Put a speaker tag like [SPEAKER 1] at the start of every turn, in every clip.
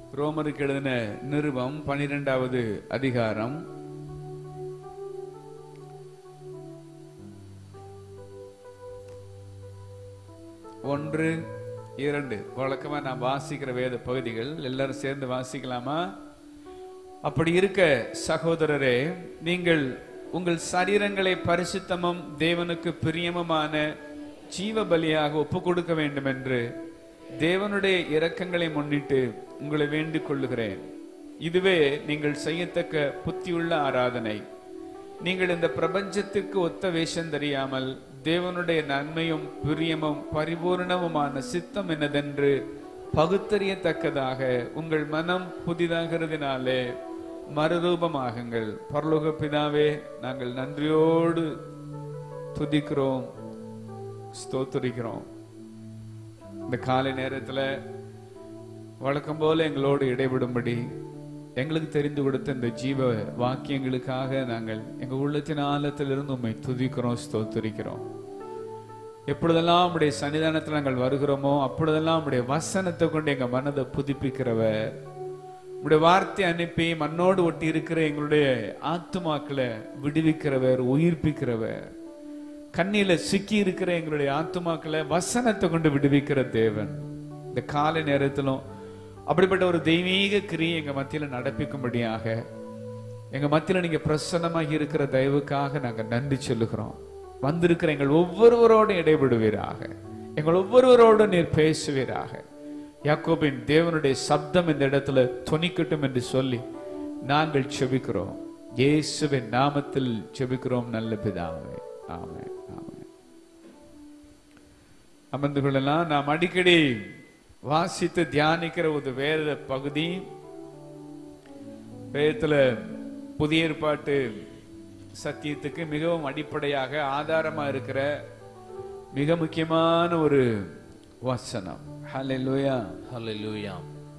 [SPEAKER 1] ரோமருக்கு எழுதின நிருபம் பனிரெண்டாவது அதிகாரம் ஒன்று இரண்டு வழக்கமா நான் வாசிக்கிற வேத பகுதிகள் எல்லாரும் சேர்ந்து வாசிக்கலாமா அப்படி இருக்க சகோதரரே நீங்கள் உங்கள் சரீரங்களை பரிசுத்தமும் தேவனுக்கு பிரியமுமான ஜீவ பலியாக ஒப்பு கொடுக்க வேண்டும் என்று தேவனுடைய இரக்கங்களை முன்னிட்டு உங்களை வேண்டிக் கொள்ளுகிறேன் இதுவே நீங்கள் செய்யத்தக்க புத்தியுள்ள ஆராதனை நீங்கள் இந்த பிரபஞ்சத்திற்கு ஒத்த வேஷம் தெரியாமல் தேவனுடைய நன்மையும் பிரியமும் பரிபூர்ணமுமான சித்தம் என்னதென்று பகுத்தறியத்தக்கதாக உங்கள் மனம் புதிதாகிறதுனாலே மறுரூபமாகுங்கள் பரலோக பிதாவே நாங்கள் நன்றியோடு துதிக்கிறோம் ஸ்தோத்தரிக்கிறோம் இந்த காலை நேரத்துல வழக்கம் போல எங்களோடு இடைவிடும்படி எங்களுக்கு தெரிந்து கொடுத்த இந்த ஜீவ வாக்கியங்களுக்காக நாங்கள் எங்க உள்ளத்தின் ஆழத்திலிருந்து உண்மை துதிக்கிறோம் ஸ்தோத்தரிக்கிறோம் எப்பொழுதெல்லாம் உடைய சன்னிதானத்தில் நாங்கள் வருகிறோமோ அப்பொழுதெல்லாம் உடைய வசனத்தை கொண்டு எங்க மனதை புதுப்பிக்கிறவர் உடைய வார்த்தை அனுப்பி மண்ணோடு ஒட்டி இருக்கிற எங்களுடைய ஆத்துமாக்களை விடுவிக்கிறவர் உயிர்ப்பிக்கிறவர் கண்ணில சிக்கி இருக்கிற எங்களுடைய ஆத்துமாக்களை வசனத்தை கொண்டு விடுவிக்கிற தேவன் இந்த காலை நேரத்திலும் அப்படிப்பட்ட ஒரு தெய்வீக கிரியை எங்க மத்தியில நடப்பிக்கும்படியாக எங்க மத்தியில நீங்க பிரசன்னமாக இருக்கிற தயவுக்காக நாங்க நன்றி சொல்லுகிறோம் வந்திருக்கிற எங்கள் ஒவ்வொருவரோடும் இடைபடுவீராக எங்கள் ஒவ்வொருவரோடும் நீர் பேசுவீராக யாக்கோபின் தேவனுடைய சப்தம் இந்த இடத்துல துணிக்கட்டும் என்று சொல்லி நாங்கள் செபிக்கிறோம் இயேசுவின் நாமத்தில் செபிக்கிறோம் நல்ல பிதாவே ஆமென் ஆமென் அமர்ந்து கொள்ளலாம் நாம் அடிக்கடி வாசித்து தியானிக்கிற ஒரு வேத பகுதி வேதத்துல புதிய ஏற்பாட்டு சத்தியத்துக்கு மிகவும் அடிப்படையாக ஆதாரமா இருக்கிற மிக முக்கியமான ஒரு வசனம் ஹalleluya
[SPEAKER 2] ஹalleluya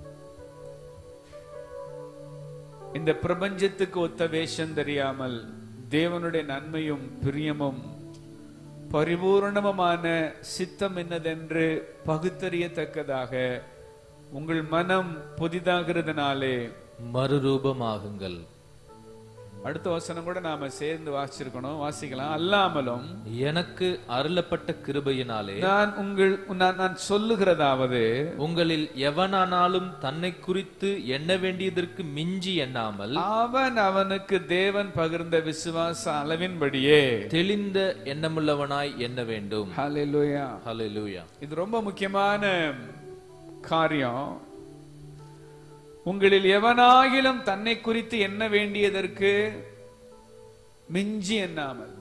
[SPEAKER 1] இந்த பிரபஞ்சத்துக்கு ஒத்த வேஷம் தெரியாமல் தேவனுடைய நன்மையும் பிரியமும் பரிபூர்ணமான சித்தம் என்னதென்று பகுத்தறியத்தக்கதாக உங்கள் மனம் புதிதாகிறதுனாலே
[SPEAKER 2] மறுரூபமாகுங்கள்
[SPEAKER 1] அடுத்த வசனம் கூட நாம சேர்ந்து வாசிச்சிருக்கணும் வாசிக்கலாம் அல்லாமலும்
[SPEAKER 2] எனக்கு அருளப்பட்ட கிருபையினாலே
[SPEAKER 1] நான் உங்கள் நான் நான் சொல்லுகிறதாவது
[SPEAKER 2] உங்களில் எவனானாலும் தன்னை குறித்து எண்ண வேண்டியதற்கு மிஞ்சி எண்ணாமல்
[SPEAKER 1] அவன் அவனுக்கு தேவன் பகிர்ந்த விசுவாச அளவின்படியே
[SPEAKER 2] தெளிந்த எண்ணமுள்ளவனாய் எண்ண வேண்டும்
[SPEAKER 1] ஹalleluya
[SPEAKER 2] ஹalleluya
[SPEAKER 1] இது ரொம்ப முக்கியமான காரியம் உங்களில் எவனாகிலும் தன்னை குறித்து எண்ண வேண்டியதற்கு மிஞ்சி எண்ணாமல்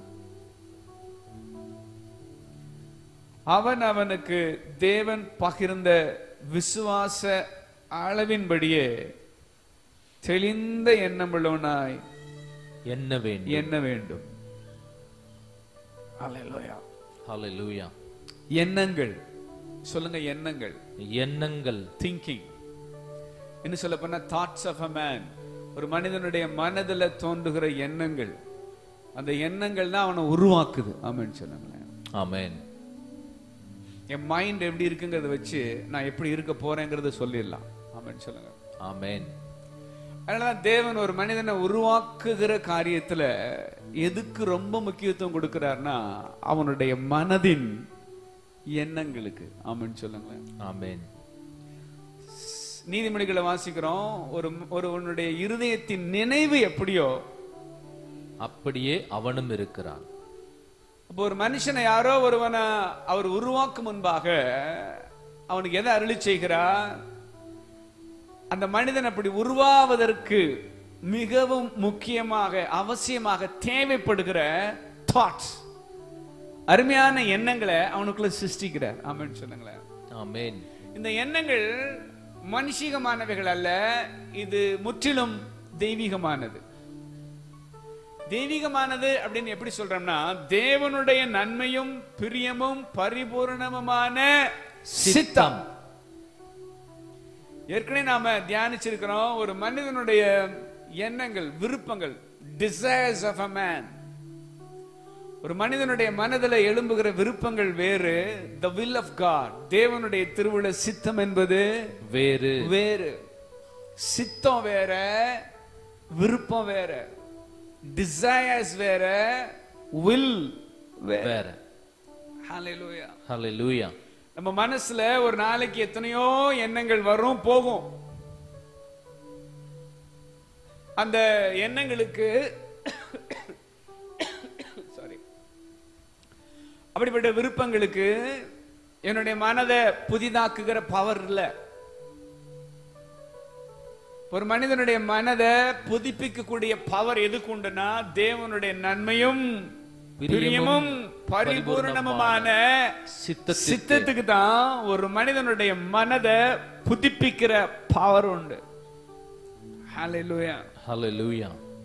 [SPEAKER 1] அவன் அவனுக்கு தேவன் பகிர்ந்த விசுவாச அளவின்படியே தெளிந்த எண்ணமுள்ளவனாய்
[SPEAKER 2] எண்ண வேண்டும்
[SPEAKER 1] எண்ண வேண்டும் Hallelujah.
[SPEAKER 2] ஹalleluya
[SPEAKER 1] எண்ணங்கள் சொல்லுங்க எண்ணங்கள்
[SPEAKER 2] எண்ணங்கள்
[SPEAKER 1] திங்கிங் என்ன சொல்ல போனா தாட்ஸ் ஆஃப் அ மேன் ஒரு மனிதனுடைய மனதுல தோன்றுகிற எண்ணங்கள் அந்த எண்ணங்கள் தான் அவனை உருவாக்குது ஆமென்னு சொல்லுங்களேன்
[SPEAKER 2] ஆமென்
[SPEAKER 1] என் மைண்ட் எப்படி இருக்குங்கிறத வச்சு நான் எப்படி இருக்க போறேங்கிறத சொல்லிடலாம் ஆமென்னு சொல்லுங்க
[SPEAKER 2] ஆமென்
[SPEAKER 1] அதனாலதான் தேவன் ஒரு மனிதனை உருவாக்குகிற காரியத்துல எதுக்கு ரொம்ப முக்கியத்துவம் கொடுக்கிறார்னா அவனுடைய மனதின் எண்ணங்களுக்கு ஆமென்னு சொல்லுங்களேன்
[SPEAKER 2] ஆமென்
[SPEAKER 1] நீதிமொழிகளை வாசிக்கிறோம் ஒரு ஒரு உன்னுடைய இருதயத்தின் நினைவு எப்படியோ
[SPEAKER 2] அப்படியே அவனும் இருக்கிறான்
[SPEAKER 1] அப்போ ஒரு மனுஷனை யாரோ ஒருவனை அவர் உருவாக்கும் முன்பாக அவனுக்கு எதை அருளி செய்கிறார் அந்த மனிதன் அப்படி உருவாவதற்கு மிகவும் முக்கியமாக அவசியமாக தேவைப்படுகிற தாட்ஸ் அருமையான எண்ணங்களை அவனுக்குள்ள சிருஷ்டிக்கிறார் ஆமென்னு சொன்னாங்களேன்
[SPEAKER 2] ஆமென்
[SPEAKER 1] இந்த எண்ணங்கள் மனுஷிகமானவைகள் அல்ல இது முற்றிலும் தெய்வீகமானது தெய்வீகமானது அப்படின்னு எப்படி சொல்றோம்னா தேவனுடைய நன்மையும் பிரியமும் பரிபூரணமுமான சித்தம் ஏற்கனவே நாம தியானிச்சிருக்கிறோம் ஒரு மனிதனுடைய எண்ணங்கள் விருப்பங்கள் டிசைர்ஸ் ஆஃப் அ மேன் ஒரு மனிதனுடைய மனதில் எழும்புகிற விருப்பங்கள் வேறு த வில் ஆஃப் காட் தேவனுடைய திருவிழ சித்தம் என்பது
[SPEAKER 2] வேறு
[SPEAKER 1] வேறு சித்தம் வேற விருப்பம் வேற டிசையர்ஸ் வேற வில் வேற
[SPEAKER 2] வேற
[SPEAKER 1] ஹalleluya
[SPEAKER 2] ஹalleluya
[SPEAKER 1] நம்ம மனசுல ஒரு நாளைக்கு எத்தனையோ எண்ணங்கள் வரும் போகும் அந்த எண்ணங்களுக்கு சாரி அப்படிப்பட்ட விருப்பங்களுக்கு என்னுடைய மனதை புதிதாக்குகிற பவர் இல்ல ஒரு மனிதனுடைய மனதை புதுப்பிக்கக்கூடிய பவர் எதுக்கு உண்டுனா தேவனுடைய நன்மையும் பிரியமும் பரிபூர்ணமுமான
[SPEAKER 2] சித்தத்திற்கு
[SPEAKER 1] சித்தத்துக்கு தான் ஒரு மனிதனுடைய மனதை புதுப்பிக்கிற பவர் உண்டு ஹalleluya
[SPEAKER 2] ஹalleluya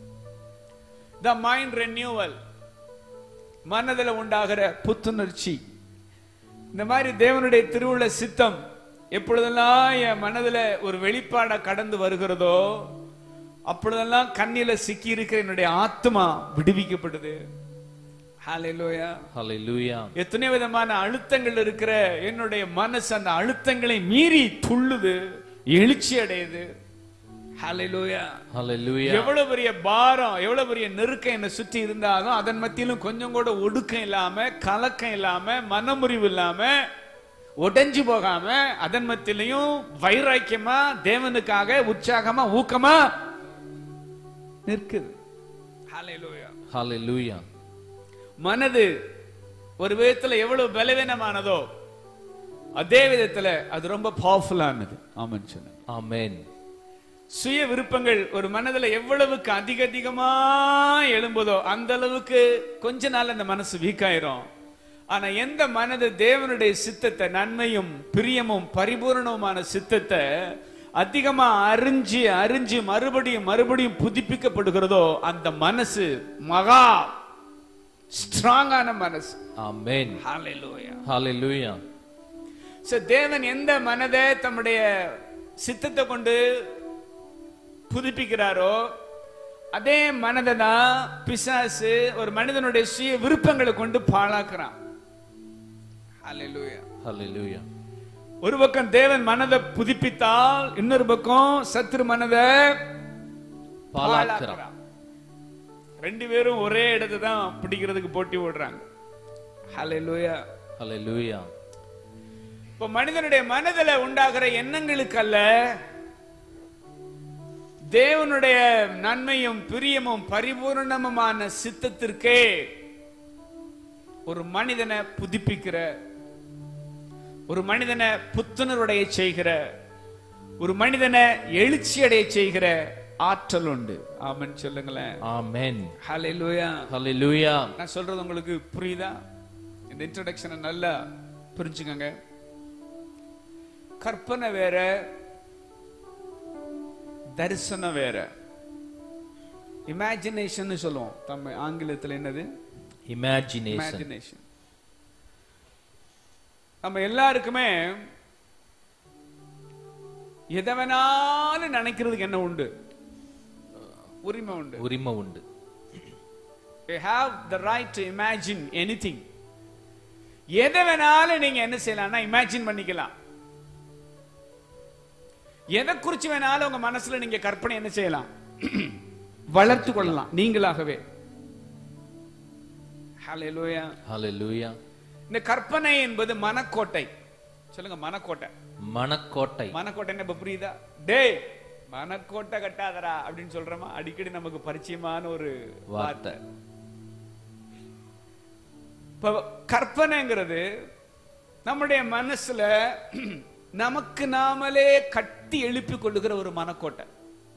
[SPEAKER 1] த மைண்ட் ரெனியூவல் மனதில் உண்டாகிற புத்துணர்ச்சி இந்த மாதிரி தேவனுடைய திருவுள்ள சித்தம் எப்பொழுதெல்லாம் என் மனதில் ஒரு வெளிப்பாடா கடந்து வருகிறதோ அப்பொழுதெல்லாம் கண்ணில சிக்கி இருக்கிற என்னுடைய ஆத்மா விடுவிக்கப்படுது ஹalleluya
[SPEAKER 2] ஹalleluya
[SPEAKER 1] எத்தனை விதமான அழுத்தங்கள் இருக்கிற என்னுடைய மனசு அந்த அழுத்தங்களை மீறி துள்ளுது எழுச்சி அடையுது ஹalleluya
[SPEAKER 2] ஹalleluya
[SPEAKER 1] எவ்வளவு பெரிய பாரம் எவ்வளவு பெரிய நெருக்கம் என்னை சுற்றி இருந்தாலும் அதன் மத்தியிலும் கொஞ்சம் கூட ஒடுக்கம் இல்லாம கலக்கம் இல்லாம மனமுறிவு இல்லாம உடைஞ்சு போகாம அதன் மத்தியிலையும் வைராக்கியமா தேவனுக்காக உற்சாகமா ஊக்கமா நிற்குது ஹalleluya
[SPEAKER 2] ஹalleluya
[SPEAKER 1] மனது ஒரு விதத்துல எவ்வளவு பலவீனமானதோ அதே விதத்துல அது ரொம்ப பவர்ஃபுல்லானது ஆமன் சொன்ன
[SPEAKER 2] ஆமென்
[SPEAKER 1] சுய விருப்பங்கள் ஒரு மனதுல எவ்வளவுக்கு அதிக அதிகமா எழும்புதோ அந்த அளவுக்கு கொஞ்ச நாள் அந்த மனசு வீக் ஆயிரும் ஆனா எந்த மனது தேவனுடைய சித்தத்தை நன்மையும் பிரியமும் பரிபூரணவுமான சித்தத்தை அதிகமா அறிஞ்சு அறிஞ்சு மறுபடியும் மறுபடியும் புதுப்பிக்கப்படுகிறதோ அந்த மனசு மகா ஸ்ட்ராங்கான மனசு
[SPEAKER 2] ஆமென்
[SPEAKER 1] ஹalleluya
[SPEAKER 2] ஹalleluya
[SPEAKER 1] So, தேவன் எந்த மனதை தம்முடைய சித்தத்தை கொண்டு புதுப்பிக்கிறாரோ அதே மனதை தான் பிசாசு ஒரு மனிதனுடைய சுய விருப்பங்களை கொண்டு பாழாக்குறான் Hallelujah.
[SPEAKER 2] ஹalleluya
[SPEAKER 1] ஒரு பக்கம் தேவன் மனதை புதுப்பித்தால் இன்னொரு பக்கம் சத்துரு மனதை
[SPEAKER 2] பாலாக்குறான்
[SPEAKER 1] பாழாக்குறான் ரெண்டு பேரும் ஒரே இடத்தை தான் பிடிக்கிறதுக்கு போட்டி ஓடுறாங்க Hallelujah.
[SPEAKER 2] ஹalleluya
[SPEAKER 1] இப்ப மனிதனுடைய மனதில் உண்டாகிற எண்ணங்களுக்கு அல்ல தேவனுடைய நன்மையும் பிரியமும் பரிபூர்ணமுமான சித்தத்திற்கே ஒரு மனிதனை புதுப்பிக்கிற ஒரு மனிதனை புத்துணர்வுடைய செய்கிற ஒரு மனிதனை எழுச்சி அடைய செய்கிற ஆற்றல் உண்டு ஆமென் சொல்லுங்களேன்
[SPEAKER 2] ஆமென்
[SPEAKER 1] ஹalleluya
[SPEAKER 2] ஹalleluya
[SPEAKER 1] நான் சொல்றது உங்களுக்கு புரியுதா இந்த இன்ட்ரடக்ஷனை நல்லா புரிஞ்சுக்கங்க கற்பனை வேற தரிசனம் வேற இமேஜினேஷன் சொல்லுவோம் தமிழ் ஆங்கிலத்தில் என்னது
[SPEAKER 2] இமேஜினேஷன்
[SPEAKER 1] இமேஜினேஷன் நம்ம எல்லாருக்குமே எதை வேணாலும் நினைக்கிறதுக்கு என்ன உண்டு உரிமை உண்டு
[SPEAKER 2] உரிமை உண்டு
[SPEAKER 1] You have the right to imagine anything. எதை வேணாலும் நீங்க என்ன செய்யலாம்னா இமேஜின் பண்ணிக்கலாம் எதை குறிச்சு வேணாலும் உங்க மனசுல நீங்க கற்பனை என்ன செய்யலாம் வளர்த்து கொள்ளலாம் நீங்களாகவே Hallelujah.
[SPEAKER 2] ஹalleluya
[SPEAKER 1] இந்த கற்பனை என்பது மனக்கோட்டை சொல்லுங்க மனக்கோட்டை
[SPEAKER 2] மனக்கோட்டை
[SPEAKER 1] மனக்கோட்டை இப்ப புரியுதா டேய் மனக்கோட்டை கட்டாதடா அப்படின்னு சொல்றோமா அடிக்கடி நமக்கு பரிச்சயமான ஒரு
[SPEAKER 2] வார்த்தை
[SPEAKER 1] இப்ப கற்பனைங்கிறது நம்முடைய மனசுல நமக்கு நாமளே கட்டி எழுப்பி கொள்ளுகிற ஒரு மனக்கோட்டை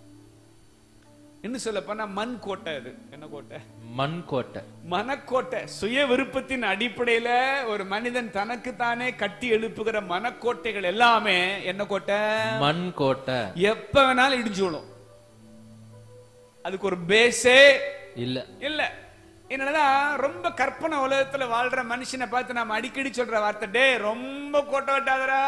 [SPEAKER 1] என்ன சொல்ல போனா மண் கோட்டை அது என்ன கோட்டை
[SPEAKER 2] மண் கோட்டை
[SPEAKER 1] மனக்கோட்டை சுய விருப்பத்தின் அடிப்படையில ஒரு மனிதன் தனக்கு தானே கட்டி எழுப்புகிற மனக்கோட்டைகள் எல்லாமே என்ன கோட்டை
[SPEAKER 2] மண் கோட்டை
[SPEAKER 1] எப்ப வேணாலும் இடிஞ்சு விழும் அதுக்கு ஒரு பேஸே
[SPEAKER 2] இல்ல
[SPEAKER 1] இல்ல என்னதான் ரொம்ப கற்பனை உலகத்துல வாழ்ற மனுஷனை பார்த்து நாம அடிக்கடி சொல்ற வார்த்தை டே ரொம்ப கோட்டை வெட்டாதடா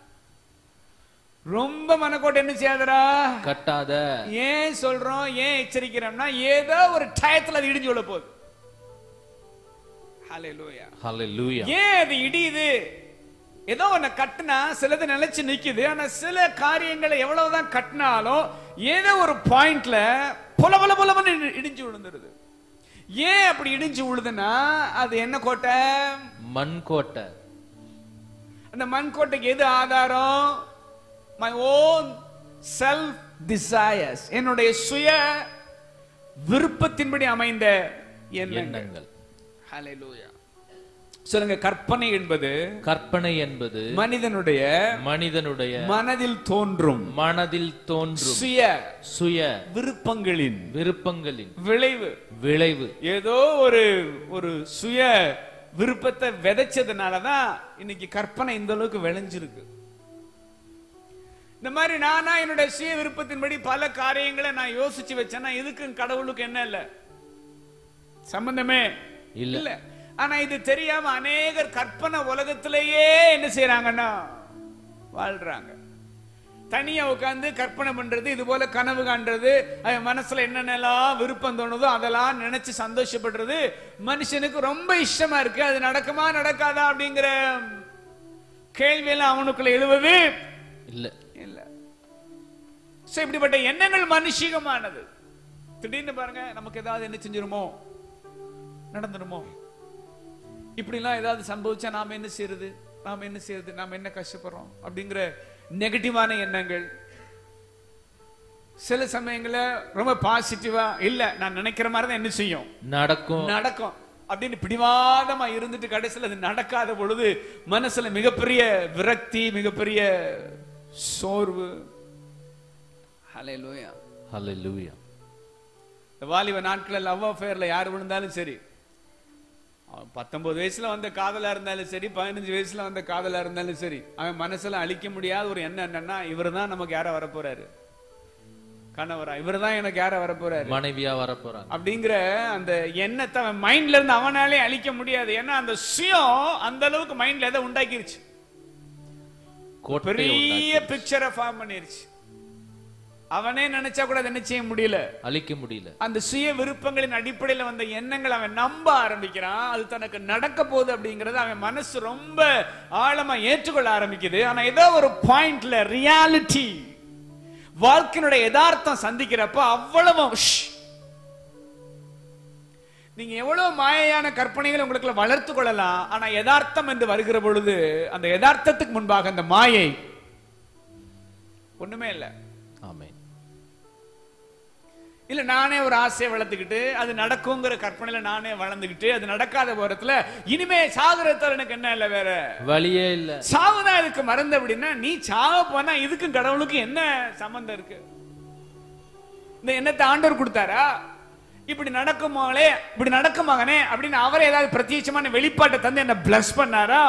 [SPEAKER 1] ரொம்ப மனக்கோட்டை என்ன செய்யாதடா
[SPEAKER 2] கட்டாத
[SPEAKER 1] ஏன் சொல்றோம் ஏன் எச்சரிக்கிறோம்னா ஏதோ ஒரு டயத்துல அது இடிஞ்சு விழ போகுது Hallelujah.
[SPEAKER 2] ஹalleluya
[SPEAKER 1] ஏன் அது இடியுது ஏதோ ஒண்ணு கட்டினா சிலது நிலைச்சு நிக்குது ஆனா சில காரியங்களை எவ்வளவுதான் கட்டினாலும் ஏதோ ஒரு பாயிண்ட்ல புல புல புலவன்னு இடி- இடிஞ்சு விழுந்துருது ஏன் அப்படி இடிஞ்சு விழுதுன்னா அது என்ன கோட்டை
[SPEAKER 2] மண் கோட்டை
[SPEAKER 1] அந்த மண் கோட்டைக்கு எது ஆதாரம் மை ஓன் செல்ஃப் டிசையர்ஸ் என்னுடைய சுய விருப்பத்தின்படி அமைந்த எண்ணங்கள்
[SPEAKER 2] எண்ணங்கள்
[SPEAKER 1] Hallelujah. சொல்லுங்க கற்பனை என்பது
[SPEAKER 2] கற்பனை என்பது
[SPEAKER 1] மனிதனுடைய
[SPEAKER 2] மனிதனுடைய
[SPEAKER 1] மனதில் தோன்றும்
[SPEAKER 2] மனதில் தோன்றும்
[SPEAKER 1] சுய
[SPEAKER 2] சுய
[SPEAKER 1] விருப்பங்களின்
[SPEAKER 2] விருப்பங்களின்
[SPEAKER 1] விளைவு
[SPEAKER 2] விளைவு
[SPEAKER 1] ஏதோ ஒரு ஒரு சுய விருப்பத்தை விதைச்சதுனாலதான் இன்னைக்கு கற்பனை இந்த அளவுக்கு விளைஞ்சிருக்கு இந்த மாதிரி நானா என்னுடைய சுய விருப்பத்தின்படி பல காரியங்களை நான் யோசிச்சு வச்சேன்னா இதுக்கும் கடவுளுக்கு என்ன இல்ல சம்பந்தமே
[SPEAKER 2] இல்ல.
[SPEAKER 1] இல்ல ஆனா இது தெரியாம அநேகர் கற்பனை உலகத்திலேயே என்ன செய்யறாங்கன்னா வாழ்றாங்க தனியா உட்கார்ந்து கற்பனை பண்றது இது போல கனவு காண்றது அவன் மனசுல என்னென்னலாம் விருப்பம் தோணுதோ அதெல்லாம் நினைச்சு சந்தோஷப்படுறது மனுஷனுக்கு ரொம்ப இஷ்டமா இருக்கு அது நடக்குமா நடக்காதா அப்படிங்கிற கேள்வியெல்லாம் அவனுக்குள்ள எழுவது
[SPEAKER 2] இல்ல
[SPEAKER 1] இல்ல சோ இப்படிப்பட்ட எண்ணங்கள் மனுஷிகமானது திடீர்னு பாருங்க நமக்கு ஏதாவது என்ன செஞ்சிருமோ நடந்துருமோ இப்படிலாம் ஏதாவது சம்பவிச்சா நாம என்ன செய்யறது நாம என்ன செய்யறது நாம என்ன கஷ்டப்படுறோம் அப்படிங்கிற நெகட்டிவான எண்ணங்கள் சில சமயங்கள்ல ரொம்ப பாசிட்டிவா இல்ல நான் நினைக்கிற மாதிரி தான் என்ன செய்யும்
[SPEAKER 2] நடக்கும்
[SPEAKER 1] நடக்கும் அப்படின்னு பிடிவாதமா இருந்துட்டு கடைசியில் அது நடக்காத பொழுது மனசுல மிகப்பெரிய விரக்தி மிகப்பெரிய சோர்வு ஹalleluya
[SPEAKER 2] ஹalleluya
[SPEAKER 1] இந்த வாலிப நாட்களில் லவ் அஃபேர்ல யார் விழுந்தாலும் சரி அவன் பத்தொன்பது வயசுல வந்த காதலா இருந்தாலும் சரி பதினஞ்சு வயசுல வந்த காதலா இருந்தாலும் சரி அவன் மனசுல அழிக்க முடியாத ஒரு எண்ணம் என்னன்னா இவர் தான் நமக்கு யார வரப்போறாரு கணவரா இவர் தான் எனக்கு யார வரப்போறாரு
[SPEAKER 2] மனைவியா வரப்போறாங்க
[SPEAKER 1] அப்படிங்கிற அந்த எண்ணத்தை அவன் மைண்ட்ல இருந்து அவனாலே அழிக்க முடியாது ஏன்னா அந்த சுயம் அந்த அளவுக்கு மைண்ட்ல எதை உண்டாக்கிருச்சு
[SPEAKER 2] கோட்டை
[SPEAKER 1] பெரிய பிக்சரை ஃபார்ம் பண்ணிருச்சு அவனே நினைச்சா கூட அதை என்ன செய்ய முடியல
[SPEAKER 2] அழிக்க முடியல
[SPEAKER 1] அந்த சுய விருப்பங்களின் அடிப்படையில் வந்த எண்ணங்கள் அவன் நம்ப ஆரம்பிக்கிறான் அது தனக்கு நடக்க போகுது அப்படிங்கறது அவன் மனசு ரொம்ப ஆழமா ஏற்றுக்கொள்ள ஆரம்பிக்குது ஆனா ஏதோ ஒரு பாயிண்ட்ல ரியாலிட்டி வாழ்க்கையினுடைய யதார்த்தம் சந்திக்கிறப்ப அவ்வளவு ஷ். நீங்க எவ்வளவு மாயையான கற்பனைகளை உங்களுக்குள்ள வளர்த்து கொள்ளலாம் ஆனா யதார்த்தம் என்று வருகிற பொழுது அந்த யதார்த்தத்துக்கு முன்பாக அந்த மாயை ஒண்ணுமே இல்லை
[SPEAKER 2] ஆமென்
[SPEAKER 1] இல்ல நானே ஒரு ஆசையை வளர்த்துக்கிட்டு அது நடக்குங்கிற கற்பனையில நானே வளர்ந்துக்கிட்டு அது நடக்காத போறதுல இனிமே சாகுறதால எனக்கு என்ன இல்ல வேற
[SPEAKER 2] வழியே இல்ல
[SPEAKER 1] சாவுதான் இதுக்கு மறந்து அப்படின்னா நீ சாக போனா இதுக்கும் கடவுளுக்கும் என்ன சம்பந்தம் இருக்கு இந்த எண்ணத்தை ஆண்டவர் கொடுத்தாரா இப்படி நடக்கும் மகளே இப்படி நடக்கும் மகனே அப்படின்னு அவரே ஏதாவது பிரத்யட்சமான வெளிப்பாட்டை தந்து என்ன பிளஸ் பண்ணாரா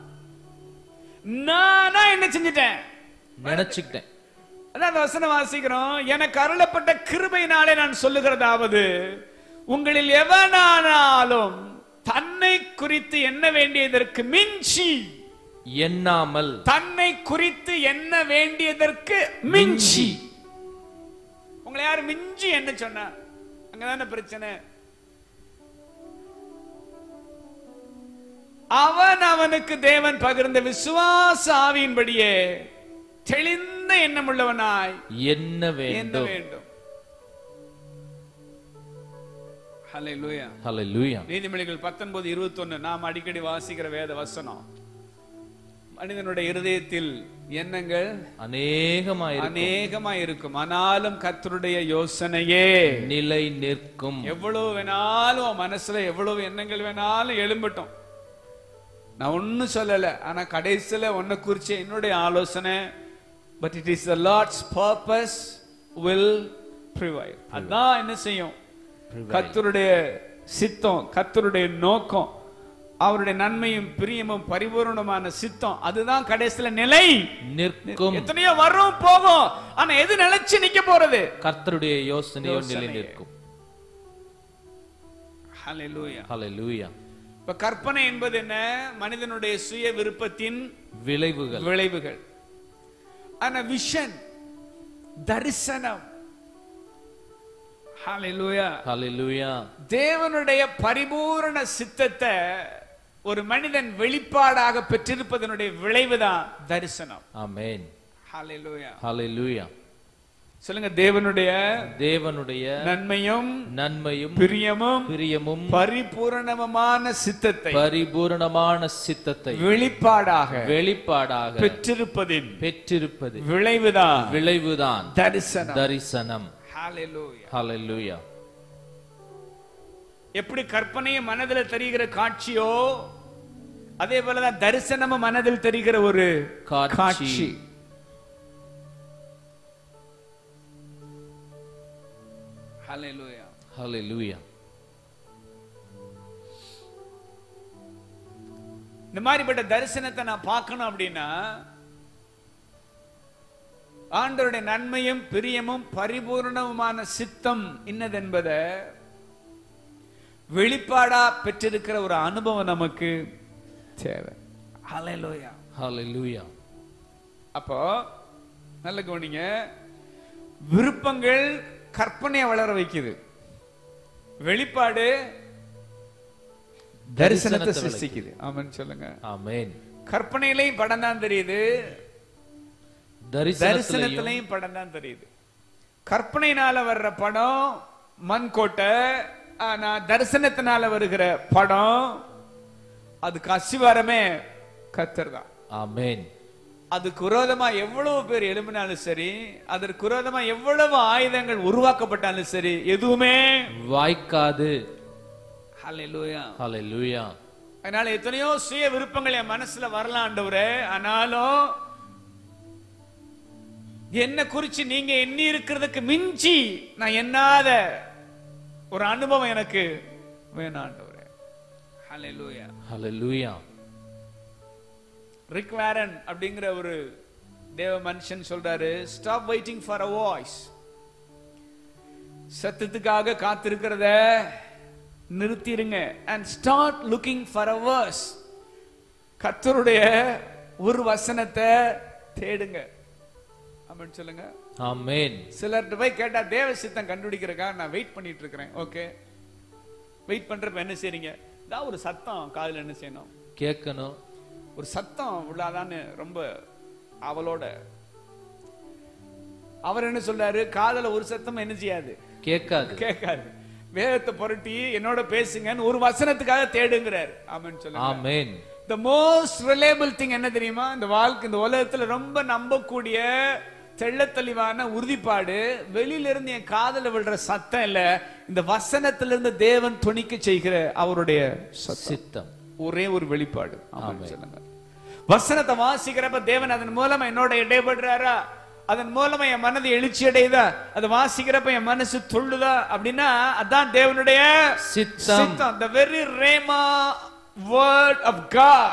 [SPEAKER 1] நானா என்ன செஞ்சிட்டேன்
[SPEAKER 2] நினைச்சுக்கிட்டேன்
[SPEAKER 1] அதான் அந்த வசனம் வாசிக்கிறோம் எனக்கு அருளப்பட்ட கிருபையினாலே நான் சொல்லுகிறதாவது உங்களில் எவனானாலும் தன்னை குறித்து என்ன வேண்டியதற்கு மிஞ்சி
[SPEAKER 2] எண்ணாமல்
[SPEAKER 1] தன்னை குறித்து என்ன வேண்டியதற்கு மிஞ்சி உங்களை யாரு மிஞ்சி என்ன சொன்னா அங்கதானே பிரச்சனை அவன் அவனுக்கு தேவன் பகிர்ந்த விசுவாச ஆவியின்படியே தெளிந்த எண்ணமுள்ளவனாய்
[SPEAKER 2] என்ன
[SPEAKER 1] என்ன
[SPEAKER 2] வேண்டும்
[SPEAKER 1] வேண்டும் ஹalleluya
[SPEAKER 2] ஹalleluya
[SPEAKER 1] நீதிமொழிகள் பத்தொன்பது இருபத்தொன்னு நாம் அடிக்கடி வாசிக்கிற வேத வசனம் மனிதனுடைய இருதயத்தில் எண்ணங்கள்
[SPEAKER 2] அநேகமாயிரு
[SPEAKER 1] அநேகமா இருக்கும் ஆனாலும் கர்த்தருடைய யோசனையே
[SPEAKER 2] நிலை நிற்கும்
[SPEAKER 1] எவ்வளவு வேணாலும் உன் மனசுல எவ்வளவு எண்ணங்கள் வேணாலும் எழும்பட்டும் நான் ஒன்னும் சொல்லல ஆனா கடைசியில உன்னை குறிச்ச என்னுடைய ஆலோசனை but it is the Lord's purpose will prevail அதான் என்ன செய்யும் கர்த்தருடைய சித்தம் கர்த்தருடைய நோக்கம் அவருடைய நன்மையும் பிரியமும் பரிபூரணமான சித்தம் அதுதான் கடைசியில நிலை
[SPEAKER 2] நிற்கும்
[SPEAKER 1] எத்தனையோ வரும் போகும் ஆனா எது நிலைச்சு நிக்க போறது
[SPEAKER 2] கர்த்தருடைய யோசனையோ நிலை
[SPEAKER 1] யோசனையே.
[SPEAKER 2] நிற்கும்
[SPEAKER 1] ஹalleluya
[SPEAKER 2] ஹalleluya
[SPEAKER 1] இப்ப கற்பனை என்பது என்ன மனிதனுடைய சுய விருப்பத்தின்
[SPEAKER 2] விளைவுகள்
[SPEAKER 1] விளைவுகள் ஆனா விஷன் தரிசனம் ஹalleluya
[SPEAKER 2] ஹalleluya
[SPEAKER 1] தேவனுடைய பரிபூரண சித்தத்தை ஒரு மனிதன் வெளிப்பாடாக பெற்றிருப்பதனுடைய விளைவுதான் தரிசனம்
[SPEAKER 2] ஆமென்
[SPEAKER 1] ஹalleluya
[SPEAKER 2] ஹalleluya
[SPEAKER 1] சொல்லுங்க தேவனுடைய
[SPEAKER 2] தேவனுடைய
[SPEAKER 1] நன்மையும்
[SPEAKER 2] நன்மையும்
[SPEAKER 1] பிரியமும்
[SPEAKER 2] பிரியமும்
[SPEAKER 1] பரிபூரணமான சித்தத்தை
[SPEAKER 2] பரிபூரணமான சித்தத்தை
[SPEAKER 1] வெளிப்பாடாக
[SPEAKER 2] வெளிப்பாடாக
[SPEAKER 1] பெற்றிருப்பதின்
[SPEAKER 2] பெற்றிருப்பது
[SPEAKER 1] விளைவுதான்
[SPEAKER 2] விளைவுதான்
[SPEAKER 1] தரிசனம்
[SPEAKER 2] தரிசனம்
[SPEAKER 1] ஹalleluya
[SPEAKER 2] ஹalleluya
[SPEAKER 1] எப்படி கற்பனையும் மனதில் தெரிகிற காட்சியோ அதே போலதான் தரிசனமும் மனதில் தெரிகிற ஒரு
[SPEAKER 2] காட்சி.
[SPEAKER 1] காட்சி ஹalleluya
[SPEAKER 2] ஹalleluya
[SPEAKER 1] இந்த மாதிரிப்பட்ட தரிசனத்தை நான் பார்க்கணும் அப்படின்னா ஆண்டவருடைய நன்மையும் பிரியமும் பரிபூர்ணமுமான சித்தம் இன்னதென்பதை வெளிப்பாடா பெற்றிருக்கிற ஒரு அனுபவம் நமக்கு தேவை ஹalleluya
[SPEAKER 2] ஹalleluya
[SPEAKER 1] அப்போ நல்ல கவனிங்க விருப்பங்கள் கற்பனையை வளர வைக்குது வெளிப்பாடு தரிசனத்தை
[SPEAKER 2] தரிசனத்தை
[SPEAKER 1] சிருஷ்டிக்குது ஆமான்னு சொல்லுங்க
[SPEAKER 2] ஆமென்
[SPEAKER 1] கற்பனையிலையும் படம் தான் தெரியுது
[SPEAKER 2] தரிசனத்திலையும்
[SPEAKER 1] தரிசனத்திலையும் படம் தான் தெரியுது கற்பனையினால வர்ற படம் மண் கோட்டை ஆனா தரிசனத்தினால வருகிற படம் அதுக்கு அசிவாரமே கத்தர் தான்
[SPEAKER 2] ஆமென்
[SPEAKER 1] அதுக்கு விரோதமா எவ்வளவு பேர் எழும்பினாலும் சரி அதற்கு விரோதமா எவ்வளவு ஆயுதங்கள் உருவாக்கப்பட்டாலும் சரி எதுவுமே
[SPEAKER 2] வாய்க்காது
[SPEAKER 1] ஹalleluya
[SPEAKER 2] ஹalleluya
[SPEAKER 1] அதனால எத்தனையோ சுய விருப்பங்கள் என் மனசுல வரலாம் ஆண்டவரே ஆனாலும் என்ன குறிச்சு நீங்க எண்ணி இருக்கிறதுக்கு மிஞ்சி நான் எண்ணாத ஒரு அனுபவம் எனக்கு வேணும் ஆண்டவரே ஹalleluya
[SPEAKER 2] ஹalleluya
[SPEAKER 1] ரிக் வேரன் அப்படிங்கிற ஒரு தேவ மனுஷன் சொல்றாரு stop waiting for a voice சத்தத்துக்காக காத்திருக்கிறத நிறுத்திடுங்க and start looking for a verse கர்த்தருடைய ஒரு வசனத்தை தேடுங்க அப்படின்னு சொல்லுங்க
[SPEAKER 2] ஆமென்
[SPEAKER 1] சிலர்கிட்ட போய் கேட்டா தேவ சித்தம் கண்டுபிடிக்கிறதுக்காக நான் வெயிட் பண்ணிட்டு இருக்கிறேன் ஓகே வெயிட் பண்றப்ப என்ன செய்றீங்க ஏதாவது ஒரு சத்தம் காதுல என்ன செய்யணும்
[SPEAKER 2] கேட்கணும்
[SPEAKER 1] ஒரு சத்தம் உள்ளாதான்னு ரொம்ப அவளோட அவர் என்ன சொல்றாரு காதல ஒரு சத்தம் என்ன செய்யாது
[SPEAKER 2] கேட்காது
[SPEAKER 1] கேட்காது வேதத்தை புரட்டி என்னோட பேசுங்கன்னு ஒரு வசனத்துக்காக தேடுங்கிறார் ஆமென்னு சொல்லுங்க
[SPEAKER 2] amen
[SPEAKER 1] the most reliable thing என்ன தெரியுமா இந்த வாழ்க்கை இந்த உலகத்துல ரொம்ப நம்பக்கூடிய தெள்ளத் தெளிவான உறுதிப்பாடு வெளியில இருந்து என் காதல விடுற சத்தம் இல்ல இந்த வசனத்துல இருந்து தேவன் துணிக்க செய்கிற அவருடைய சத்தம்
[SPEAKER 2] சித்தம்
[SPEAKER 1] ஒரே ஒரு வெளிப்பாடு ஆமென் சொல்லுங்க வசனத்தை வாசிக்கிறப்ப தேவன் அதன் மூலமா என்னோட இடைபடுறாரா அதன் மூலமா என் மனது எழுச்சி அடையுதா அதை வாசிக்கிறப்ப என் மனசு துள்ளுதா அப்படின்னா அதான் தேவனுடைய
[SPEAKER 2] சித்தம்
[SPEAKER 1] சித்தம் the very rhema word of God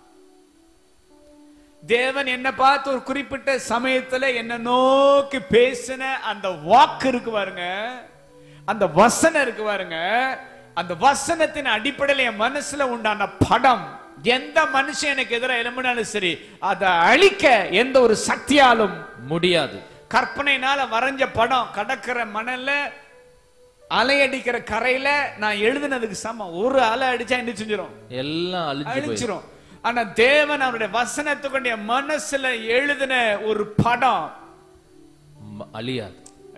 [SPEAKER 1] தேவன் என்ன பார்த்து ஒரு குறிப்பிட்ட சமயத்துல என்ன நோக்கி பேசின அந்த வாக்கு இருக்கு பாருங்க அந்த வசனம் இருக்கு பாருங்க அந்த வசனத்தின் அடிப்படையில் என் மனசுல உண்டான படம் எந்த மனுஷன் எனக்கு எதிராக எழும்பினாலும் சரி அதை அழிக்க எந்த ஒரு சக்தியாலும்
[SPEAKER 2] முடியாது
[SPEAKER 1] கற்பனைனால வரைஞ்ச படம் கடற்கரை மணல்ல அலையடிக்கிற கரையில நான் எழுதுனதுக்கு சமம் ஒரு அலை அடிச்சா என்ன செஞ்சிடும்
[SPEAKER 2] எல்லாம் அழிஞ்சு போயிடும்
[SPEAKER 1] அழிச்சிரும் ஆனா தேவன் அவருடைய வசனத்துக்கு என் மனசுல எழுதின ஒரு படம்
[SPEAKER 2] ம- அழியாது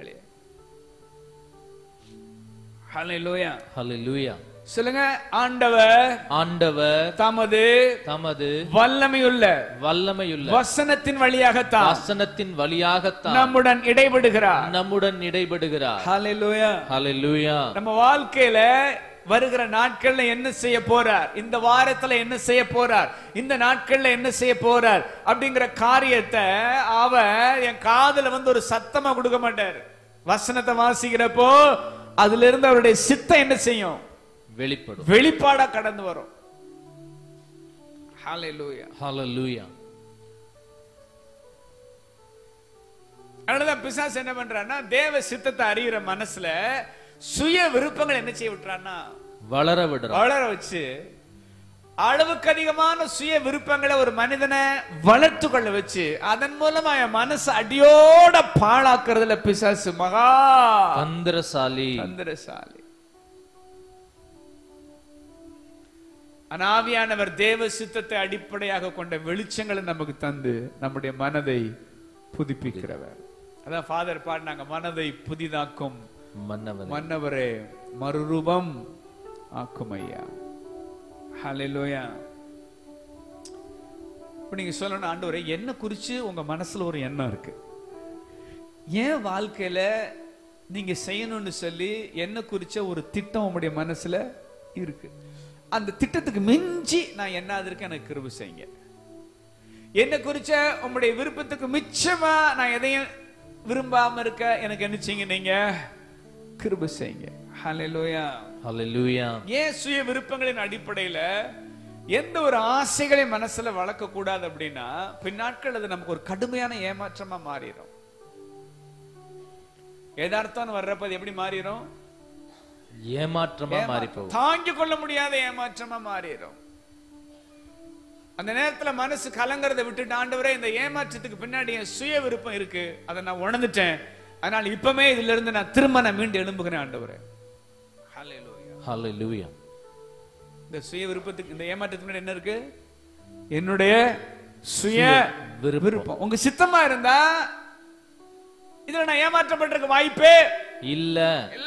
[SPEAKER 1] ஹalleluya
[SPEAKER 2] ஹalleluya
[SPEAKER 1] சொல்லுங்க ஆண்டவர்
[SPEAKER 2] ஆண்டவர்
[SPEAKER 1] தமது
[SPEAKER 2] தமது
[SPEAKER 1] வல்லமையுள்ள
[SPEAKER 2] வல்லமையுள்ள
[SPEAKER 1] வசனத்தின் வழியாகத்தான்
[SPEAKER 2] வசனத்தின் வழியாகத்தான்
[SPEAKER 1] நம்முடன் இடைபடுகிறார்
[SPEAKER 2] நம்முடன் இடைபடுகிறார்
[SPEAKER 1] ஹalleluya
[SPEAKER 2] ஹalleluya
[SPEAKER 1] நம்ம வாழ்க்கையில வருகிற நாட்கள்ல என்ன செய்ய போறார் இந்த வாரத்துல என்ன செய்ய போறார் இந்த நாட்கள்ல என்ன செய்ய போறார் அப்படிங்கிற காரியத்தை அவர் என் காதுல வந்து ஒரு சத்தமா கொடுக்க மாட்டார் வசனத்தை வாசிக்கிறப்போ அதுல இருந்து அவருடைய சித்தம் என்ன செய்யும்
[SPEAKER 2] வெளிப்படும்
[SPEAKER 1] வெளிப்பாடா கடந்து வரும் ஹalleluya
[SPEAKER 2] ஹalleluya
[SPEAKER 1] அதனாலதான் பிசாசு என்ன பண்றான்னா தேவ சித்தத்தை அறிகிற மனசுல சுய விருப்பங்கள் என்ன செய்ய விட்டுறான்னா
[SPEAKER 2] வளர விடுறார்
[SPEAKER 1] வளர வச்சு அளவுக்கு அதிகமான சுய விருப்பங்களை ஒரு மனிதனை வளர்த்து கொள்ள வச்சு அதன் மூலமா என் மனசு அடியோட பாழாக்குறதுல பிசாசு மகா
[SPEAKER 2] தந்திரசாலி
[SPEAKER 1] தந்திரசாலி அனாவியானவர் தேவ சித்தத்தை அடிப்படையாக கொண்ட வெளிச்சங்களை நமக்கு தந்து நம்முடைய மனதை புதுப்பிக்கிறவர் அதான் ஃபாதர் பாடினாங்க மனதை புதிதாக்கும்
[SPEAKER 2] மன்னவன்
[SPEAKER 1] மன்னவரே மறுரூபம் ஆக்கும் ஐயா ஹalleluya இப்ப நீங்க சொல்லணும் ஆண்டவரே என்ன குறிச்சு உங்க மனசுல ஒரு எண்ணம் இருக்கு ஏன் வாழ்க்கையில நீங்க செய்யணும்னு சொல்லி என்ன குறிச்ச ஒரு திட்டம் உங்களுடைய மனசுல இருக்கு அந்த திட்டத்துக்கு மிஞ்சி நான் என்ன இருக்கேன் எனக்கு கிருபை செய்யுங்க என்ன குறிச்ச உங்களுடைய விருப்பத்துக்கு மிச்சமா நான் எதையும் விரும்பாம இருக்க எனக்கு என்ன செய்யுங்க நீங்க கிருபை செய்யுங்க ஹalleluya
[SPEAKER 2] ஹalleluya
[SPEAKER 1] ஏன் சுய விருப்பங்களின் அடிப்படையில எந்த ஒரு ஆசைகளை மனசுல வளர்க்க கூடாது அப்படின்னா பின்னாட்கள் அது நமக்கு ஒரு கடுமையான ஏமாற்றமா மாறிடும் எதார்த்தம் வர்றப்ப அது எப்படி மாறிடும்
[SPEAKER 2] ஏமாற்றமா மாறி போகும்
[SPEAKER 1] தாங்கிக் கொள்ள முடியாத ஏமாற்றமா மாறிடும் அந்த நேரத்துல மனசு கலங்கறத விட்டுட்டு ஆண்டவரே இந்த ஏமாற்றத்துக்கு பின்னாடி என் சுய விருப்பம் இருக்கு அதை நான் உணர்ந்துட்டேன் அதனால இப்பமே இதுல இருந்து நான் திரும்ப நான் மீண்டு எழும்புகிறேன் ஆண்டவரே ஹalleluya
[SPEAKER 2] ஹalleluya
[SPEAKER 1] இந்த சுய விருப்பத்துக்கு இந்த ஏமாற்றத்துக்கு முன்னாடி என்ன இருக்கு என்னுடைய சுய
[SPEAKER 2] விருப்பம்.
[SPEAKER 1] விருப்பம் உங்க சித்தமா இருந்தா இதுல நான் ஏமாற்றப்பட்டிருக்க வாய்ப்பே
[SPEAKER 2] இல்ல
[SPEAKER 1] இல்ல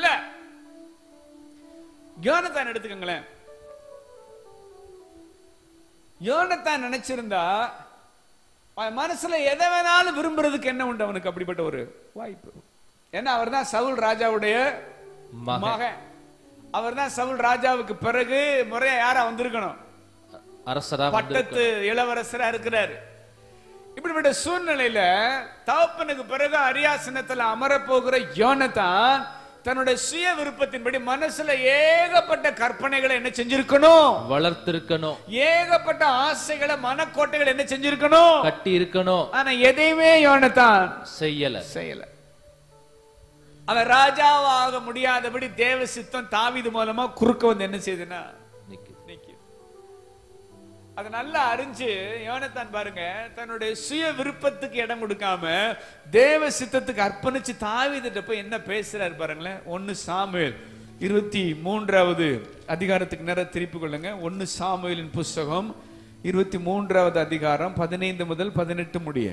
[SPEAKER 1] யோனத்தான் எடுத்துக்கங்களேன் யோனத்தான் நினைச்சிருந்தா அவன் மனசுல எதை வேணாலும் விரும்புறதுக்கு என்ன உண்டு அவனுக்கு அப்படிப்பட்ட ஒரு வாய்ப்பு ஏன்னா அவர்தான் சவுல் ராஜாவுடைய
[SPEAKER 2] மகன்.
[SPEAKER 1] மகன் அவர்தான் சவுல் ராஜாவுக்கு பிறகு முறையா யாரா வந்திருக்கணும்
[SPEAKER 2] அரசரா வந்து
[SPEAKER 1] பட்டத்து இளவரசரா இருக்கிறாரு இப்படிப்பட்ட சூழ்நிலையில தகப்பனுக்கு பிறகு அரியாசனத்துல அமரப்போகிற யோனத்தான் தன்னுடைய சுய விருப்பத்தின்படி மனசுல ஏகப்பட்ட கற்பனைகளை என்ன செஞ்சிருக்கணும்
[SPEAKER 2] வளர்த்திருக்கணும்
[SPEAKER 1] ஏகப்பட்ட ஆசைகளை மனக்கோட்டைகளை என்ன செஞ்சிருக்கணும்
[SPEAKER 2] கட்டி இருக்கணும்
[SPEAKER 1] ஆனா எதையுமே யோனத்தான்
[SPEAKER 2] செய்யல
[SPEAKER 1] செய்யல அவன் ராஜாவாக முடியாதபடி தேவ சித்தம் தாவீது மூலமா குறுக்க வந்து என்ன செய்யுதுன்னா
[SPEAKER 2] நிக்குது.
[SPEAKER 1] நிக்குது. அது நல்லா அறிஞ்சு யோனத்தான் பாருங்க தன்னுடைய சுய விருப்பத்துக்கு இடம் கொடுக்காம தேவ சித்தத்துக்கு அர்ப்பணிச்சு தாவீதுட்ட போய் என்ன பேசுறாரு பாருங்களேன் ஒன்னு சாமுவேல் இருபத்தி மூன்றாவது அதிகாரத்துக்கு நேரம் திருப்பி கொள்ளுங்க ஒன்னு சாமுவேலின் புஸ்தகம் இருபத்தி மூன்றாவது அதிகாரம் பதினைந்து முதல் பதினெட்டு முடிய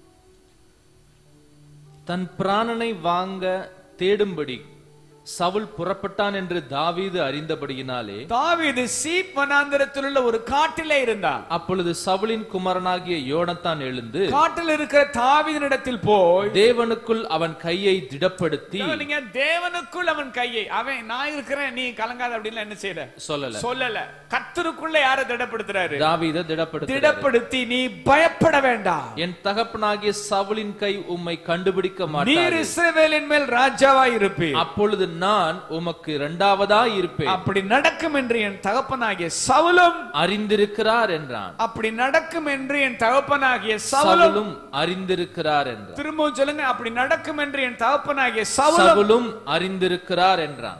[SPEAKER 2] தன் பிராணனை வாங்க தேடும்படி சவுல் புறப்பட்டான் என்று தாவீது அறிந்தபடியினாலே
[SPEAKER 1] தாவீது சீப் வனாந்திரத்தில் உள்ள ஒரு காட்டிலே இருந்தான்
[SPEAKER 2] அப்பொழுது சவுலின் குமாரனாகிய யோனத்தான் எழுந்து
[SPEAKER 1] காட்டில் இருக்கிற தாவீதினிடத்தில் போய்
[SPEAKER 2] தேவனுக்குள் அவன் கையை திடப்படுத்தி
[SPEAKER 1] நீங்க தேவனுக்குள் அவன் கையை அவன் நான் இருக்கிறேன் நீ கலங்காத அப்படின்னு என்ன செய்யல
[SPEAKER 2] சொல்லல
[SPEAKER 1] சொல்லல கர்த்தருக்குள்ள யார திடப்படுத்துறாரு
[SPEAKER 2] தாவீத திடப்படுத்தி
[SPEAKER 1] திடப்படுத்தி நீ பயப்பட வேண்டாம்
[SPEAKER 2] என் தகப்பனாகிய சவுலின் கை உம்மை கண்டுபிடிக்க
[SPEAKER 1] நீர்
[SPEAKER 2] மாட்டார்
[SPEAKER 1] இஸ்ரவேலின் மேல் ராஜாவா இருப்பீர்
[SPEAKER 2] அப்பொழுது நான் உமக்கு இரண்டாவதா இருப்பேன்
[SPEAKER 1] அப்படி நடக்கும் என்று என் தகப்பனாகிய சவுலும்
[SPEAKER 2] அறிந்திருக்கிறார் என்றான்
[SPEAKER 1] அப்படி நடக்கும் என்று என் தகப்பனாகிய சவுலும்
[SPEAKER 2] சவுலும் அறிந்திருக்கிறார் என்றான்
[SPEAKER 1] திரும்பவும் சொல்லுங்க அப்படி நடக்கும் என்று என் தகப்பனாகிய சவுலும்
[SPEAKER 2] சவுலும் அறிந்திருக்கிறார் என்றான்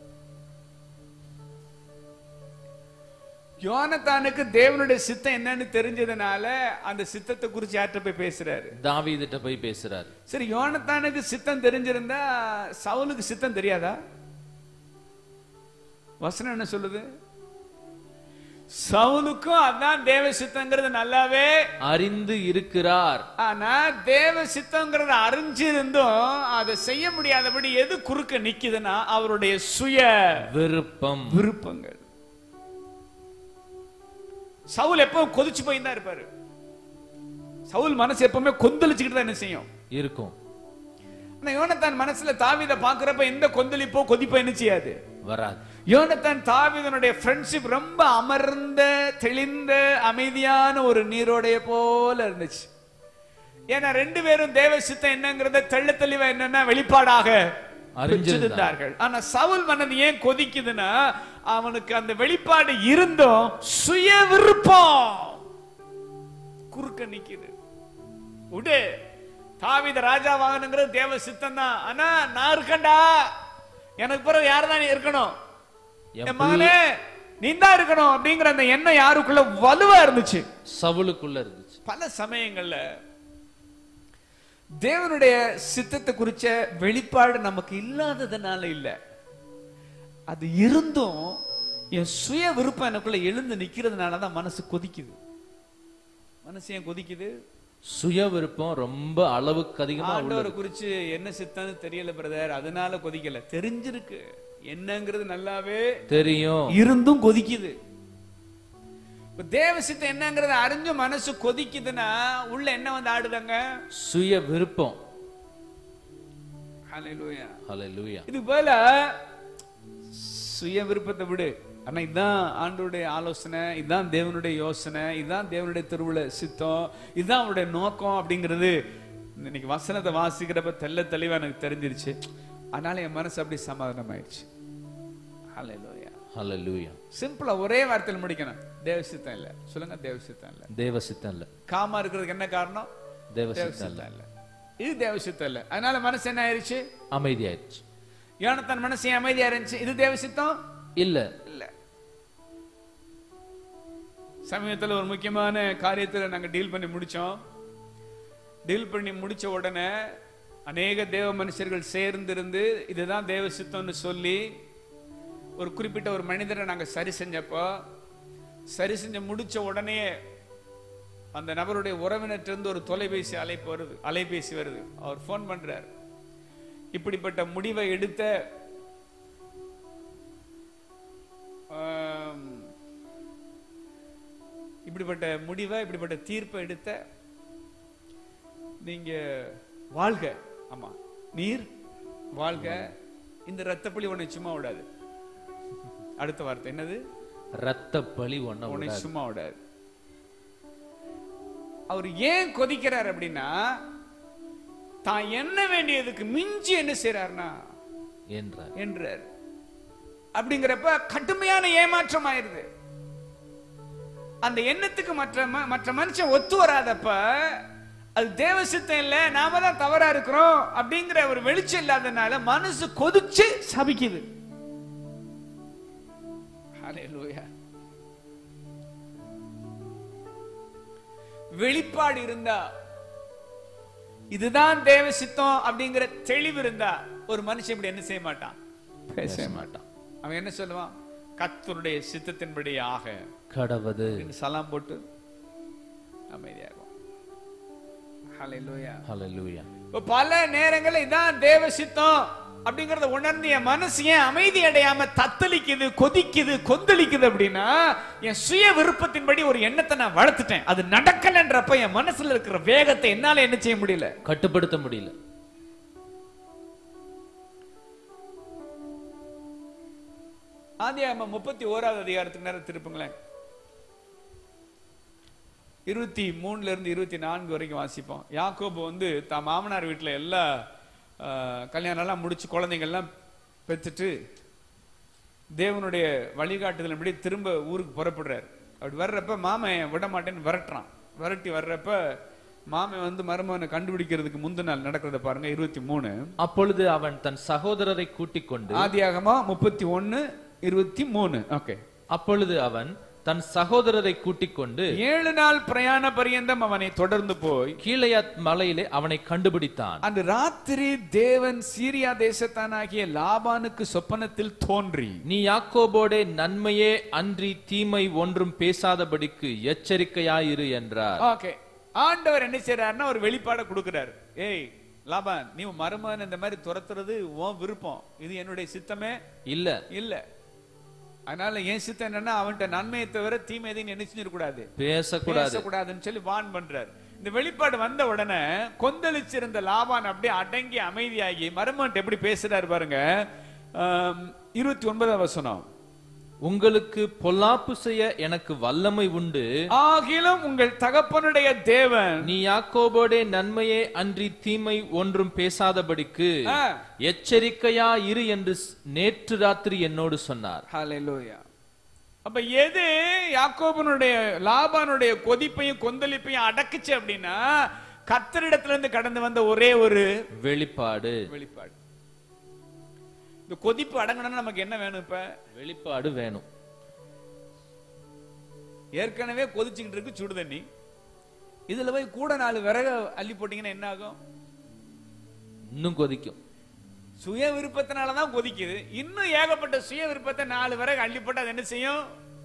[SPEAKER 1] யோனத்தானுக்கு தேவனுடைய சித்தம் என்னன்னு தெரிஞ்சதுனால அந்த சித்தத்தை குறிச்சு யார்கிட்ட போய் பேசுறாரு
[SPEAKER 2] தாவீதிட்ட போய் பேசுறாரு
[SPEAKER 1] சரி யோனத்தானுக்கு சித்தம் தெரிஞ்சிருந்தா சவுலுக்கு சித்தம் தெரியாதா வசனம் என்ன சொல்லுது சவுலுக்கும் அதான் தேவ சித்தங்கிறது நல்லாவே
[SPEAKER 2] அறிந்து இருக்கிறார்
[SPEAKER 1] ஆனா தேவ சித்தங்கிறத அறிஞ்சிருந்தும் அதை செய்ய முடியாதபடி எது குறுக்க நிக்குதுன்னா அவருடைய சுய
[SPEAKER 2] விருப்பம்
[SPEAKER 1] விருப்பங்கள் சவுல் எப்பவும் கொதிச்சு போய் தான் இருப்பாரு சவுல் மனசு எப்பவுமே கொந்தளிச்சுக்கிட்டு தான் என்ன செய்யும்
[SPEAKER 2] இருக்கும்
[SPEAKER 1] ஆனா யோனத்தான் மனசுல தாவீத பாக்குறப்ப எந்த கொந்தளிப்போ கொதிப்போ என்ன செய்யாது
[SPEAKER 2] வராது
[SPEAKER 1] யோனத்தான் தாவீதனுடைய ஃப்ரெண்ட்ஷிப் ரொம்ப அமர்ந்த தெளிந்த அமைதியான ஒரு நீரோடைய போல இருந்துச்சு ஏன்னா ரெண்டு பேரும் தேவ சித்தம் என்னங்கறத தெள்ள தெளிவா என்னன்னா வெளிப்பாடாக
[SPEAKER 2] அறிஞ்சிருந்தார்.
[SPEAKER 1] பெற்றிருந்தார்கள் ஆனா சவுல் மனது ஏன் கொதிக்குதுன்னா அவனுக்கு அந்த வெளிப்பாடு இருந்தும் சுய விருப்பம் குறுக்க நிக்குது விடு தாவீத ராஜா வாங்கணுங்கிறது தேவ சித்தம் தான் ஆனா நான் இருக்கேன்டா எனக்கு பிறகு யார் தான் இருக்கணும்
[SPEAKER 2] என்
[SPEAKER 1] என் மகனே நீ தான் இருக்கணும் அப்படிங்கிற அந்த எண்ணம் யாருக்குள்ள வலுவா இருந்துச்சு
[SPEAKER 2] சவுலுக்குள்ள இருந்துச்சு
[SPEAKER 1] பல சமயங்கள்ல தேவனுடைய சித்தத்தை குறிச்ச வெளிப்பாடு நமக்கு இல்லாததுனால இல்ல அது இருந்தும் என் சுய விருப்பம் எனக்குள்ள எழுந்து நிக்கிறதுனால தான் மனசு கொதிக்குது மனசு ஏன் கொதிக்குது
[SPEAKER 2] சுய விருப்பம் ரொம்ப அளவுக்கு அதிகமா உள்ளது
[SPEAKER 1] ஆண்டவரை குறிச்சு என்ன சித்தம்னு தெரியல பிரதர் அதனால கொதிக்கல தெரிஞ்சிருக்கு என்னங்கிறது நல்லாவே
[SPEAKER 2] தெரியும்
[SPEAKER 1] இருந்தும் கொதிக்குது இப்ப தேவ சித்தம் என்னங்கறத அறிஞ்சு மனசு கொதிக்குதுன்னா உள்ள என்ன வந்து ஆடுதாங்க
[SPEAKER 2] சுய விருப்பம்
[SPEAKER 1] ஹalleluya
[SPEAKER 2] ஹalleluya
[SPEAKER 1] இது போல சுய விருப்பத்தை விடு ஆனா இதுதான் ஆண்டோடைய ஆலோசனை இதுதான் தேவனுடைய யோசனை இதுதான் தேவனுடைய திருவிழா சித்தம் இதுதான் அவருடைய நோக்கம் அப்படிங்கிறது இன்னைக்கு வசனத்தை வாசிக்கிறப்ப தெள்ள தெளிவா எனக்கு தெரிஞ்சிருச்சு அதனால என் மனசு அப்படி சமாதானம் ஆயிடுச்சு ஹalleluya
[SPEAKER 2] ஹalleluya
[SPEAKER 1] சிம்பிளா ஒரே வார்த்தையில் முடிக்கணும் தேவ சித்தம் இல்ல சொல்லுங்க தேவ சித்தம் இல்ல
[SPEAKER 2] தேவ சித்தம் இல்ல
[SPEAKER 1] காமா இருக்கிறதுக்கு என்ன காரணம்
[SPEAKER 2] தேவ
[SPEAKER 1] தேவ
[SPEAKER 2] சித்தம் இல்ல
[SPEAKER 1] சித்தம் இல்ல இது தேவ சித்தம் இல்ல அதனால மனசு என்ன ஆயிருச்சு
[SPEAKER 2] அமைதியாயிடுச்சு
[SPEAKER 1] யோனத்தன் மனசு ஏன் அமைதியா இருந்துச்சு இது தேவ சித்தம்
[SPEAKER 2] இல்ல
[SPEAKER 1] இல்ல சமயத்துல ஒரு முக்கியமான காரியத்துல நாங்க டீல் பண்ணி முடிச்சோம் டீல் பண்ணி முடிச்ச உடனே அநேக தேவ மனுஷர்கள் சேர்ந்திருந்து இதுதான் தேவ சித்தம்னு சொல்லி ஒரு குறிப்பிட்ட ஒரு மனிதரை நாங்க சரி செஞ்சப்போ சரி செஞ்ச முடிச்ச உடனே அந்த நபருடைய உறவினற்றிருந்து ஒரு தொலைபேசி அழைப்பு வருது அலைபேசி வருது அவர் ஃபோன் பண்றார் இப்படிப்பட்ட முடிவை எடுத்த ஆம், இப்படிப்பட்ட முடிவை இப்படிப்பட்ட தீர்ப்பை எடுத்த நீங்க வாழ்க ஆமா நீர் வாழ்க இந்த ரத்தப்பழி உன்னை சும்மா விடாது அடுத்த வார்த்தை என்னது
[SPEAKER 2] ரத்த பழி ஒண்ண
[SPEAKER 1] உன்னை
[SPEAKER 2] விடாது.
[SPEAKER 1] சும்மா விடாது அவர் ஏன் கொதிக்கிறார் அப்படின்னா தான் என்ன வேண்டியதுக்கு மிஞ்சி என்ன செய்யறாருன்னா
[SPEAKER 2] என்றார்
[SPEAKER 1] என்றார் அப்படிங்கிறப்ப கடுமையான ஏமாற்றம் ஆயிருது அந்த எண்ணத்துக்கு மற்ற ம- மற்ற மனுஷன் ஒத்து வராதப்ப அது தேவ சித்தம் இல்ல நாம தான் தவறா இருக்கிறோம் அப்படிங்கிற ஒரு வெளிச்சம் இல்லாதனால மனசு கொதிச்சு சபிக்குது ஹalleluya வெளிப்பாடு இருந்தா இதுதான் தேவ சித்தம் அப்படிங்கிற தெளிவு இருந்தா ஒரு மனுஷன் இப்படி என்ன செய்ய மாட்டான் பேச மாட்டான் அவன் என்ன சொல்லுவான் கர்த்தருடைய சித்தத்தின்படி ஆக
[SPEAKER 2] கடவது
[SPEAKER 1] அப்படின்னு சலாம் போட்டு அமைதியாகும் ஹalleluya
[SPEAKER 2] ஹalleluya
[SPEAKER 1] இப்ப பல நேரங்கள்ல இதான் தேவ சித்தம் அப்படிங்கறத உணர்ந்து என் மனசு ஏன் அமைதி அடையாம தத்தளிக்குது கொதிக்குது கொந்தளிக்குது அப்படின்னா என் சுய விருப்பத்தின்படி ஒரு எண்ணத்தை நான் வளர்த்துட்டேன் அது நடக்கலன்றப்ப என் மனசுல இருக்கிற வேகத்தை என்னால என்ன செய்ய முடியல
[SPEAKER 2] கட்டுப்படுத்த முடியல
[SPEAKER 1] ஆதியாகமம் முப்பத்தி ஓராவது அதிகாரத்துக்கு நேரம் திருப்புங்களேன் இருபத்தி மூணுல இருந்து இருபத்தி நான்கு வரைக்கும் வாசிப்போம் யாக்கோபு வந்து தான் மாமனார் வீட்டுல எல்லா ஆஹ், கல்யாணம் எல்லாம் முடிச்சு குழந்தைங்கள்லாம் பெற்றுட்டு தேவனுடைய வழிகாட்டுதலின்படி திரும்ப ஊருக்கு புறப்படுறாரு அப்படி வர்றப்ப மாமன் விட மாட்டேன்னு விரட்டுறான் விரட்டி வர்றப்ப மாமன் வந்து மருமகனை கண்டுபிடிக்கிறதுக்கு முந்தின நாள் நடக்கிறத பாருங்க இருபத்தி மூணு
[SPEAKER 2] அப்பொழுது அவன் தன் சகோதரரை கூட்டிக் கொண்டு
[SPEAKER 1] ஆதியாகமா முப்பத்தி ஒன்னு இருபத்தி மூணு ஓகே
[SPEAKER 2] அப்பொழுது அவன் தன் சகோதரரை கூட்டிக் கொண்டு
[SPEAKER 1] ஏழு நாள் பிரயாண பரியந்தம் அவனை தொடர்ந்து போய்
[SPEAKER 2] கீழையாத் மலையிலே அவனை கண்டுபிடித்தான்
[SPEAKER 1] அந்த ராத்திரி தேவன் சீரியா தேசத்தானாகிய லாபானுக்கு சொப்பனத்தில் தோன்றி
[SPEAKER 2] நீ யாக்கோபோடே நன்மையே அன்றி தீமை ஒன்றும் பேசாதபடிக்கு எச்சரிக்கையாயிரு என்றார்
[SPEAKER 1] ஓகே ஆண்டவர் என்ன செய்யறாருன்னா ஒரு வெளிப்பாட கொடுக்கிறாரு ஏய் லாபான் நீ உன் மருமகன் இந்த மாதிரி துரத்துறது உன் விருப்பம் இது என்னுடைய சித்தமே
[SPEAKER 2] இல்ல
[SPEAKER 1] இல்ல அதனால என் சித்தம் என்னன்னா அவன்கிட்ட நன்மையை தவிர தீமை எதையும் நினைச்சிட கூடாது
[SPEAKER 2] பேசக்கூடாது
[SPEAKER 1] பேசக்கூடாதுன்னு சொல்லி வான் பண்றாரு இந்த வெளிப்பாடு வந்த உடனே கொந்தளிச்சிருந்த லாபான் அப்படியே அடங்கி அமைதியாகி மருமன்ட்டு எப்படி பேசுறாரு பாருங்க ஆம், இருபத்தி ஒன்பதாம் வசனம்
[SPEAKER 2] உங்களுக்கு பொல்லாப்பு செய்ய எனக்கு வல்லமை உண்டு
[SPEAKER 1] ஆகிலும் உங்கள் தகப்பனுடைய தேவன்
[SPEAKER 2] நீ யாக்கோபோடே நன்மையே அன்றி தீமை ஒன்றும் பேசாதபடிக்கு
[SPEAKER 1] ஆ.
[SPEAKER 2] எச்சரிக்கையா இரு என்று ஸ்- நேற்று ராத்திரி என்னோடு சொன்னார்
[SPEAKER 1] ஹalleluya அப்ப எது யாக்கோபனுடைய லாபானுடைய கொதிப்பையும் கொந்தளிப்பையும் அடக்குச்சு அப்படின்னா கத்தரிடத்துல இருந்து கடந்து வந்த ஒரே ஒரு
[SPEAKER 2] வெளிப்பாடு
[SPEAKER 1] வெளிப்பாடு இந்த கொதிப்பு அடங்கணும்னா நமக்கு என்ன வேணும் இப்ப
[SPEAKER 2] வெளிப்பாடு வேணும்
[SPEAKER 1] ஏற்கனவே கொதிச்சுக்கிட்டு இருக்கு சுடு தண்ணி இதுல போய் கூட நாலு விறக அள்ளி போட்டீங்கன்னா என்ன ஆகும்
[SPEAKER 2] இன்னும் கொதிக்கும்
[SPEAKER 1] சுய விருப்பத்தினால தான் கொதிக்குது இன்னும் ஏகப்பட்ட சுய விருப்பத்தை நாலு விறகு அள்ளி போட்டு அது என்ன செய்யும்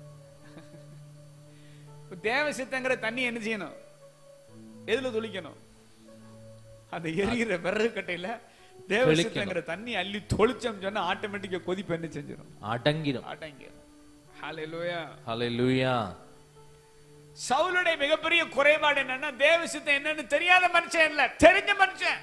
[SPEAKER 1] இப்ப தேவ சித்தங்கிற தண்ணி என்ன செய்யணும் எதுல துளிக்கணும் அந்த எரிகிற விறகு கட்டையில தேவ
[SPEAKER 2] தெளிக்கணும்.
[SPEAKER 1] சித்தங்கிற தண்ணி அள்ளி தொளிச்சோம் சொன்னா ஆட்டோமேட்டிக்கா கொதிப்பு என்ன செஞ்சிடும்
[SPEAKER 2] அடங்கிடும்
[SPEAKER 1] ஆட்டங்க ஹalleluya
[SPEAKER 2] ஹalleluya
[SPEAKER 1] சவுலுடைய மிகப்பெரிய குறைபாடு என்னன்னா தேவ சித்தம் என்னன்னு தெரியாத மனுஷன் இல்ல தெரிஞ்ச மனுஷன்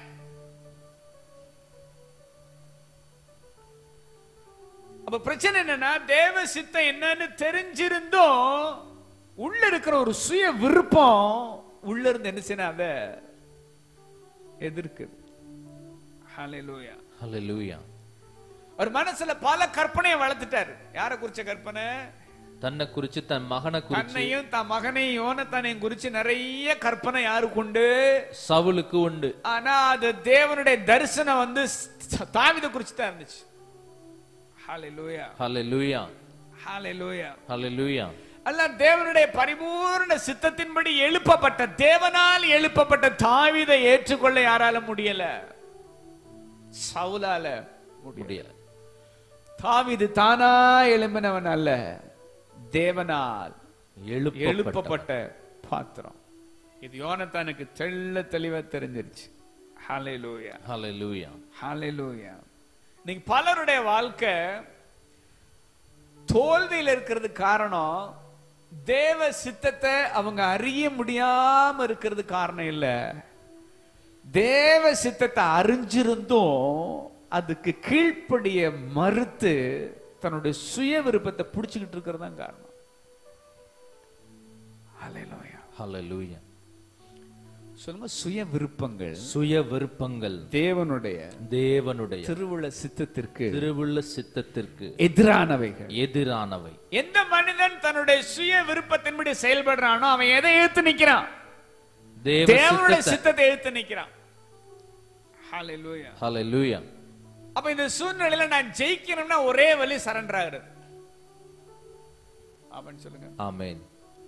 [SPEAKER 1] அப்ப பிரச்சனை என்னன்னா தேவ சித்தம் என்னன்னு தெரிஞ்சிருந்தும் உள்ள இருக்கிற ஒரு சுய விருப்பம் உள்ள இருந்து என்ன செய்யணும் அத எதிர்க்குது ஹalleluya
[SPEAKER 2] ஹalleluya
[SPEAKER 1] ஒரு மனசுல பல கற்பனையை வளர்த்துட்டாரு யார குறிச்ச கற்பனை
[SPEAKER 2] தன்னை குறிச்சு தன் மகனை குறிச்சு
[SPEAKER 1] தன்னையும் தன் மகனையும் யோனத்தானையும் குறிச்சு நிறைய கற்பனை யாருக்கு உண்டு
[SPEAKER 2] சவுலுக்கு உண்டு
[SPEAKER 1] ஆனா அது தேவனுடைய தரிசனம் வந்து ஸ்- தாவீதை குறிச்சு தான் இருந்துச்சு ஹalleluya
[SPEAKER 2] ஹalleluya
[SPEAKER 1] ஹalleluya
[SPEAKER 2] ஹalleluya
[SPEAKER 1] அல்ல தேவனுடைய பரிபூர்ண சித்தத்தின்படி எழுப்பப்பட்ட தேவனால் எழுப்பப்பட்ட தாவீதை ஏற்றுக்கொள்ள யாரால முடியல சவுலால முடியல
[SPEAKER 2] முடியல
[SPEAKER 1] தாவீது தானா எழும்பினவன் அல்ல தேவனால்
[SPEAKER 2] எழுப்பப்பட்ட
[SPEAKER 1] எழுப்பப்பட்ட பாத்திரம் இது யோனத்தானுக்கு தெள்ள தெளிவா தெரிஞ்சிருச்சு ஹalleluya
[SPEAKER 2] ஹalleluya
[SPEAKER 1] ஹalleluya நீங்க பலருடைய வாழ்க்கை தோல்வியில் இருக்கிறது காரணம் தேவ சித்தத்தை அவங்க அறிய முடியாம இருக்கிறது காரணம் இல்ல தேவ சித்தத்தை அறிஞ்சிருந்தும் அதுக்கு கீழ்ப்படிய மறுத்து தன்னுடைய சுய விருப்பத்தை புடிச்சுக்கிட்டு இருக்கிறது தான் காரணம் ஹalleluya
[SPEAKER 2] ஹalleluya
[SPEAKER 1] சொல்லுங்க சுய விருப்பங்கள்
[SPEAKER 2] சுய விருப்பங்கள்
[SPEAKER 1] தேவனுடைய
[SPEAKER 2] தேவனுடைய
[SPEAKER 1] திருவுள சித்தத்திற்கு
[SPEAKER 2] திருவுள்ள சித்தத்திற்கு
[SPEAKER 1] எதிரானவைகள்
[SPEAKER 2] எதிரானவை
[SPEAKER 1] எந்த மனிதன் தன்னுடைய சுய விருப்பத்தின்படி செயல்படுறானோ அவன் எதை எழுத்து நிக்கிறான்
[SPEAKER 2] தேவ
[SPEAKER 1] தேவனுடைய
[SPEAKER 2] சித்தத்தை
[SPEAKER 1] சித்தத்தை எழுத்து நிக்கிறான் ஹalleluya
[SPEAKER 2] ஹalleluya
[SPEAKER 1] அப்ப இந்த சூழ்நிலையில நான் ஜெயிக்கணும்னா ஒரே வழி சரண்டர் ஆகுறது அவன் சொல்லுங்க
[SPEAKER 2] ஆமென்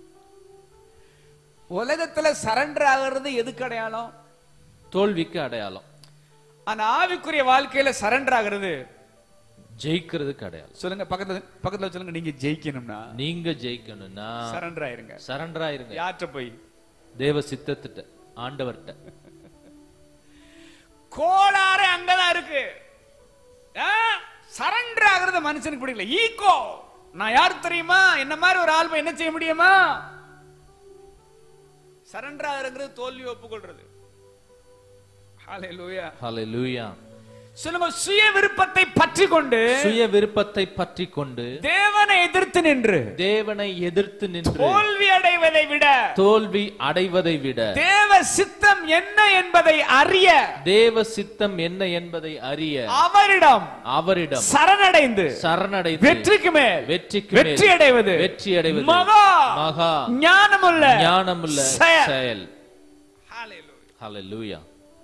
[SPEAKER 1] உலகத்துல சரண்டர் ஆகுறது எதுக்கு அடையாளம்
[SPEAKER 2] தோல்விக்கு அடையாளம்
[SPEAKER 1] ஆனா ஆவிக்குரிய வாழ்க்கையில சரண்டர் ஆகுறது
[SPEAKER 2] ஜெயிக்கிறதுக்கு அடையாளம்
[SPEAKER 1] சொல்லுங்க பக்கத்துல பக்கத்துல சொல்லுங்க நீங்க ஜெயிக்கணும்னா
[SPEAKER 2] நீங்க ஜெயிக்கணும்னா
[SPEAKER 1] சரண்டர் ஆயிருங்க
[SPEAKER 2] சரண்டர் ஆயிருங்க
[SPEAKER 1] யார்கிட்ட போய்
[SPEAKER 2] தேவ சித்தத்திட்ட ஆண்டவர்கிட்ட
[SPEAKER 1] கோளாறு அங்கதான் இருக்கு சரண்டர் ஆகுறது மனுஷனுக்கு பிடிக்கல ஈகோ நான் யார் தெரியுமா என்ன மாதிரி ஒரு ஆள் போய் என்ன செய்ய முடியுமா சரண்டர் ஆகுறது தோல்வி ஒப்புக்கொள்றது ஹalleluya
[SPEAKER 2] ஹalleluya
[SPEAKER 1] சொல்லுங்க சுய விருப்பத்தை பற்றி கொண்டு
[SPEAKER 2] சுய விருப்பத்தை பற்றி கொண்டு
[SPEAKER 1] தேவனை எதிர்த்து நின்று
[SPEAKER 2] தேவனை எதிர்த்து நின்று
[SPEAKER 1] தோல்வி அடைவதை விட
[SPEAKER 2] தோல்வி அடைவதை விட
[SPEAKER 1] தேவ சித்தம் என்ன என்பதை அறிய
[SPEAKER 2] தேவ சித்தம் என்ன என்பதை அறிய
[SPEAKER 1] அவரிடம்
[SPEAKER 2] அவரிடம்
[SPEAKER 1] சரணடைந்து
[SPEAKER 2] சரணடைந்து
[SPEAKER 1] வெற்றிக்கு மேல்
[SPEAKER 2] வெற்றிக்கு மேல்
[SPEAKER 1] வெற்றி அடைவது
[SPEAKER 2] வெற்றி அடைவது
[SPEAKER 1] மகா
[SPEAKER 2] மகா
[SPEAKER 1] ஞானமுள்ள
[SPEAKER 2] ஞானமுள்ள
[SPEAKER 1] செயல்.
[SPEAKER 2] செயல்
[SPEAKER 1] Hallelujah.
[SPEAKER 2] ஹalleluya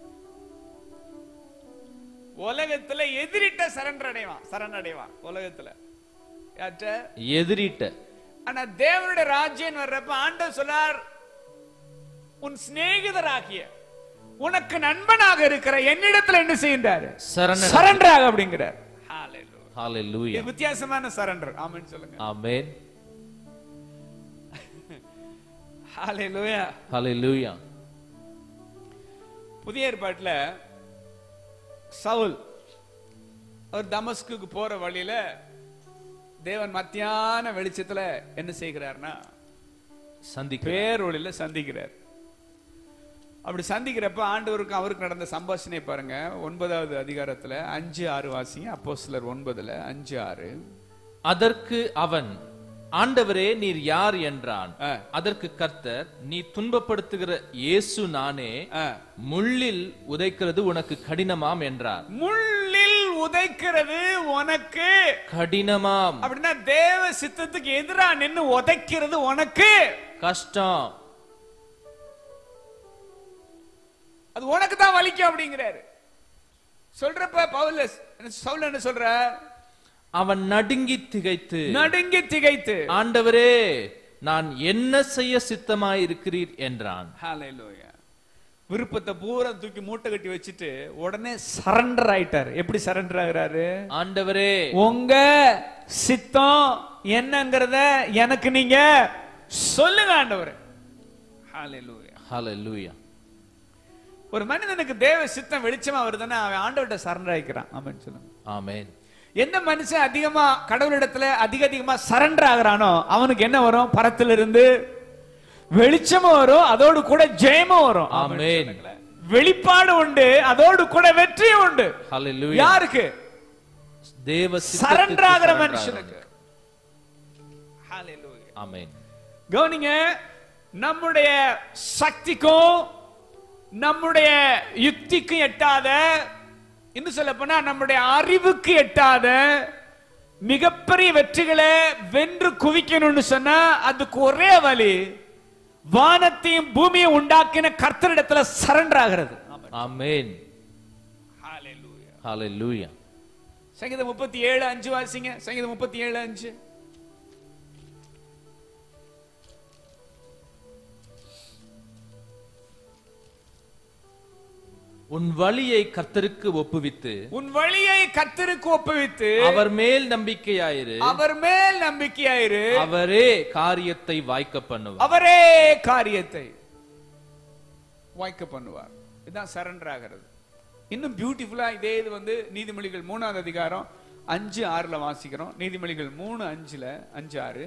[SPEAKER 1] உலகத்துல எதிரிட்ட சரண்டர் அடைவான் சரணடைவான் உலகத்துல யார்ட்ட
[SPEAKER 2] எதிரிட்ட
[SPEAKER 1] ஆனா தேவனுடைய ராஜ்யம் வர்றப்ப ஆண்டவர் சொல்லார் உன் சிநேகிதராகிய உனக்கு நண்பனாக இருக்கிற என்னிடத்துல என்ன செய்கின்றாரு
[SPEAKER 2] சரண
[SPEAKER 1] சரண்டர் ஆக அப்படிங்கிறார் Hallelujah.
[SPEAKER 2] ஹalleluya
[SPEAKER 1] இது வித்தியாசமான சரண்டர் ஆமென் சொல்லுங்க
[SPEAKER 2] ஆமென்
[SPEAKER 1] ஹalleluya
[SPEAKER 2] ஹalleluya
[SPEAKER 1] புதிய ஏற்பாட்டுல சவுல் அவர் தமஸ்குக்கு போற வழியில தேவன் மத்தியான வெளிச்சத்துல என்ன செய்கிறார்னா
[SPEAKER 2] சந்திக்க
[SPEAKER 1] பேரொழில சந்திக்கிறார் அப்படி சந்திக்கிறப்ப ஆண்டவருக்கும் அவருக்கு நடந்த சம்பாஷணை பாருங்க ஒன்பதாவது அதிகாரத்துல அஞ்சு ஆறு வாசிங்க அப்போ சிலர் ஒன்பதுல அஞ்சு ஆறு
[SPEAKER 2] அதற்கு அவன் ஆண்டவரே நீர் யார் என்றான்
[SPEAKER 1] ஆ.
[SPEAKER 2] அதற்கு கர்த்தர் நீ துன்பப்படுத்துகிற இயேசு நானே
[SPEAKER 1] ஆ.
[SPEAKER 2] முள்ளில் உதைக்கிறது உனக்கு கடினமாம் என்றார்
[SPEAKER 1] முள்ளில் உதைக்கிறது உனக்கு
[SPEAKER 2] கடினமாம்
[SPEAKER 1] அப்படின்னா தேவ சித்தத்துக்கு எதிரா நின்னு உதைக்கிறது உனக்கு
[SPEAKER 2] கஷ்டம்
[SPEAKER 1] அது உனக்கு தான் வலிக்கும் அப்படிங்கிறாரு சொல்றப்ப பவுல சவுல் என்ன சொல்ற
[SPEAKER 2] அவன் நடுங்கி திகைத்து
[SPEAKER 1] நடுங்கி திகைத்து
[SPEAKER 2] ஆண்டவரே நான் என்ன செய்ய சித்தமாய் இருக்கிறீர் என்றான்
[SPEAKER 1] ஹalleluya விருப்பத்தை பூரா தூக்கி மூட்டை கட்டி வச்சுட்டு உடனே சரண்டர் ஆயிட்டாரு எப்படி சரண்டர் ஆகுறாரு
[SPEAKER 2] ஆண்டவரே
[SPEAKER 1] உங்க சித்தம் என்னங்கிறத எனக்கு நீங்க சொல்லுங்க ஆண்டவரே ஹalleluya
[SPEAKER 2] ஹalleluya
[SPEAKER 1] ஒரு மனிதனுக்கு தேவ சித்தம் வெளிச்சமா வருதுன்னா அவன் ஆண்டவர்கிட்ட சரண்டர் ஆயிக்கிறான் ஆமென் சொல்லுங்க
[SPEAKER 2] ஆமென்
[SPEAKER 1] எந்த மனுஷன் அதிகமா கடவுளிடத்துல அதிக அதிகமா சரண்டர் ஆகுறானோ அவனுக்கு என்ன வரும் பரத்துல இருந்து வெளிச்சமும் வரும் அதோடு கூட ஜெயமும் வரும்
[SPEAKER 2] ஆமென்
[SPEAKER 1] வெளிப்பாடு உண்டு அதோடு கூட வெற்றியும் உண்டு
[SPEAKER 2] ஹalleluya
[SPEAKER 1] யாருக்கு
[SPEAKER 2] தேவ
[SPEAKER 1] சரண்டர் ஆகிற
[SPEAKER 2] சித்தத்திற்கு
[SPEAKER 1] மனுஷனுக்கு Hallelujah.
[SPEAKER 2] ஆமென்
[SPEAKER 1] கவனிங்க நம்முடைய சக்திக்கும் நம்முடைய யுக்திக்கும் எட்டாத இன்னும் சொல்ல போனா நம்முடைய அறிவுக்கு எட்டாத மிகப்பெரிய வெற்றிகளை வென்று குவிக்கணும்னு சொன்னா அதுக்கு ஒரே வழி வானத்தையும் பூமியை உண்டாக்கின கர்த்தரிடத்துல சரண்டர் ஆகிறது
[SPEAKER 2] ஆமென் ஹalleluya
[SPEAKER 1] சங்கீதம் முப்பத்தி ஏழு அஞ்சு வாசிங்க சங்கீதம் முப்பத்தி ஏழு அஞ்சு
[SPEAKER 2] உன் வழியை கர்த்தருக்கு ஒப்புவித்து
[SPEAKER 1] உன் வழியை கர்த்தருக்கு ஒப்புவித்து
[SPEAKER 2] அவர் மேல் நம்பிக்கையாயிரு
[SPEAKER 1] அவர் மேல் நம்பிக்கையாயிரு
[SPEAKER 2] அவரே காரியத்தை வாய்க்க பண்ணுவார்
[SPEAKER 1] அவரே காரியத்தை வாய்க்க பண்ணுவார் இதுதான் சரண்டர் ஆகிறது இன்னும் பியூட்டிஃபுல்லா இதே இது வந்து நீதிமொழிகள் மூணாவது அதிகாரம் அஞ்சு ஆறுல வாசிக்கிறோம் நீதிமொழிகள் மூணு அஞ்சுல அஞ்சு ஆறு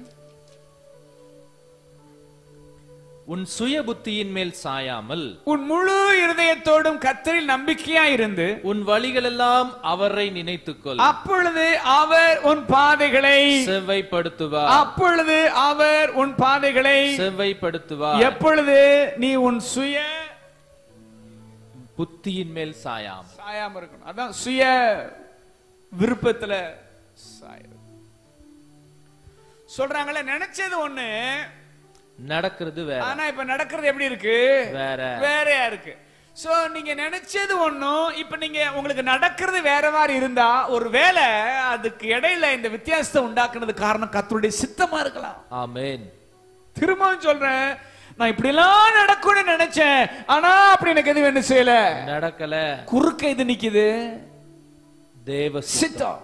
[SPEAKER 2] உன் சுய புத்தியின் மேல் சாயாமல்
[SPEAKER 1] உன் முழு இருதயத்தோடும் கர்த்தரில் நம்பிக்கையா இருந்து
[SPEAKER 2] உன் வழிகளெல்லாம் அவரை நினைத்துக்கொள்
[SPEAKER 1] அப்பொழுது அவர் உன் பாதைகளை
[SPEAKER 2] செவ்வைப்படுத்துவார்
[SPEAKER 1] அப்பொழுது அவர் உன் பாதைகளை
[SPEAKER 2] செவ்வைப்படுத்துவார்
[SPEAKER 1] எப்பொழுது நீ உன் சுய
[SPEAKER 2] புத்தியின் மேல் சாயாம்
[SPEAKER 1] சாயாம இருக்கணும் அதான் சுய விருப்பத்துல சாயம் சொல்றாங்கல்ல நினைச்சது ஒண்ணு
[SPEAKER 2] நடக்கிறது வேற
[SPEAKER 1] ஆனா இப்ப நடக்கிறது எப்படி இருக்கு
[SPEAKER 2] வேற
[SPEAKER 1] வேறையா இருக்கு சோ நீங்க நினைச்சது ஒண்ணும் இப்ப நீங்க உங்களுக்கு நடக்கிறது வேற மாதிரி இருந்தா ஒரு வேலை அதுக்கு இடையில இந்த வித்தியாசத்தை உண்டாக்குனது காரணம் கர்த்தருடைய சித்தமா இருக்கலாம்
[SPEAKER 2] ஆமென்
[SPEAKER 1] திரும்பவும் சொல்றேன் நான் இப்படி எல்லாம் நடக்கும்னு நினைச்சேன் ஆனா அப்படி எனக்கு எதுவும் என்ன செய்யல
[SPEAKER 2] நடக்கல
[SPEAKER 1] குறுக்க இது நிக்குது
[SPEAKER 2] தேவ
[SPEAKER 1] சித்தம்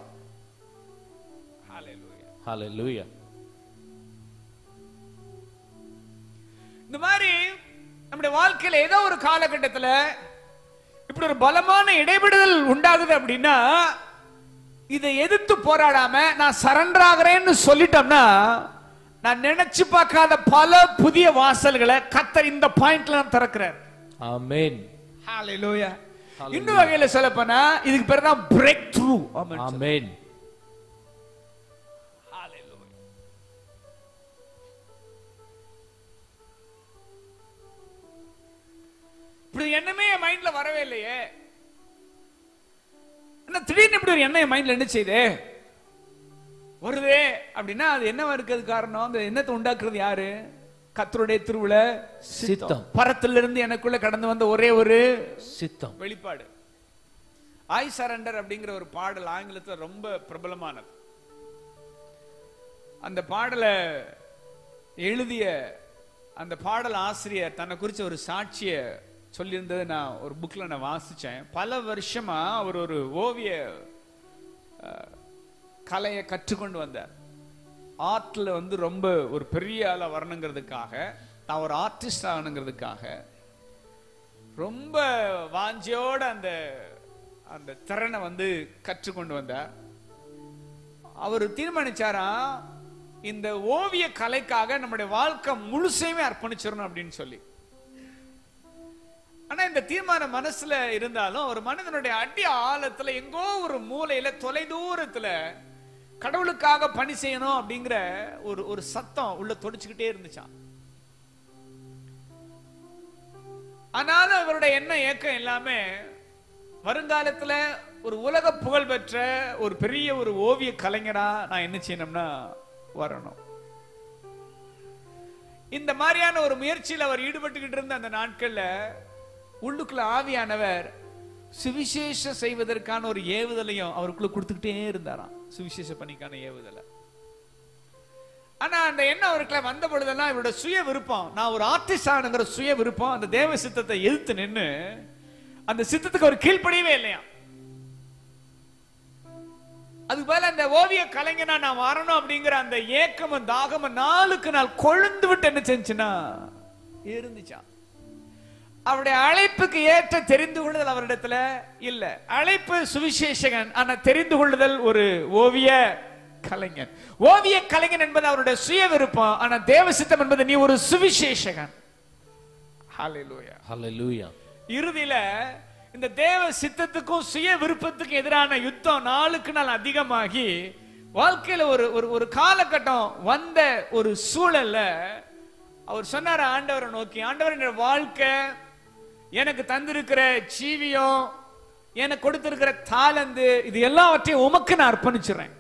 [SPEAKER 2] ஹalleluya
[SPEAKER 1] இந்த மாதிரி நம்முடைய வாழ்க்கையில ஏதோ ஒரு காலகட்டத்துல இப்படி ஒரு பலமான இடைவிடுதல் உண்டாகுது அப்படின்னா இதை எதிர்த்து போராடாம நான் சரண்டர் ஆகிறேன்னு சொல்லிட்டோம்னா நான் நினைச்சு பார்க்காத பல புதிய வாசல்களை கத்தர் இந்த பாயிண்ட்ல நான் திறக்கிறார்
[SPEAKER 2] ஆமென்
[SPEAKER 1] ஹalleluya இன்னும் வகையில சொல்ல போனா இதுக்கு பேர் தான் பிரேக் த்ரூ
[SPEAKER 2] ஆமென்
[SPEAKER 1] இப்படி ஒரு எண்ணமே என் மைண்ட்ல வரவே இல்லையே என்ன திடீர்னு இப்படி ஒரு எண்ணம் என் மைண்ட்ல என்ன செய்யுது வருதே அப்படின்னா அது என்னவா இருக்கிறது காரணம் அந்த எண்ணத்தை உண்டாக்குறது யாரு கத்தருடைய திருவுல
[SPEAKER 2] சித்தம்
[SPEAKER 1] பரத்துல இருந்து எனக்குள்ள கடந்து வந்த ஒரே ஒரு
[SPEAKER 2] சித்தம்
[SPEAKER 1] வெளிப்பாடு ஐ சரண்டர் அப்படிங்கிற ஒரு பாடல் ஆங்கிலத்துல ரொம்ப பிரபலமானது அந்த பாடலை எழுதிய அந்த பாடல் ஆசிரியர் தன்னை குறிச்ச ஒரு சாட்சிய சொல்லியிருந்ததை நான் ஒரு புக்ல நான் வாசிச்சேன் பல வருஷமா அவர் ஒரு ஓவிய அஹ், கலையை கற்றுக்கொண்டு வந்தார் ஆர்ட்ல வந்து ரொம்ப ஒரு பெரிய ஆளா வரணுங்கிறதுக்காக நான் ஒரு ஆர்டிஸ்ட் ஆகணுங்கிறதுக்காக ரொம்ப வாஞ்சியோட அந்த அந்த திறனை வந்து கற்றுக்கொண்டு வந்தார் அவர் தீர்மானிச்சாராம் இந்த ஓவிய கலைக்காக நம்முடைய வாழ்க்கை முழுசையுமே அர்ப்பணிச்சிடணும் அப்படின்னு சொல்லி ஆனா இந்த தீர்மானம் மனசுல இருந்தாலும் ஒரு மனிதனுடைய அடி ஆழத்துல எங்கோ ஒரு மூலையில தொலை தூரத்துல கடவுளுக்காக பணி செய்யணும் அப்படிங்கிற ஒரு ஒரு சத்தம் உள்ள தொடிச்சுக்கிட்டே இருந்துச்சான் ஆனாலும் அவருடைய எண்ணம் ஏக்கம் எல்லாமே வருங்காலத்துல ஒரு உலக புகழ் பெற்ற ஒரு பெரிய ஒரு ஓவிய கலைஞரா நான் என்ன செய்யணும்னா வரணும் இந்த மாதிரியான ஒரு முயற்சியில் அவர் ஈடுபட்டுக்கிட்டு இருந்த அந்த நாட்கள்ல உள்ளுக்குள்ள ஆவியானவர் சுவிசேஷம் செய்வதற்கான ஒரு ஏவுதலையும் அவருக்குள்ள கொடுத்துக்கிட்டே இருந்தாராம் சுவிசேஷ பணிக்கான ஏவுதலை ஆனா அந்த எண்ணம் அவருக்குள்ள வந்த பொழுதெல்லாம் இவரோட சுய விருப்பம் நான் ஒரு ஆர்டிஸ்ட் ஆனுங்கிற சுய விருப்பம் அந்த தேவ சித்தத்தை எதிர்த்து நின்னு அந்த சித்தத்துக்கு அவர் கீழ்ப்படியவே இல்லையா அதுக்கு பதிலா அந்த ஓவிய கலைஞனா நான் வரணும் அப்படிங்கிற அந்த ஏக்கமும் தாகமும் நாளுக்கு நாள் கொழுந்து விட்டு என்ன செஞ்சுன்னா இருந்துச்சான் அவருடைய அழைப்புக்கு ஏற்ற தெரிந்து கொள்ளுதல் அவரிடத்துல இல்ல அழைப்பு சுவிசேஷகன் ஆனா தெரிந்து கொள்ளுதல் ஒரு ஓவிய கலைஞன் ஓவிய கலைஞன் என்பது அவருடைய சுய விருப்பம் ஆனா தேவ சித்தம் என்பது நீ ஒரு சுவிசேஷகன் ஹalleluya
[SPEAKER 2] ஹalleluya
[SPEAKER 1] இறுதியில இந்த தேவ சித்தத்துக்கும் சுய விருப்பத்துக்கும் எதிரான யுத்தம் நாளுக்கு நாள் அதிகமாகி வாழ்க்கையில ஒரு ஒரு ஒரு காலகட்டம் வந்த ஒரு சூழல்ல அவர் சொன்னார் ஆண்டவரை நோக்கி ஆண்டவர் என்ற வாழ்க்கை எனக்கு தந்திருக்கிற ஜீவியம் எனக்கு கொடுத்திருக்கிற தாளந்து இது எல்லாவற்றையும் உமக்கு நான் அர்ப்பணிச்சுறேன்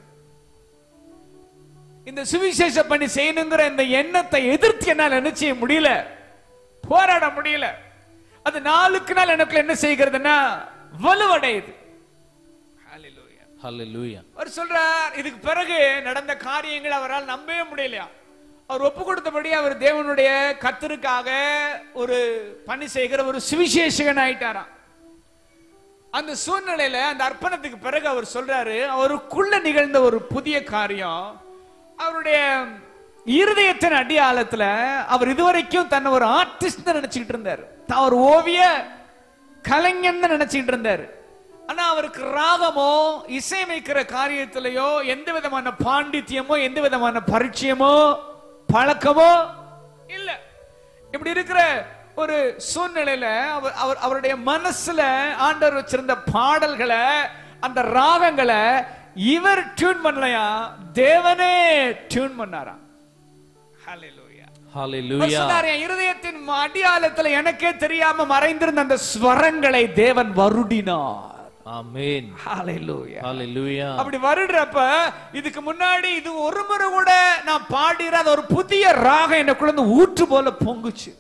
[SPEAKER 1] இந்த சுவிசேஷ பணி செய்யணுங்கிற இந்த எண்ணத்தை எதிர்த்து என்னால் என்ன செய்ய முடியல போராட முடியல அது நாளுக்கு நாள் எனக்குள்ள என்ன செய்கிறதுன்னா வலுவடையுது Hallelujah.
[SPEAKER 2] ஹalleluya
[SPEAKER 1] அவர் சொல்றார் இதுக்கு பிறகு நடந்த காரியங்கள் அவரால் நம்பவே முடியலையா அவர் ஒப்பு கொடுத்தபடி அவர் தேவனுடைய கத்தருக்காக ஒரு பணி செய்கிற ஒரு சுவிசேஷகன் ஆயிட்டாராம் அந்த சூழ்நிலையில அந்த அர்ப்பணத்துக்கு பிறகு அவர் சொல்றாரு அவருக்குள்ள நிகழ்ந்த ஒரு புதிய காரியம் அவருடைய இருதயத்தின் அடியாளத்துல அவர் இதுவரைக்கும் தன்னை ஒரு ஆர்டிஸ்ட் நினைச்சுக்கிட்டு இருந்தார் தான் ஒரு ஓவிய கலைஞன் நினைச்சுக்கிட்டு இருந்தார் ஆனா அவருக்கு ராகமோ இசையமைக்கிற காரியத்திலேயோ எந்த விதமான பாண்டித்யமோ எந்த விதமான பரிச்சயமோ பழக்கமோ இல்ல இப்படி இருக்கிற ஒரு சூழ்நிலையில அவர் அவர் அவருடைய மனசுல ஆண்டவர் வச்சிருந்த பாடல்களை அந்த ராகங்களை இவர் டியூன் பண்ணலையா தேவனே டியூன் பண்ணாராம் ஹalleluya அவர்
[SPEAKER 2] ஹalleluya
[SPEAKER 1] சொன்னார், என் இருதயத்தின் அடியாளத்துல எனக்கே தெரியாம மறைந்திருந்த அந்த ஸ்வரங்களை தேவன் வருடினார்
[SPEAKER 2] ஆமென்
[SPEAKER 1] ஹalleluya
[SPEAKER 2] ஹalleluya
[SPEAKER 1] அப்படி வருடுறப்ப இதுக்கு முன்னாடி இது ஒரு முறை கூட நான் பாடிறாத ஒரு புதிய ராகம் எனக்குள்ள இருந்து ஊற்று போல பொங்குச்சு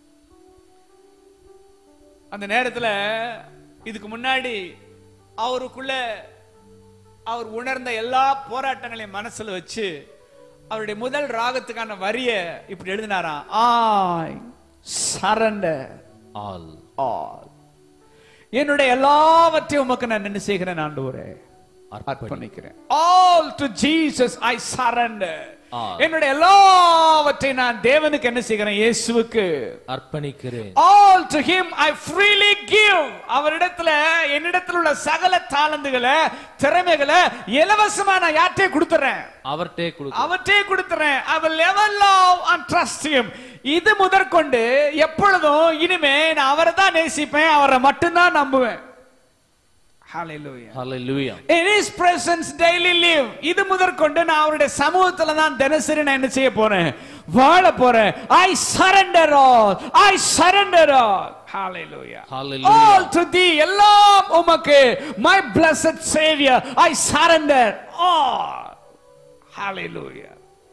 [SPEAKER 1] அந்த நேரத்துல இதுக்கு முன்னாடி அவருக்குள்ள அவர் உணர்ந்த எல்லா போராட்டங்களையும் மனசுல வச்சு அவருடைய முதல் ராகத்துக்கான வரிய இப்படி எழுதினாராம் ஆய் சரண்டர்
[SPEAKER 2] ஆல்
[SPEAKER 1] ஆல் என்னுடைய எல்லாவற்றையும் உமக்கு நான் என்ன செய்கிறேன் ஆண்டவரே
[SPEAKER 2] அர்ப்பணி
[SPEAKER 1] அர்ப்பணிக்கிறேன் all to Jesus I surrender
[SPEAKER 2] All.
[SPEAKER 1] என்னுடைய எல்லாவற்றையும் நான் தேவனுக்கு என்ன செய்கிறேன் இயேசுவுக்கு
[SPEAKER 2] அர்ப்பணிக்கிறேன்
[SPEAKER 1] all to him I freely give அவரிடத்துல என்னிடத்துல உள்ள சகல தாளந்துகளை திறமைகளை இலவசமா நான் யார்கிட்டயே கொடுத்துறேன்
[SPEAKER 2] அவர்ட்டே கொடு
[SPEAKER 1] அவற்றே கொடுத்துறேன் I will ever love and trust him இது முதற்கொண்டு எப்பொழுதும் இனிமே நான் அவரை தான் நேசிப்பேன் அவரை மட்டும்தான் நம்புவேன் Hallelujah.
[SPEAKER 2] Hallelujah
[SPEAKER 1] In his presence daily live இது முதற்கொண்டு நான் அவருடைய சமூகத்துல தான் தினசரி நான் என்ன செய்ய போறேன் வாழ போறேன் I surrender all I surrender all Hallelujah.
[SPEAKER 2] Hallelujah.
[SPEAKER 1] All to thee எல்லாம் உமக்கு my blessed savior I surrender all Hallelujah.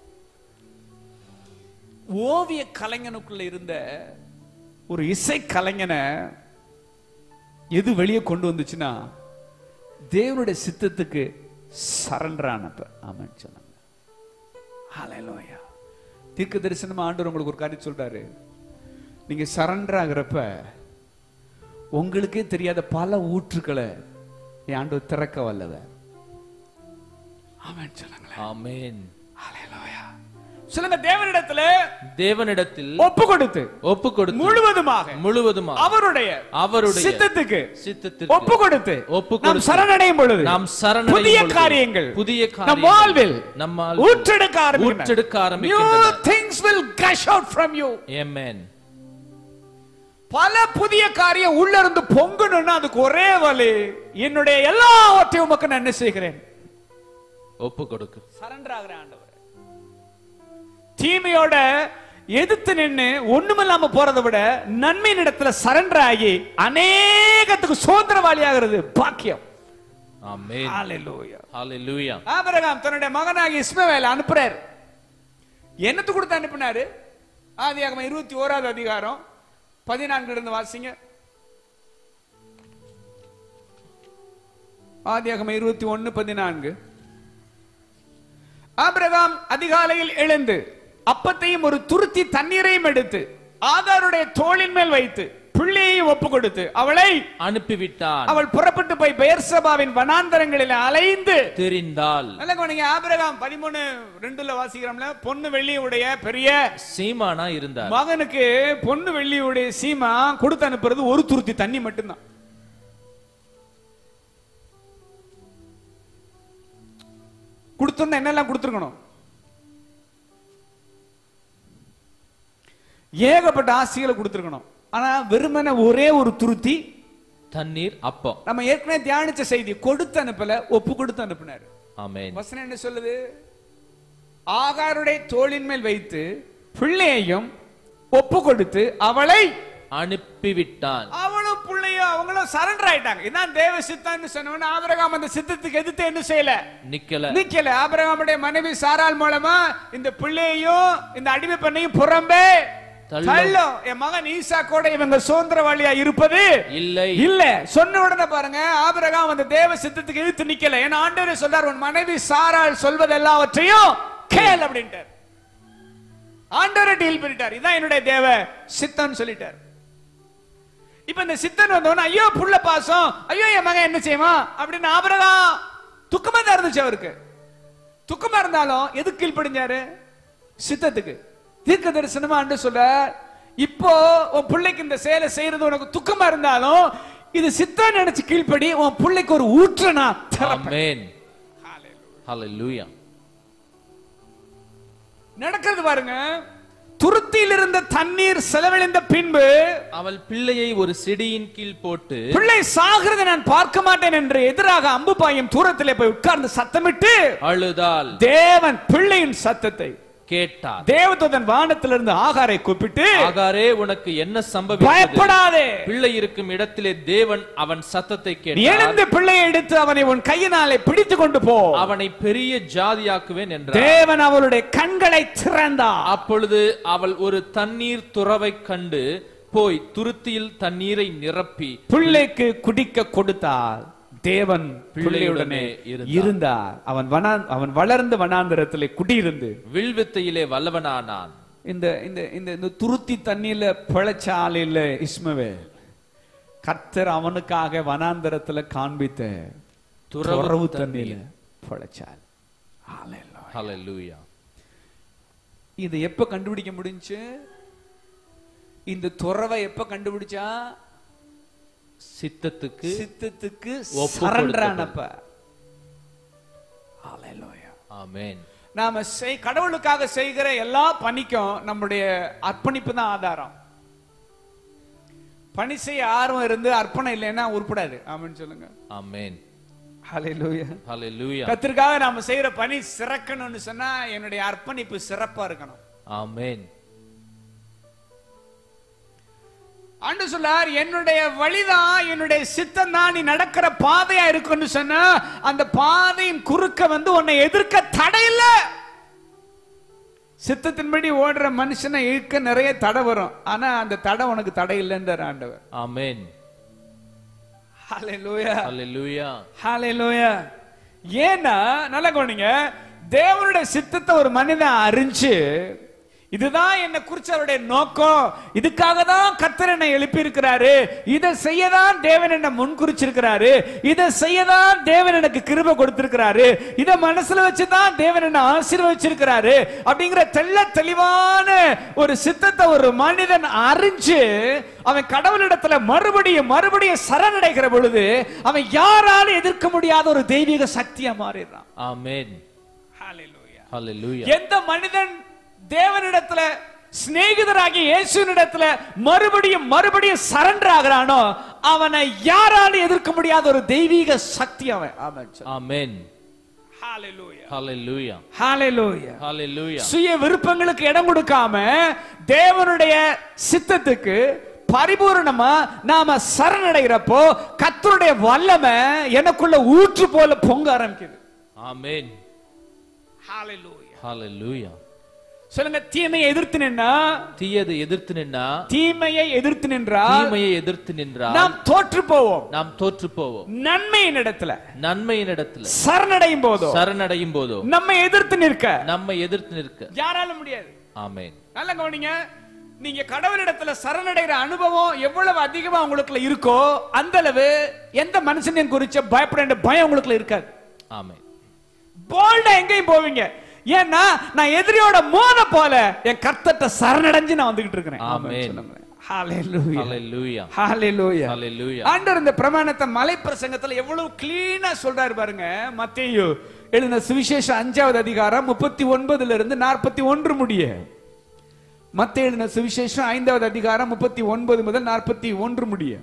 [SPEAKER 1] ஓவிய கலைஞனுக்குள்ள இருந்த ஒரு இசை கலைஞனை எது வெளியே கொண்டு வந்துச்சுன்னா தேவனுடைய சித்தத்துக்கு சரண்டர் ஆனப்ப ஆமென் சொன்னாங்க ஹalleluya தீர்க்க தரிசனமா ஆண்டவர் உங்களுக்கு ஒரு காரியம் சொல்றாரு நீங்க சரண்டர் ஆகிறப்ப உங்களுக்கே தெரியாத பல ஊற்றுக்களை என் ஆண்டவர் திறக்க வல்லவர் ஆமென் சொல்லுங்களேன்
[SPEAKER 2] ஆமென்
[SPEAKER 1] ஹalleluya சொல்லுங்க தேவனிடத்துல
[SPEAKER 2] தேவனிடத்தில்
[SPEAKER 1] ஒப்பு கொடுத்து
[SPEAKER 2] ஒப்பு கொடுத்து
[SPEAKER 1] முழுவதுமாக
[SPEAKER 2] முழுவதுமாக
[SPEAKER 1] அவருடைய
[SPEAKER 2] அவருடைய
[SPEAKER 1] சித்தத்துக்கு
[SPEAKER 2] சித்தத்திற்கு
[SPEAKER 1] ஒப்பு கொடுத்து
[SPEAKER 2] ஒப்பு
[SPEAKER 1] நாம்
[SPEAKER 2] கொடுத்து
[SPEAKER 1] சரணடையும் பொழுது
[SPEAKER 2] நாம் சரணடையும்
[SPEAKER 1] புதிய
[SPEAKER 2] பொழுது
[SPEAKER 1] காரியங்கள்
[SPEAKER 2] புதிய
[SPEAKER 1] நம்
[SPEAKER 2] காரியங்கள்
[SPEAKER 1] வாழ்வில்
[SPEAKER 2] நம் வாழ்வில்
[SPEAKER 1] ஊற்றெடுக்க ஆரம்பிக்கின்றன.
[SPEAKER 2] ஊற்றெடுக்க
[SPEAKER 1] New
[SPEAKER 2] ஆரம்பிக்கின்றன.
[SPEAKER 1] things will gush out from you
[SPEAKER 2] ஆமென்
[SPEAKER 1] பல புதிய காரியம் உள்ள இருந்து பொங்கணும்னா அதுக்கு ஒரே வழி என்னுடைய எல்லாவற்றையும் உமக்கு நான் என்ன செய்கிறேன்
[SPEAKER 2] ஒப்பு கொடுக்கு
[SPEAKER 1] சரண்டர் ஆகிறேன் ஆண்டவரே தீமையோட எதிர்த்து நின்னு ஒண்ணுமில்லாம போறதை விட நன்மையின் இடத்துல சரண்டர் ஆகி அநேகத்துக்கு சுதந்திரவாளி ஆகிறது பாக்கியம்
[SPEAKER 2] ஆமென்
[SPEAKER 1] Hallelujah.
[SPEAKER 2] ஹalleluya
[SPEAKER 1] ஆபிரகாம் தன்னுடைய மகனாகி இஸ்மவேலை அனுப்புறாரு என்னத்து கொடுத்து அனுப்பினாரு ஆதியாகமம் இருபத்தி ஓராவது அதிகாரம் பதினான்குல இருந்து வாசிங்க ஆதியாகமம் இருபத்தி ஒன்னு பதினான்கு ஆபிரகாம் அதிகாலையில் எழுந்து அப்பத்தையும் ஒரு துருத்தி தண்ணீரையும் எடுத்து ஆதாருடைய தோளின் மேல் வைத்து பிள்ளையையும் ஒப்பு கொடுத்து அவளை
[SPEAKER 2] அனுப்பிவிட்டான்
[SPEAKER 1] அவள் புறப்பட்டு போய் பெயர்சபாவின் வனாந்தரங்களில் அலைந்து
[SPEAKER 2] தெரிந்தால்
[SPEAKER 1] நல்ல கவனிங்க ஆபிரகாம் பதிமூணு ரெண்டுல வாசிக்கிறோம்ல பொண்ணு வெள்ளியுடைய பெரிய
[SPEAKER 2] சீமானா இருந்தார்
[SPEAKER 1] மகனுக்கு பொண்ணு வெள்ளியுடைய சீமா கொடுத்து அனுப்புறது ஒரு துருத்தி தண்ணி மட்டும்தான் கொடுத்தோம்னா என்னெல்லாம் கொடுத்துருக்கணும் ஏகப்பட்ட ஆசைகளை கொடுத்துருக்கணும் ஆனா வெறுமனே ஒரே ஒரு துருத்தி
[SPEAKER 2] தண்ணீர் அப்பம்
[SPEAKER 1] நம்ம ஏற்கனவே தியானிச்ச செய்தி கொடுத்து அனுப்பல ஒப்பு கொடுத்து அனுப்பினாரு
[SPEAKER 2] ஆமென்
[SPEAKER 1] வசனம் என்ன சொல்லுது ஆகாருடைய தோளின் மேல் வைத்து பிள்ளையையும் ஒப்பு கொடுத்து அவளை
[SPEAKER 2] அனுப்பிவிட்டான்
[SPEAKER 1] அவளும் பிள்ளையும் அவங்களும் சரண்டர் ஆயிட்டாங்க இதான் தேவ சித்தம்னு சொன்னவன ஆபிரகாம் அந்த சித்தத்துக்கு எதிர்த்து என்ன செய்யல
[SPEAKER 2] நிக்கல
[SPEAKER 1] நிக்கல ஆபிரகாமுடைய மனைவி சாரால் மூலமா இந்த பிள்ளையையும் இந்த அடிமை பெண்ணையும் புறம்பே
[SPEAKER 2] தள்ளும்.
[SPEAKER 1] தள்ளும் என் மகன் ஈசா கூட இவங்க சுதந்திரவாளியா இருப்பது
[SPEAKER 2] இல்லை
[SPEAKER 1] இல்ல சொன்ன உடனே பாருங்க ஆபிரகாம் அந்த தேவ சித்தத்துக்கு இழுத்து நிக்கல ஏன்னா ஆண்டவர் சொல்றார் உன் மனைவி சாரால் சொல்வது எல்லாவற்றையும் கேள் அப்படின்ட்டார் ஆண்டவரை டீல் பண்ணிட்டார் இதான் என்னுடைய தேவ சித்தம் சொல்லிட்டார் இப்ப இந்த சித்தன் வந்தவன ஐயோ புள்ள பாசம் ஐயோ என் மகன் என்ன செய்வான் அப்படின்னு ஆபிரகாம் துக்கமா தான் இருந்துச்சு அவருக்கு துக்கமா இருந்தாலும் எதுக்கு கீழ்ப்படிஞ்சாரு சித்தத்துக்கு தீர்க்க தரிசனமா ஆண்டு சொல்ல இப்போ உன் பிள்ளைக்கு இந்த செயலை செய்யறது உனக்கு துக்கமா இருந்தாலும் இது சித்தம் நினைச்சு கீழ்ப்படி உன் பிள்ளைக்கு ஒரு ஊற்ற நான் திறப்பேன்.
[SPEAKER 2] ஆமென் ஹalleluya
[SPEAKER 1] நடக்கிறது பாருங்க துருத்தியில் இருந்த தண்ணீர் செலவழிந்த பின்பு
[SPEAKER 2] அவள் பிள்ளையை ஒரு செடியின் கீழ் போட்டு
[SPEAKER 1] பிள்ளை சாகிறதை நான் பார்க்க மாட்டேன் என்று எதிராக அம்பு பாயும் தூரத்திலே போய் உட்கார்ந்து சத்தமிட்டு
[SPEAKER 2] அழுதால்
[SPEAKER 1] தேவன் பிள்ளையின் சத்தத்தை
[SPEAKER 2] கேட்டார்
[SPEAKER 1] தேவதூதன் வானத்திலிருந்து ஆகாரை கூப்பிட்டு
[SPEAKER 2] ஆகாரே உனக்கு என்ன சம்பவித்தது
[SPEAKER 1] பயப்படாதே
[SPEAKER 2] பிள்ளை இருக்கும் இடத்திலே தேவன் அவன் சத்தத்தை
[SPEAKER 1] நீ
[SPEAKER 2] கேட்டார்
[SPEAKER 1] எழுந்து பிள்ளையை எடுத்து அவனை உன் கையினாலே பிடித்து கொண்டு போ
[SPEAKER 2] அவனை பெரிய ஜாதியாக்குவேன் என்றார்
[SPEAKER 1] தேவன் அவளுடைய கண்களை திறந்தார்
[SPEAKER 2] அப்பொழுது அவள் ஒரு தண்ணீர் துறவை கண்டு போய் துருத்தியில் தண்ணீரை நிரப்பி
[SPEAKER 1] பிள்ளைக்கு குடிக்க கொடுத்தார் தேவன் பிள்ளையுடனே
[SPEAKER 2] இருந்தார்.
[SPEAKER 1] இருந்தார் அவன் வனா அவன் வளர்ந்து வனாந்தரத்திலே குடியிருந்து
[SPEAKER 2] வில்வித்தையிலே வல்லவனானான்
[SPEAKER 1] இந்த இந்த இந்த இந்த துருத்தி தண்ணியில பிழைச்சால் இல்ல இஸ்மவேல் கர்த்தர் அவனுக்காக வனாந்தரத்துல காண்பித்த
[SPEAKER 2] துறவு
[SPEAKER 1] துறவு தண்ணியில பிழைச்சால் ஹalleluya.
[SPEAKER 2] ஹalleluya
[SPEAKER 1] இது எப்ப கண்டுபிடிக்க முடிஞ்சுச்சு இந்த துறவை எப்ப கண்டுபிடிச்சா
[SPEAKER 2] சித்தத்துக்கு
[SPEAKER 1] சித்தத்துக்கு
[SPEAKER 2] ஒப்பு
[SPEAKER 1] சரண்டரானப்ப ஹalleluya.
[SPEAKER 2] ஆமென்
[SPEAKER 1] நாம செய் கடவுளுக்காக செய்கிற எல்லா பணிக்கும் நம்முடைய அர்ப்பணிப்பு தான் ஆதாரம் பணி செய்ய ஆர்வம் இருந்து அர்ப்பணம் இல்லைன்னா உருப்படாது ஆமென்னு சொல்லுங்க
[SPEAKER 2] ஆமென்
[SPEAKER 1] ஹalleluya.
[SPEAKER 2] ஹalleluya
[SPEAKER 1] கத்திற்காக நாம செய்யற பணி சிறக்கணும்னு சொன்னா என்னுடைய அர்ப்பணிப்பு சிறப்பா இருக்கணும்
[SPEAKER 2] ஆமென்
[SPEAKER 1] ஆண்டு சொல்லார் என்னுடைய வழிதான் என்னுடைய சித்தம் தான் நீ நடக்கிற பாதையா இருக்குன்னு சொன்னா அந்த பாதையின் குறுக்க வந்து உன்னை எதிர்க்க தடை இல்ல சித்தத்தின்படி ஓடுற மனுஷனை இழுக்க நிறைய தடை வரும் ஆனா அந்த தடை உனக்கு தடை இல்லைன்றார் ஆண்டவர்
[SPEAKER 2] ஆமென்
[SPEAKER 1] ஹalleluya
[SPEAKER 2] ஹalleluya
[SPEAKER 1] ஹalleluya ஏன்னா நல்லா கவனிங்க தேவனுடைய சித்தத்தை ஒரு மனிதன் அறிஞ்சு இதுதான் என்ன குறிச்சு அவருடைய நோக்கம் இதுக்காக தான் கத்தர் என்னை எழுப்பி இருக்கிறாரு இதை செய்யதான் தேவன் என்ன முன் குறிச்சிருக்கிறாரு இதை செய்யதான் தேவன் எனக்கு கிருபை கொடுத்திருக்கிறாரு இதை மனசுல வச்சுதான் தேவன் என்ன ஆசீர்வச்சிருக்கிறாரு அப்படிங்கிற தெள்ள தெளிவான ஒரு சித்தத்தை ஒரு மனிதன் அறிஞ்சு அவன் கடவுளிடத்துல மறுபடியும் மறுபடியும் சரணடைகிற பொழுது அவன் யாராலும் எதிர்க்க முடியாத ஒரு தெய்வீக சக்தியா மாறிடுறான்
[SPEAKER 2] ஆமென்
[SPEAKER 1] Hallelujah.
[SPEAKER 2] ஹalleluya
[SPEAKER 1] எந்த மனிதன் தேவனிடத்துல சிநேகிதராகி இயேசுனிடத்துல மறுபடியும் மறுபடியும் சரண்டர் ஆகிறானோ அவனை யாராலும் எதிர்க்க முடியாத ஒரு தெய்வீக சக்தி அவன் ஆமென் சொல்லு.
[SPEAKER 2] ஆமென்
[SPEAKER 1] Hallelujah.
[SPEAKER 2] ஹalleluya
[SPEAKER 1] Hallelujah.
[SPEAKER 2] ஹalleluya
[SPEAKER 1] சுய விருப்பங்களுக்கு இடம் கொடுக்காம தேவனுடைய சித்தத்துக்கு பரிபூரணமா நாம சரணடைகிறப்போ கத்தருடைய வல்லமை எனக்குள்ள ஊற்று போல பொங்க ஆரம்பிக்குது
[SPEAKER 2] ஆமென்
[SPEAKER 1] Hallelujah.
[SPEAKER 2] ஹalleluya
[SPEAKER 1] சொல்லுங்க தீமையை எதிர்த்து நின்னா
[SPEAKER 2] தீயதை எதிர்த்து நின்னா
[SPEAKER 1] தீமையை எதிர்த்து நின்றால்
[SPEAKER 2] தீமையை எதிர்த்து நின்றால்
[SPEAKER 1] நாம் தோற்று போவோம்
[SPEAKER 2] நாம் தோற்று போவோம்
[SPEAKER 1] நன்மையின் இடத்துல
[SPEAKER 2] நன்மையின் இடத்துல
[SPEAKER 1] சரணடையும் போதோ
[SPEAKER 2] சரணடையும் போதோ
[SPEAKER 1] நம்மை எதிர்த்து நிற்க
[SPEAKER 2] நம்மை எதிர்த்து நிற்க
[SPEAKER 1] யாரால முடியாது
[SPEAKER 2] ஆமென்
[SPEAKER 1] நல்ல கவனிங்க நீங்க கடவுளிடத்துல சரணடைகிற அனுபவம் எவ்வளவு அதிகமா உங்களுக்குள்ள இருக்கோ அந்த அளவு எந்த மனுஷனையும் குறிச்ச பயப்பட வேண்டிய பயம் உங்களுக்குள்ள இருக்காது
[SPEAKER 2] ஆமென்
[SPEAKER 1] போல்டா எங்கேயும் போவீங்க ஏன்னா நான் எதிரியோட மோத போல என் கர்த்தட்ட சரணடைஞ்சு நான் வந்துகிட்டு இருக்கிறேன்
[SPEAKER 2] ஆமென்.
[SPEAKER 1] சொல்லுங்க. ஹalleluya.
[SPEAKER 2] ஹalleluya
[SPEAKER 1] ஹalleluya.
[SPEAKER 2] ஹalleluya
[SPEAKER 1] ஆண்டவர் இந்த பிரமாணத்தை மலை பிரசங்கத்துல எவ்வளவு கிளீனா சொல்றாரு பாருங்க மத்தேயு எழுதின சுவிசேஷம் அஞ்சாவது அதிகாரம் முப்பத்தி ஒன்பதுல இருந்து நாற்பத்தி ஒன்று முடிய மத்தேயு எழுதின சுவிசேஷம் ஐந்தாவது அதிகாரம் முப்பத்தி ஒன்பது முதல் நாற்பத்தி ஒன்று முடிய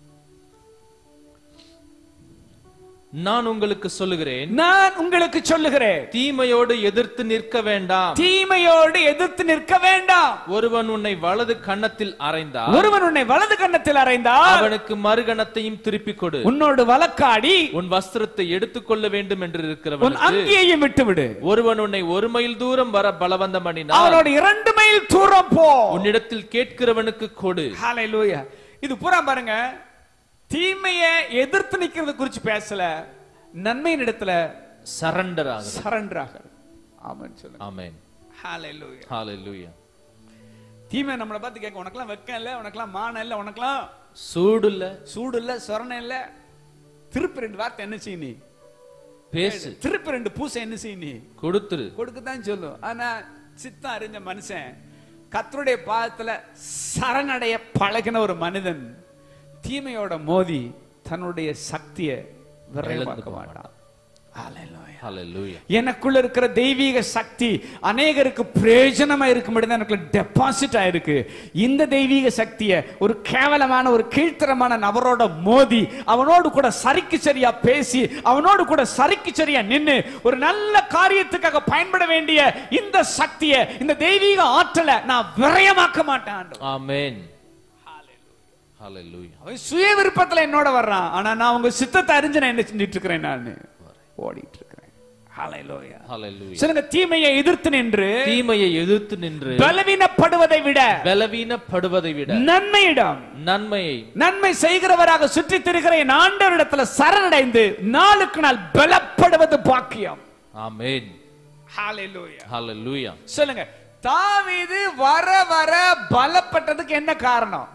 [SPEAKER 2] நான் உங்களுக்கு சொல்லுகிறேன்
[SPEAKER 1] நான் உங்களுக்கு சொல்லுகிறேன்
[SPEAKER 2] தீமையோடு எதிர்த்து நிற்க வேண்டாம்
[SPEAKER 1] தீமையோடு எதிர்த்து நிற்க வேண்டாம்
[SPEAKER 2] ஒருவன் உன்னை வலது கன்னத்தில் அறைந்தால்
[SPEAKER 1] ஒருவன் உன்னை வலது கன்னத்தில் அறைந்தால்
[SPEAKER 2] அவனுக்கு மறுகணத்தையும் திருப்பிக் கொடு
[SPEAKER 1] உன்னோடு வழக்காடி
[SPEAKER 2] உன் வஸ்திரத்தை எடுத்துக்கொள்ள வேண்டும் என்று
[SPEAKER 1] உன்
[SPEAKER 2] இருக்கிறவனுக்கு
[SPEAKER 1] அங்கேயும் விட்டுவிடு
[SPEAKER 2] ஒருவன் உன்னை ஒரு மைல் தூரம் வர பலவந்தம் பண்ணினால்
[SPEAKER 1] அவனோட இரண்டு மைல் தூரம் போ
[SPEAKER 2] உன்னிடத்தில் கேட்கிறவனுக்கு கொடு
[SPEAKER 1] ஹalleluya இது பூரா பாருங்க தீமையை எதிர்த்து நிக்கிறது குறிச்சு பேசல நன்மையின் இடத்துல
[SPEAKER 2] சரண்டர் ஆகுது
[SPEAKER 1] சரண்டர் ஆகிறது ஆமென் சொல்லுங்க
[SPEAKER 2] ஆமென்
[SPEAKER 1] ஹalleluya
[SPEAKER 2] ஹalleluya
[SPEAKER 1] தீமை நம்மளை பார்த்து கேட்க உனக்கெல்லாம் வெக்கம் இல்ல உனக்கெல்லாம் மானம் இல்ல உனக்கெல்லாம்
[SPEAKER 2] சூடு இல்ல
[SPEAKER 1] சூடு இல்ல சொரணை இல்ல திருப்பி ரெண்டு வார்த்தை என்ன செய்ய நீ
[SPEAKER 2] பேசு
[SPEAKER 1] திருப்பி ரெண்டு பூசை என்ன செய்ய நீ
[SPEAKER 2] கொடுத்துரு
[SPEAKER 1] கொடுக்கத்தான் சொல்லும் ஆனா சித்தம் அறிஞ்ச மனுஷன் கத்தருடைய பாதத்துல சரணடைய பழகின ஒரு மனிதன் தீமையோட மோதி தன்னுடைய சக்தியை விரைவாக்க மாட்டான் Hallelujah.
[SPEAKER 2] ஹalleluya
[SPEAKER 1] எனக்குள்ள இருக்கிற தெய்வீக சக்தி அநேகருக்கு பிரயோஜனமா இருக்கும்படி தான் எனக்கு டெபாசிட் ஆயிருக்கு இந்த தெய்வீக சக்தியை ஒரு கேவலமான ஒரு கீழ்த்தரமான நபரோட மோதி அவனோடு கூட சரிக்கு சரியா பேசி அவனோடு கூட சரிக்கு சரியா நின்னு ஒரு நல்ல காரியத்துக்காக பயன்பட வேண்டிய இந்த சக்தியை இந்த தெய்வீக ஆற்றலை நான் விரயமாக்க மாட்டேன் ஆண்டவரே.
[SPEAKER 2] ஆமென் ஹalleluya
[SPEAKER 1] அவன் சுய விருப்பத்துல என்னோட வர்றான் ஆனா நான் உங்க சித்தத்தை அறிஞ்சு நான் என்ன செஞ்சிட்டு இருக்கிறேன் நான் ஓடிட்டு இருக்கிறேன் ஹalleluya
[SPEAKER 2] ஹalleluya
[SPEAKER 1] சொல்லுங்க தீமையை எதிர்த்து நின்று
[SPEAKER 2] தீமையை எதிர்த்து நின்று
[SPEAKER 1] பலவீனப்படுவதை விட
[SPEAKER 2] பலவீனப்படுவதை விட
[SPEAKER 1] நன்மையிடம்
[SPEAKER 2] நன்மையை
[SPEAKER 1] நன்மை செய்கிறவராக சுற்றித் திரிகிற என் ஆண்டவரிடத்துல சரணடைந்து நாளுக்கு நாள் பலப்படுவது பாக்கியம்
[SPEAKER 2] ஆமென்
[SPEAKER 1] ஹalleluya
[SPEAKER 2] ஹalleluya
[SPEAKER 1] சொல்லுங்க தாவீது வர வர பலப்பட்டதுக்கு என்ன காரணம்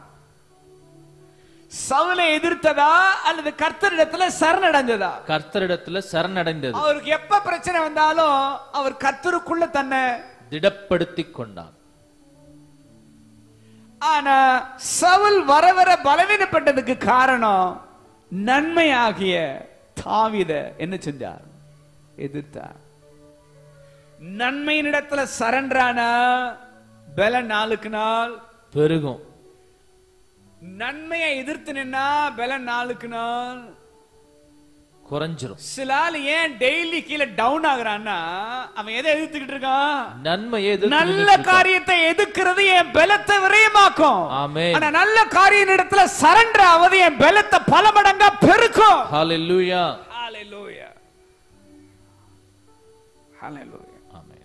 [SPEAKER 1] சவுலை எதிர்த்ததா அல்லது கர்த்தரிடத்துல சரணடைஞ்சதா
[SPEAKER 2] கர்த்தரிடத்துல சரணடைந்தது
[SPEAKER 1] அவருக்கு எப்ப பிரச்சனை வந்தாலும் அவர் கர்த்தருக்குள்ள தன்னை
[SPEAKER 2] திடப்படுத்திக் கொண்டான்
[SPEAKER 1] ஆனா சவுல் வர வர பலவீனப்பட்டதுக்கு காரணம் நன்மையாகிய தாவித என்ன செஞ்சார் எதிர்த்தார் நன்மையின் இடத்துல சரண்டரானா பல நாளுக்கு நாள்
[SPEAKER 2] பெருகும்
[SPEAKER 1] நன்மையை எதிர்த்து நின்னா பல நாளுக்கு நாள்
[SPEAKER 2] குறைஞ்சிரும்
[SPEAKER 1] சில ஆள் ஏன் டெய்லி கீழே டவுன் ஆகுறான்னா அவன் எதை எதிர்த்துக்கிட்டு இருக்கான்
[SPEAKER 2] நன்மையை எதிர்த்து
[SPEAKER 1] நல்ல
[SPEAKER 2] நின்னுட்டு இருக்கான்.
[SPEAKER 1] காரியத்தை எதுக்குறது என் பலத்தை விரயமாக்கும்
[SPEAKER 2] ஆமென்.
[SPEAKER 1] ஆனா நல்ல காரியம் இடத்துல சரண்டர் ஆவது என் பலத்தை பல மடங்கா பெருக்கும்
[SPEAKER 2] ஹalleluya
[SPEAKER 1] ஹalleluya ஹalleluya
[SPEAKER 2] ஆமென்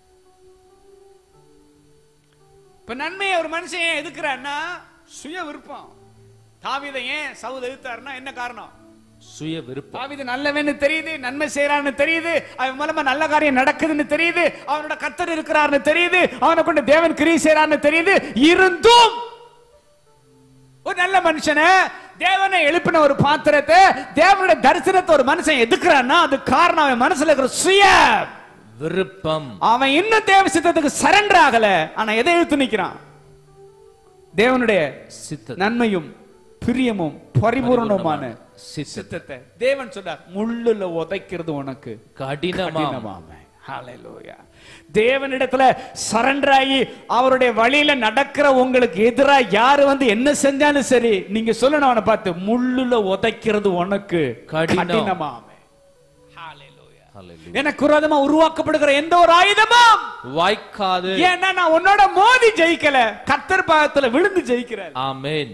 [SPEAKER 1] இப்ப நன்மையை ஒரு மனுஷன் ஏன் எதுக்குறான்னா சுய விருப்பம் தாவீதை ஏன் சவுல் எதிர்த்தாருன்னா என்ன காரணம்
[SPEAKER 2] சுய விருப்பம்
[SPEAKER 1] தாவீது நல்லவன்னு தெரியுது நன்மை செய்யறான்னு தெரியுது அவன் மூலமா நல்ல காரியம் நடக்குதுன்னு தெரியுது அவனோட கர்த்தர் இருக்கிறார்னு தெரியுது அவனை கொண்டு தேவன் கிரியை செய்யறான்னு தெரியுது இருந்தும் ஒரு நல்ல மனுஷனை தேவனை எழுப்பின ஒரு பாத்திரத்தை தேவனுடைய தரிசனத்தை ஒரு மனுஷன் எதுக்குறான்னா அது காரணம் அவன் மனசுல இருக்கிற சுய
[SPEAKER 2] விருப்பம்
[SPEAKER 1] அவன் இன்னும் தேவ சித்தத்துக்கு சரண்டர் ஆகல ஆனா எதை எழுத்து நிக்கிறான் தேவனுடைய
[SPEAKER 2] சித்த
[SPEAKER 1] நன்மையும் பிரியமும் பரிபூரணமான
[SPEAKER 2] சித்த
[SPEAKER 1] சித்தத்தை தேவன் சொல்றார் முள்ளுல உதைக்கிறது உனக்கு
[SPEAKER 2] கடினமா
[SPEAKER 1] கடினமாமே ஹalleluya தேவனிடத்துல சரண்டர் ஆகி அவருடைய வழியில நடக்கிற உங்களுக்கு எதிரா யாரு வந்து என்ன செஞ்சாலும் சரி நீங்க சொல்லணும் அவனை பார்த்து முள்ளுல உதைக்கிறது உனக்கு
[SPEAKER 2] கடினம்.
[SPEAKER 1] கடினமாமே ஹalleluya
[SPEAKER 2] ஹalleluya
[SPEAKER 1] எனக்கு விரோதமா உருவாக்கப்படுகிற எந்த ஒரு ஆயுதமும்
[SPEAKER 2] வாய்க்காது
[SPEAKER 1] ஏன்னா நான் உன்னோட மோதி ஜெயிக்கல கத்தர் பாகத்துல விழுந்து ஜெயிக்கிறேன்
[SPEAKER 2] ஆமென்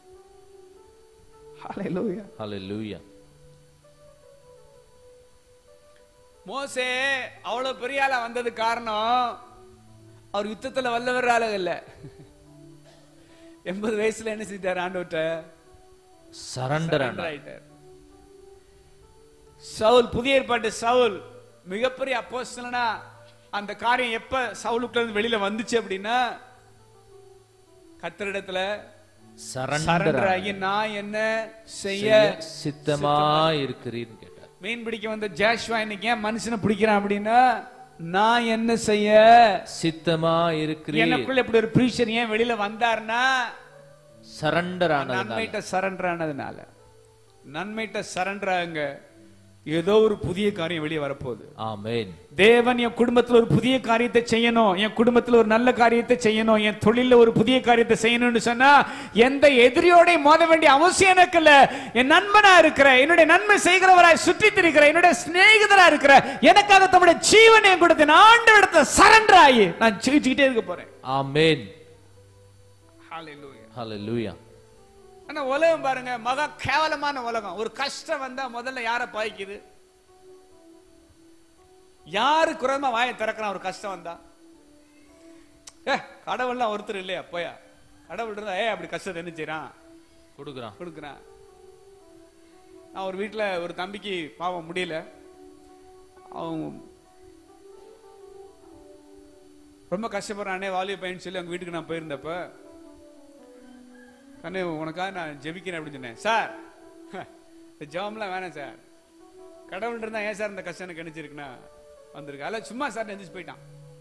[SPEAKER 1] ஹalleluya
[SPEAKER 2] ஹalleluya
[SPEAKER 1] மோசே அவ்வளவு பெரிய ஆளா வந்தது காரணம் அவர் யுத்தத்துல வல்லவர் ஆளு இல்ல எண்பது வயசுல என்ன செஞ்சார் ஆண்டவர்கிட்ட
[SPEAKER 2] சரண்டர்
[SPEAKER 1] Surrender ஆயிட்டார் சவுல் புதிய ஏற்பாட்டு சவுல் மிகப்பெரிய அப்போஸ்தலனா அந்த காரியம் எப்ப சவுலுக்குள்ள இருந்து வெளியில வந்துச்சு அப்படின்னா கத்தரிடத்துல
[SPEAKER 2] சரண்டர்
[SPEAKER 1] சரண்டர் ஆகி நான் என்ன செய்ய
[SPEAKER 2] சித்தமா இருக்கிறீர்னு கேட்டார்
[SPEAKER 1] மீன் பிடிக்க வந்த ஜாஷ்வா இன்னைக்கு ஏன் மனுஷனை பிடிக்கிறான் அப்படின்னா நான் என்ன செய்ய
[SPEAKER 2] சித்தமா இருக்கிறீர்
[SPEAKER 1] எனக்குள்ள இப்படி ஒரு பிரீஷர் ஏன் வெளியில வந்தாருன்னா
[SPEAKER 2] சரண்டர் ஆனதுனால
[SPEAKER 1] நன்மைட்ட சரண்டர் ஆனதுனால நன்மைட்ட சரண்டர் ஆகுங்க ஏதோ ஒரு புதிய காரியம் வெளியே வரப்போகுது
[SPEAKER 2] ஆமென்
[SPEAKER 1] தேவன் என் குடும்பத்துல ஒரு புதிய காரியத்தை செய்யணும் என் குடும்பத்துல ஒரு நல்ல காரியத்தை செய்யணும் என் தொழில ஒரு புதிய காரியத்தை செய்யணும்னு சொன்னா எந்த எதிரியோட மோத வேண்டிய அவசியம் எனக்கு இல்ல என் நண்பனா இருக்கிற என்னுடைய நன்மை செய்கிறவராய் சுற்றி திரிக்கிற என்னுடைய சிநேகிதரா இருக்கிற எனக்காக தம்முடைய ஜீவனை கொடுத்த ஆண்டு இடத்துல சரண்டர் ஆகி நான் ஜெயிச்சுக்கிட்டே இருக்க போறேன்
[SPEAKER 2] ஆமென்
[SPEAKER 1] Hallelujah.
[SPEAKER 2] ஹalleluya
[SPEAKER 1] ஆனா உலகம் பாருங்க மகா கேவலமான உலகம் ஒரு கஷ்டம் வந்தா முதல்ல யார பாய்க்குது யாரு குரமா வாயை திறக்கிறான் ஒரு கஷ்டம் வந்தா ஏ கடவுள்லாம் ஒருத்தர் இல்லையா போயா கடவுள் இருந்தா ஏ அப்படி கஷ்டத்தை என்ன செய்யறான்
[SPEAKER 2] கொடுக்குறான்
[SPEAKER 1] கொடுக்குறான் நான் ஒரு வீட்டுல ஒரு தம்பிக்கு பாவம் முடியல அவன் ரொம்ப கஷ்டப்படுறானே வாலிப பையன் சொல்லி அவங்க வீட்டுக்கு நான் போயிருந்தப்ப கண்ணு உனக்காக நான் ஜெபிக்கிறேன் அப்படின்னு சொன்னேன் சார் இந்த ஜெபம்லாம் வேணாம் சார் கடவுள் இருந்தா ஏன் சார் இந்த கஷ்டம் எனக்கு நினைச்சிருக்குன்னா வந்திருக்கு அல்ல சும்மா சார் எந்திரிச்சு போயிட்டான்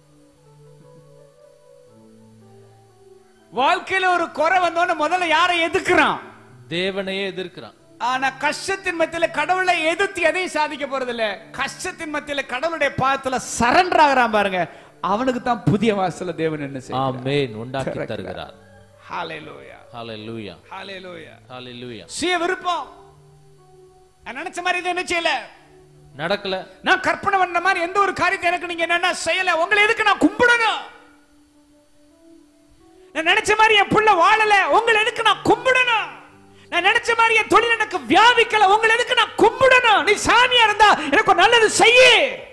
[SPEAKER 1] வாழ்க்கையில ஒரு குறை வந்தோன்னு முதல்ல யாரை எதுக்குறான்
[SPEAKER 2] தேவனையே எதிர்க்கிறான்
[SPEAKER 1] ஆனா கஷ்டத்தின் மத்தியில கடவுளை எதிர்த்து எதையும் சாதிக்க போறது இல்ல கஷ்டத்தின் மத்தியில கடவுளுடைய பாதத்துல சரண்டர் ஆகுறான் பாருங்க அவனுக்கு தான் புதிய வாசல தேவன் என்ன செய்யும்
[SPEAKER 2] ஆமென் உண்டாக்கி தருகிறார்
[SPEAKER 1] ஹalleluya
[SPEAKER 2] ஹalleluya
[SPEAKER 1] ஹalleluya
[SPEAKER 2] ஹalleluya
[SPEAKER 1] சுய விருப்பம் நான் நினைச்ச மாதிரி இது என்ன செய்யல
[SPEAKER 2] நடக்கல
[SPEAKER 1] நான் கற்பனை பண்ண மாதிரி எந்த ஒரு காரியத்தை எனக்கு நீங்க என்னன்னா செய்யல உங்களை எதுக்கு நான் கும்பிடணும் நான் நினைச்ச மாதிரி என் புள்ள வாழல உங்களை எதுக்கு நான் கும்பிடணும் நான் நினைச்ச மாதிரி என் தொழில் எனக்கு வியாபிக்கல உங்களை எதுக்கு நான் கும்பிடணும் நீ சாமியா இருந்தா எனக்கு ஒரு நல்லது செய்யு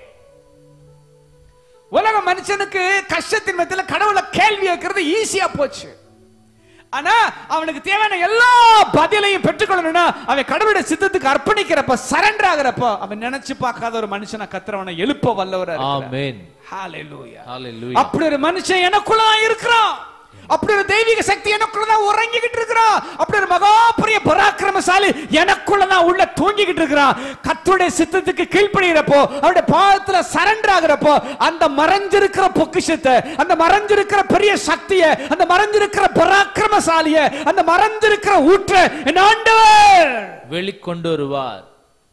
[SPEAKER 1] உலக மனுஷனுக்கு கஷ்டத்தின் மத்தியில கடவுளை கேள்வி கேட்கறது ஈஸியா போச்சு ஆனா அவனுக்கு தேவையான எல்லா பதிலையும் பெற்றுக்கொள்ளணும்னா அவன் கடவுளுடைய சித்தத்துக்கு அர்ப்பணிக்கிறப்ப சரண்டர் ஆகிறப்ப அவன் நினைச்சு பார்க்காத ஒரு மனுஷனை கத்துறவனை எழுப்ப வல்லவரா இருக்கிறார்.
[SPEAKER 2] ஆமென்
[SPEAKER 1] ஹalleluya
[SPEAKER 2] ஹalleluya
[SPEAKER 1] அப்படி ஒரு மனுஷன் எனக்குள்ளதான் இருக்கிறான் அப்படி ஒரு தெய்வீக சக்தி எனக்குள்ளதான் உறங்கிக்கிட்டு இருக்கிறான் அப்படி ஒரு மகா பெரிய பராக்கிரமசாலி எனக்குள்ளதான் உள்ள தூங்கிக்கிட்டு இருக்கிறான் கத்துடைய சித்தத்துக்கு கீழ்ப்படிகிறப்போ அவருடைய பாதத்துல சரண்டர் ஆகிறப்போ அந்த மறைஞ்சிருக்கிற பொக்கிஷத்தை அந்த மறைஞ்சிருக்கிற பெரிய சக்தியை அந்த மறைஞ்சிருக்கிற பராக்கிரமசாலிய அந்த மறைஞ்சிருக்கிற ஊற்ற என் ஆண்டவர்
[SPEAKER 2] வெளிக்கொண்டு வருவார்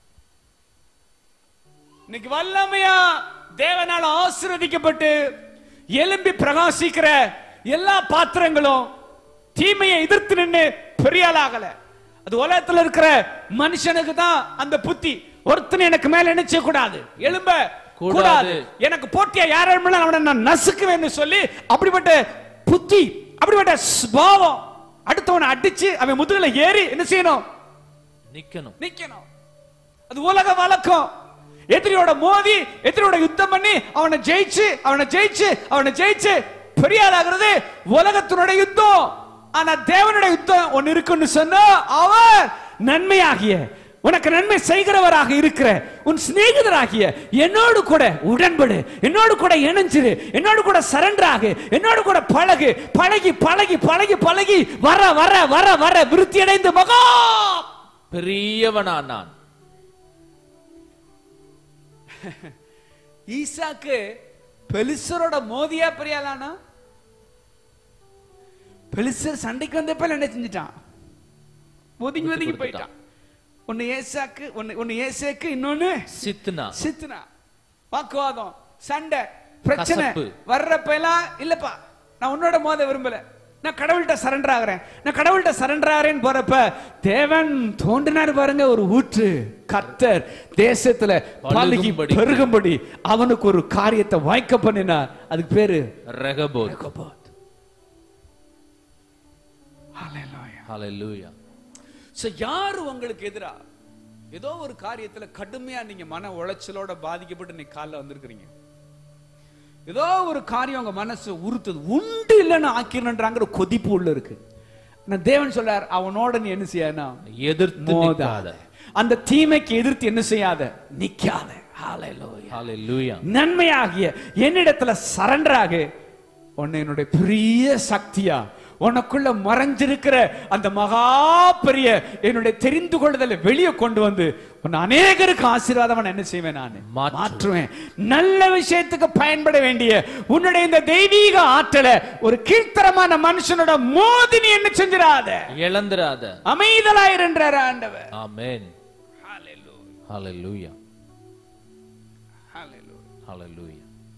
[SPEAKER 1] இன்னைக்கு வல்லமையா தேவனால ஆசீர்வதிக்கப்பட்டு எலும்பி பிரகாசிக்கிற எல்லா பாத்திரங்களும் தீமையை எதிர்த்து நின்னு பெரிய ஆளாகல அது உலகத்துல இருக்கிற மனுஷனுக்கு தான் அந்த புத்தி ஒருத்தன் எனக்கு மேல நினைச்ச கூடாது எலும்ப
[SPEAKER 2] கூடாது.
[SPEAKER 1] கூடாது எனக்கு போட்டியா யாரும் அவனை நான் நசுக்குவேன்னு சொல்லி அப்படிப்பட்ட புத்தி அப்படிப்பட்ட ஸ்பாவம் அடுத்தவனை அடிச்சு அவன் முதுகுல ஏறி என்ன செய்யணும்
[SPEAKER 2] நிக்கணும்
[SPEAKER 1] நிக்கணும் அது உலக வழக்கம் எதிரியோட மோதி எதிரியோட யுத்தம் பண்ணி அவனை ஜெயிச்சு அவனை ஜெயிச்சு அவனை ஜெயிச்சு பெரிய ஆளாகிறது உலகத்தினுடைய யுத்தம் ஆனா தேவனுடைய யுத்தம் ஒன்னு இருக்குன்னு சொன்னா அவர் நன்மையாகிய உனக்கு நன்மை செய்கிறவராக இருக்கிற உன் சிநேகிதராகிய என்னோடு கூட உடன்படு என்னோடு கூட இணைஞ்சிரு என்னோடு கூட சரண்டர் ஆகு என்னோடு கூட பழகு பழகி பழகி பழகி பழகி வர வர வர வர விருத்தி அடைந்து மகா
[SPEAKER 2] பெரியவனா நான்
[SPEAKER 1] ஈசாக்கு பெலிசரோட மோதியா பெரியாளானா பெலிசர் சண்டைக்கு வந்தப்ப என்ன செஞ்சுட்டான் ஒதுங்கி ஒதுங்கி
[SPEAKER 2] கொடுத்துட்டான்.
[SPEAKER 1] போயிட்டான் ஒன்னு ஏசாக்கு ஒன்னு ஒன்னு ஏசேக்கு இன்னொன்னு
[SPEAKER 2] சித்துனா
[SPEAKER 1] சித்துனா வாக்குவாதம் சண்டை பிரச்சனை
[SPEAKER 2] கசப்பு.
[SPEAKER 1] வர்றப்ப எல்லாம் இல்லப்பா நான் உன்னோட மோத விரும்பல நான் கடவுள்கிட்ட சரண்டர் ஆகுறேன் நான் கடவுள்கிட்ட சரண்டர் ஆகிறேன்னு போறப்ப தேவன் தோன்றினார் பாருங்க ஒரு ஊற்று கர்த்தர் தேசத்துல பலுகி
[SPEAKER 2] பலுகும்படி.
[SPEAKER 1] பெருகும்படி அவனுக்கு ஒரு காரியத்தை வாய்க்க பண்ணினார் அதுக்கு பேரு
[SPEAKER 2] ரெகபோத்
[SPEAKER 1] ரெகோபோத். Hallelujah.
[SPEAKER 2] ஹalleluya
[SPEAKER 1] So, யாரு உங்களுக்கு எதிரா ஏதோ ஒரு காரியத்துல கடுமையா நீங்க மன உளைச்சலோட பாதிக்கப்பட்டு நீங்க காலைல வந்திருக்கிறீங்க ஏதோ ஒரு காரியம் உங்க மனசு உறுத்துது உண்டு இல்லைன்னு ஆக்கிரன்றாங்கிற கொதிப்பு உள்ள இருக்கு ஆனா தேவன் சொல்றார் அவனோட நீ என்ன செய்யானா
[SPEAKER 2] எதிர்த்து
[SPEAKER 1] மோதாத
[SPEAKER 2] நிற்காத
[SPEAKER 1] அந்த தீமைக்கு எதிர்த்து என்ன செய்யாத நிக்காத ஹalleluya
[SPEAKER 2] ஹalleluya
[SPEAKER 1] நன்மையாகிய என்னிடத்துல சரண்டராக உன்னை என்னுடைய பெரிய சக்தியா உனக்குள்ள மறைஞ்சிருக்கிற அந்த மகா பெரிய என்னுடைய தெரிந்து கொள்ளுதலை வெளியே கொண்டு வந்து உன்னை அநேகருக்கு ஆசீர்வாதம் நான் என்ன செய்வேன் நான்
[SPEAKER 2] மாற்றுவேன்.
[SPEAKER 1] மாற்றுவேன் நல்ல விஷயத்துக்கு பயன்பட வேண்டிய உன்னுடைய இந்த தெய்வீக ஆற்றலை ஒரு கீழ்த்தரமான மனுஷனோட மோதி நீ என்ன செஞ்சிடாத
[SPEAKER 2] இழந்துராத
[SPEAKER 1] அமைதலாயிருன்றார் ஆண்டவர்
[SPEAKER 2] ஆமென்
[SPEAKER 1] Hallelujah.
[SPEAKER 2] ஹalleluya
[SPEAKER 1] Hallelujah.
[SPEAKER 2] ஹalleluya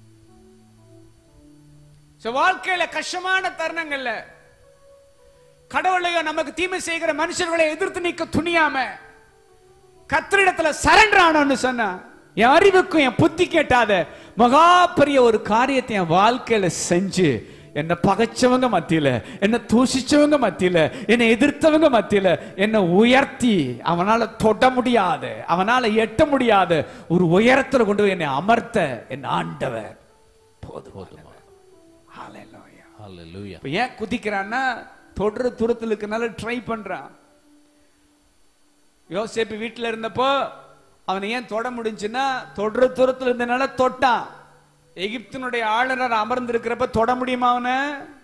[SPEAKER 1] So, வாழ்க்கையில கஷ்டமான தருணங்கள்ல கடவுளையோ நமக்கு தீமை செய்கிற மனுஷர்களை எதிர்த்து நிக்க துணியாம கத்திரிடத்துல சரண்டர் ஆனோன்னு சொன்னா என் அறிவுக்கும் என் புத்தி கேட்டாத மகா பெரிய ஒரு காரியத்தை என் வாழ்க்கையில செஞ்சு என்னை பகைச்சவங்க மத்தியில என்னை தூஷிச்சவங்க மத்தியில என்னை எதிர்த்தவங்க மத்தியில என்னை உயர்த்தி அவனால தொட முடியாத அவனால எட்ட முடியாத ஒரு உயரத்துல கொண்டு போய் என்னை அமர்த்த என் ஆண்டவர் போதும்
[SPEAKER 2] போதுமா
[SPEAKER 1] ஹalleluya
[SPEAKER 2] ஹalleluya
[SPEAKER 1] இப்ப ஏன் குதிக்கிறான்னா தொடர் தூரத்தில் இருக்கனால ட்ரை பண்றான் யோசேப்பு வீட்டுல இருந்தப்போ அவனை ஏன் தொட முடிஞ்சுன்னா தொடர் தூரத்தில் இருந்தனால தொட்டான் எகிப்தினுடைய ஆளுநர் அமர்ந்து இருக்கிறப்ப தொட முடியுமா அவனை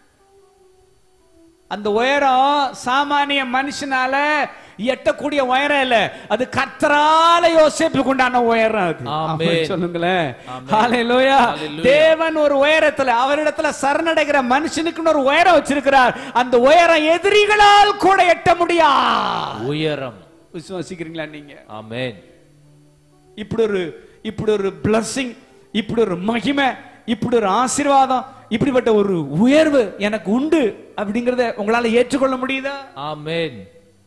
[SPEAKER 1] அந்த உயரம் சாமானிய மனுஷனால எட்டக்கூடிய உயரம் இல்ல அது கத்தரால யோசேப்புக்கு உண்டான உயரம் அது
[SPEAKER 2] ஆமென்.
[SPEAKER 1] ஆமென் சொல்லுங்களேன்
[SPEAKER 2] ஆமென்.
[SPEAKER 1] ஹalleluya
[SPEAKER 2] ஹalleluya.
[SPEAKER 1] தேவன் ஒரு உயரத்துல அவரிடத்துல சரணடைகிற மனுஷனுக்குன்னு ஒரு உயரம் வச்சிருக்கிறார் அந்த உயரம் எதிரிகளால் கூட எட்ட முடியா
[SPEAKER 2] உயரம்
[SPEAKER 1] விசுவாசிக்கிறீங்களா நீங்க
[SPEAKER 2] ஆமென்
[SPEAKER 1] இப்படி ஒரு இப்படி ஒரு blessing இப்படி ஒரு மகிமை இப்படி ஒரு ஆசீர்வாதம் இப்படிப்பட்ட ஒரு உயர்வு எனக்கு உண்டு அப்படிங்கறத உங்களால ஏற்றுக்கொள்ள முடியுதா
[SPEAKER 2] ஆமென்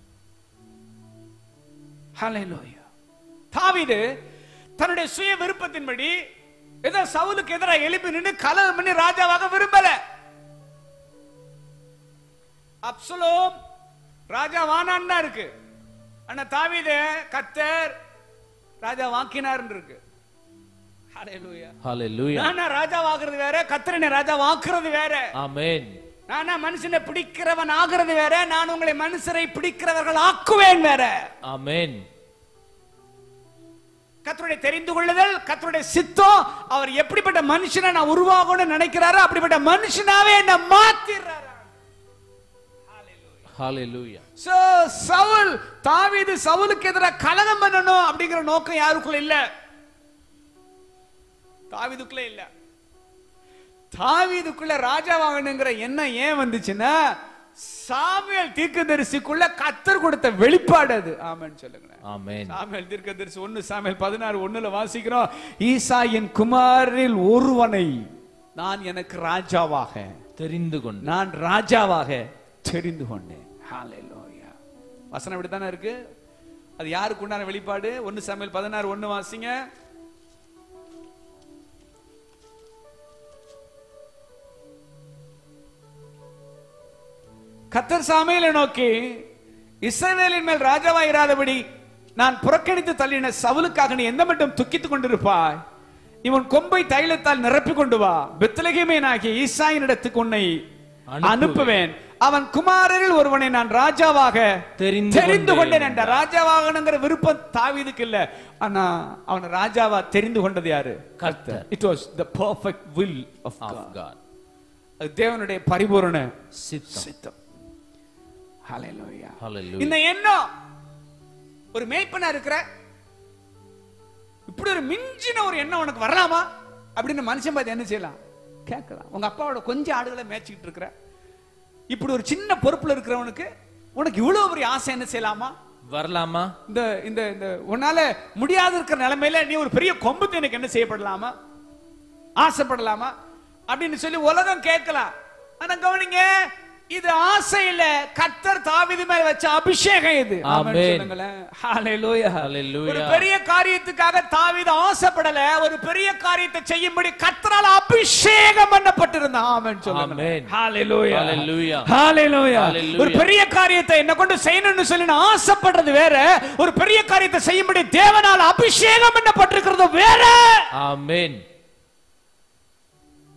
[SPEAKER 1] ஹalleluya தாவீது தன்னுடைய சுய விருப்பத்தின்படி ஏதோ சவுலுக்கு எதிராக எழுப்பி நின்று கலகம் பண்ணி ராஜாவாக விரும்பல அப்சலோம் ராஜா வானான்னு தான் இருக்கு ஆனா தாவீது கத்தர் ராஜா வாக்கினார்னு இருக்கு ஹalleluya
[SPEAKER 2] ஹalleluya
[SPEAKER 1] நானா ராஜா வாக்குறது வேற கத்தரனை ராஜா வாக்குறது வேற
[SPEAKER 2] ஆமென்
[SPEAKER 1] நானா மனுஷனை பிடிக்கிறவன் ஆகிறது வேற நான் உங்களை மனுஷரை பிடிக்கிறவர்கள் ஆக்குவேன் வேற
[SPEAKER 2] ஆமென்
[SPEAKER 1] கத்தருடைய தெரிந்து கொள்ளுதல் கத்தருடைய சித்தம் அவர் எப்படிப்பட்ட மனுஷனை நான் உருவாகணும்னு நினைக்கிறாரோ அப்படிப்பட்ட மனுஷனாவே என்ன மாத்திடுறாரு
[SPEAKER 2] ஹalleluya
[SPEAKER 1] சோ சவுல் தாவீது சவுலுக்கு எதிராக கலகம் பண்ணணும் அப்படிங்கிற நோக்கம் யாருக்குள்ள இல்ல தாவீதுக்குள்ள இல்ல தாவீதுக்குள்ள ராஜாவாகணுங்கிற எண்ணம் ஏன் வந்துச்சுன்னா சாமுவேல் தீர்க்கதரிசிக்குள்ள கத்தர் கொடுத்த வெளிப்பாடு அது ஆமென்னு சொல்லுங்களேன்
[SPEAKER 2] ஆமென்
[SPEAKER 1] சாமுவேல் தீர்க்கதரிசி ஒன்னு சாமுவேல் பதினாறு ஒண்ணுல வாசிக்கிறோம் ஈசாயின் குமாரில் ஒருவனை நான் எனக்கு ராஜாவாக
[SPEAKER 2] தெரிந்து கொண்டு
[SPEAKER 1] நான் ராஜாவாக தெரிந்து கொண்டேன் ஹalleluya வசனம் இப்படித்தானே இருக்கு அது யாருக்கு உண்டான வெளிப்பாடு ஒன்னு சாமுவேல் பதினாறு ஒண்ணு வாசிங்க கத்தர் சாமுவேலை நோக்கி இஸ்ரவேலின் மேல் ராஜாவாய் இராதபடி நான் புறக்கணித்து தள்ளின சவுலுக்காக நீ எந்த மட்டும் துக்கித்துக் கொண்டிருப்பாய் இவன் கொம்பை தைலத்தால் நிரப்பிக் கொண்டு வா பெத்லகேமேனாகிய ஈசாயினிடத்துக்கு உன்னை
[SPEAKER 2] அனுப்புவேன்.
[SPEAKER 1] அனுப்புவேன் அவன் குமாரரில் ஒருவனை நான் ராஜாவாக
[SPEAKER 2] தெரிந்து
[SPEAKER 1] தெரிந்து கொண்டேன்
[SPEAKER 2] கொண்டேன்
[SPEAKER 1] என்ற ராஜாவாகணுங்கிற விருப்பம் தாவீதுக்கு இல்ல ஆனா அவன் ராஜாவா தெரிந்து கொண்டது யாரு
[SPEAKER 2] கர்த்தர்.
[SPEAKER 1] It was the perfect will of
[SPEAKER 2] of
[SPEAKER 1] God
[SPEAKER 2] God
[SPEAKER 1] அது தேவனுடைய பரிபூரண
[SPEAKER 2] சித்தம்
[SPEAKER 1] சித்தம் ஹalleluya
[SPEAKER 2] ஹalleluya
[SPEAKER 1] இந்த எண்ணம் ஒரு மேய்ப்பனா இருக்கிற இப்படி ஒரு மிஞ்சின ஒரு எண்ணம் உனக்கு வரலாமா அப்படின்னு மனுஷன் பார்த்து என்ன செய்யலாம் கேட்கலாம் உங்க அப்பாவோட கொஞ்சம் ஆடுகளை மேய்ச்சிக்கிட்டு இருக்கிற இப்படி ஒரு சின்ன பொறுப்புல இருக்கிறவனுக்கு உனக்கு இவ்வளவு பெரிய ஆசை என்ன செய்யலாமா
[SPEAKER 2] வரலாமா
[SPEAKER 1] இந்த இந்த இந்த உன்னால முடியாது இருக்கிற நிலைமையில நீ ஒரு பெரிய கொம்புத்து எனக்கு என்ன செய்யப்படலாமா ஆசைப்படலாமா அப்படின்னு சொல்லி உலகம் கேட்கலாம் ஆனா கவனிங்க இது ஆசை இல்ல கத்தர் தாவீது மேல வச்ச அபிஷேகம் இது ஆமென்
[SPEAKER 2] ஆமென்.
[SPEAKER 1] சொல்லுங்களேன் ஹalleluya
[SPEAKER 2] ஹalleluya.
[SPEAKER 1] ஒரு பெரிய காரியத்துக்காக தாவீது ஆசைப்படல ஒரு பெரிய காரியத்தை செய்யும்படி கத்தரால் அபிஷேகம் பண்ணப்பட்டிருந்தான் ஆமென் சொல்லுங்க
[SPEAKER 2] ஆமென்.
[SPEAKER 1] ஹalleluya
[SPEAKER 2] ஹalleluya.
[SPEAKER 1] ஹalleluya
[SPEAKER 2] ஹalleluya.
[SPEAKER 1] ஒரு பெரிய காரியத்தை என்ன கொண்டு செய்யணும்னு சொல்லி நான் ஆசைப்படுறது வேற ஒரு பெரிய காரியத்தை செய்யும்படி தேவனால் அபிஷேகம் பண்ணப்பட்டிருக்கிறது வேற
[SPEAKER 2] ஆமென்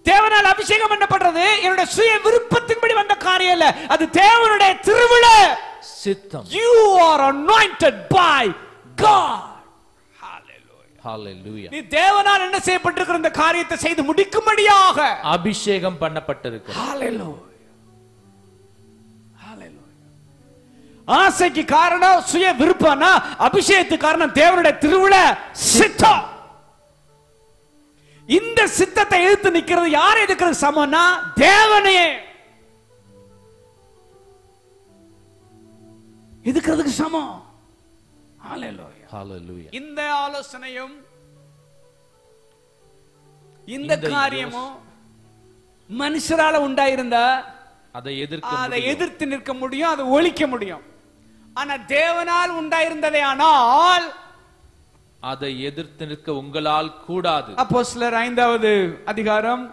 [SPEAKER 1] தேவனால் அபிஷேகம் பண்ணப்படுறது என்னுடைய சுய விருப்பத்தின்படி வந்த காரியம் இல்ல அது தேவனுடைய திருவிழா
[SPEAKER 2] சித்தம்
[SPEAKER 1] you are anointed by God Hallelujah.
[SPEAKER 2] ஹalleluya
[SPEAKER 1] நீ தேவனால் என்ன செய்யப்பட்டிருக்கிற இந்த காரியத்தை செய்து முடிக்கும்படியாக
[SPEAKER 2] அபிஷேகம் பண்ணப்பட்டிருக்கிறது
[SPEAKER 1] Hallelujah. Hallelujah. ஆசைக்கு காரணம் சுய விருப்பம்னா அபிஷேகத்துக்கு காரணம் தேவனுடைய திருவிழா சித்தம் இந்த சித்தத்தை எதிர்த்து நிக்கிறது யார் எதிர்க்கிறது சமம்னா தேவனையே எதுக்கிறதுக்கு சமம் Hallelujah.
[SPEAKER 2] ஹalleluya
[SPEAKER 1] இந்த ஆலோசனையும் இந்த
[SPEAKER 2] இந்த
[SPEAKER 1] காரியமும் மனுஷரால உண்டாயிருந்தா
[SPEAKER 2] அதை எதிர்க்க
[SPEAKER 1] அதை
[SPEAKER 2] முடியும்.
[SPEAKER 1] எதிர்த்து நிற்க முடியும் அதை ஒழிக்க முடியும் ஆனா தேவனால் உண்டாயிருந்ததே ஆனால்
[SPEAKER 2] அதை எதிர்த்து நிற்க உங்களால் கூடாது
[SPEAKER 1] அப்போ சிலர் ஐந்தாவது அதிகாரம்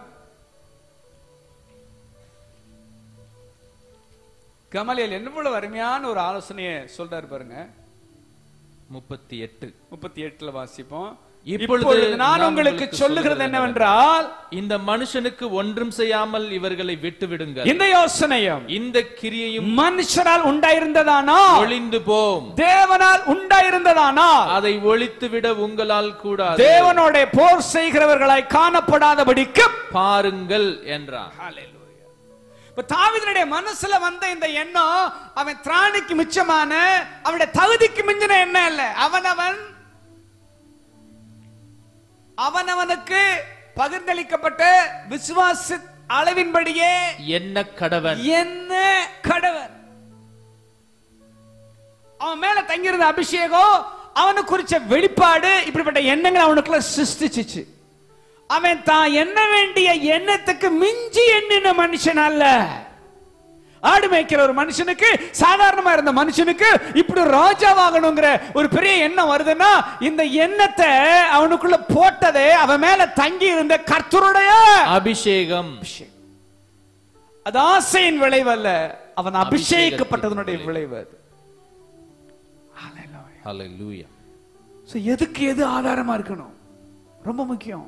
[SPEAKER 1] கமலியல் எவ்வளவு அருமையான ஒரு ஆலோசனையை சொல்றாரு பாருங்க
[SPEAKER 2] முப்பத்தி எட்டு
[SPEAKER 1] முப்பத்தி எட்டுல வாசிப்போம்
[SPEAKER 2] இப்பொழுது
[SPEAKER 1] இப்பொழுது நான்
[SPEAKER 2] நான்
[SPEAKER 1] உங்களுக்கு
[SPEAKER 2] உங்களுக்கு
[SPEAKER 1] சொல்லுகிறது
[SPEAKER 2] சொல்லுகிறது
[SPEAKER 1] என்னவென்றால்
[SPEAKER 2] இந்த மனுஷனுக்கு ஒன்றும் செய்யாமல் இவர்களை விட்டு விடுங்கள்
[SPEAKER 1] இந்த யோசனையும்
[SPEAKER 2] இந்த கிரியையும்
[SPEAKER 1] மனுஷரால் உண்டாயிருந்ததானா
[SPEAKER 2] ஒளிந்து போம்
[SPEAKER 1] தேவனால் உண்டாயிருந்ததானா
[SPEAKER 2] அதை ஒழித்து விட உங்களால் கூடாது
[SPEAKER 1] தேவனோட போர் செய்கிறவர்களாய் காணப்படாதபடிக்கு
[SPEAKER 2] பாருங்கள் என்றார்
[SPEAKER 1] இப்ப தாவீதுடைய மனசுல வந்த இந்த எண்ணம் அவன் திராணிக்கு மிச்சமான அவனுடைய தகுதிக்கு மிஞ்சின எண்ணம் இல்ல அவனவன் அவனவனுக்கு பகிர்ந்தளிக்கப்பட்ட விசுவாச அளவின்படியே
[SPEAKER 2] என்ன கடவன்
[SPEAKER 1] என்ன கடவன் அவன் மேல தங்கியிருந்த அபிஷேகம் அவனுக்கு குறிச்ச வெளிப்பாடு இப்படிப்பட்ட எண்ணங்கள் அவனுக்குள்ள சிருஷ்டிச்சுச்சு அவன் தான் எண்ண வேண்டிய எண்ணத்துக்கு மிஞ்சி எண்ணின மனுஷன் அல்ல ஆடு மேய்க்கிற ஒரு மனுஷனுக்கு சாதாரணமா இருந்த மனுஷனுக்கு இப்படி ஒரு ராஜாவாகணுங்கிற ஒரு பெரிய எண்ணம் வருதுன்னா இந்த எண்ணத்தை அவனுக்குள்ள போட்டதே அவன் மேல தங்கி இருந்த கர்த்தருடைய
[SPEAKER 2] அபிஷேகம்
[SPEAKER 1] அது ஆசையின் விளைவு அல்ல அவன் அபிஷேகிக்கப்பட்டதனுடைய
[SPEAKER 2] அபிஷேகத்தின்
[SPEAKER 1] விளைவு அது Hallelujah.
[SPEAKER 2] ஹalleluya
[SPEAKER 1] So, எதுக்கு எது ஆதாரமா இருக்கணும் ரொம்ப முக்கியம்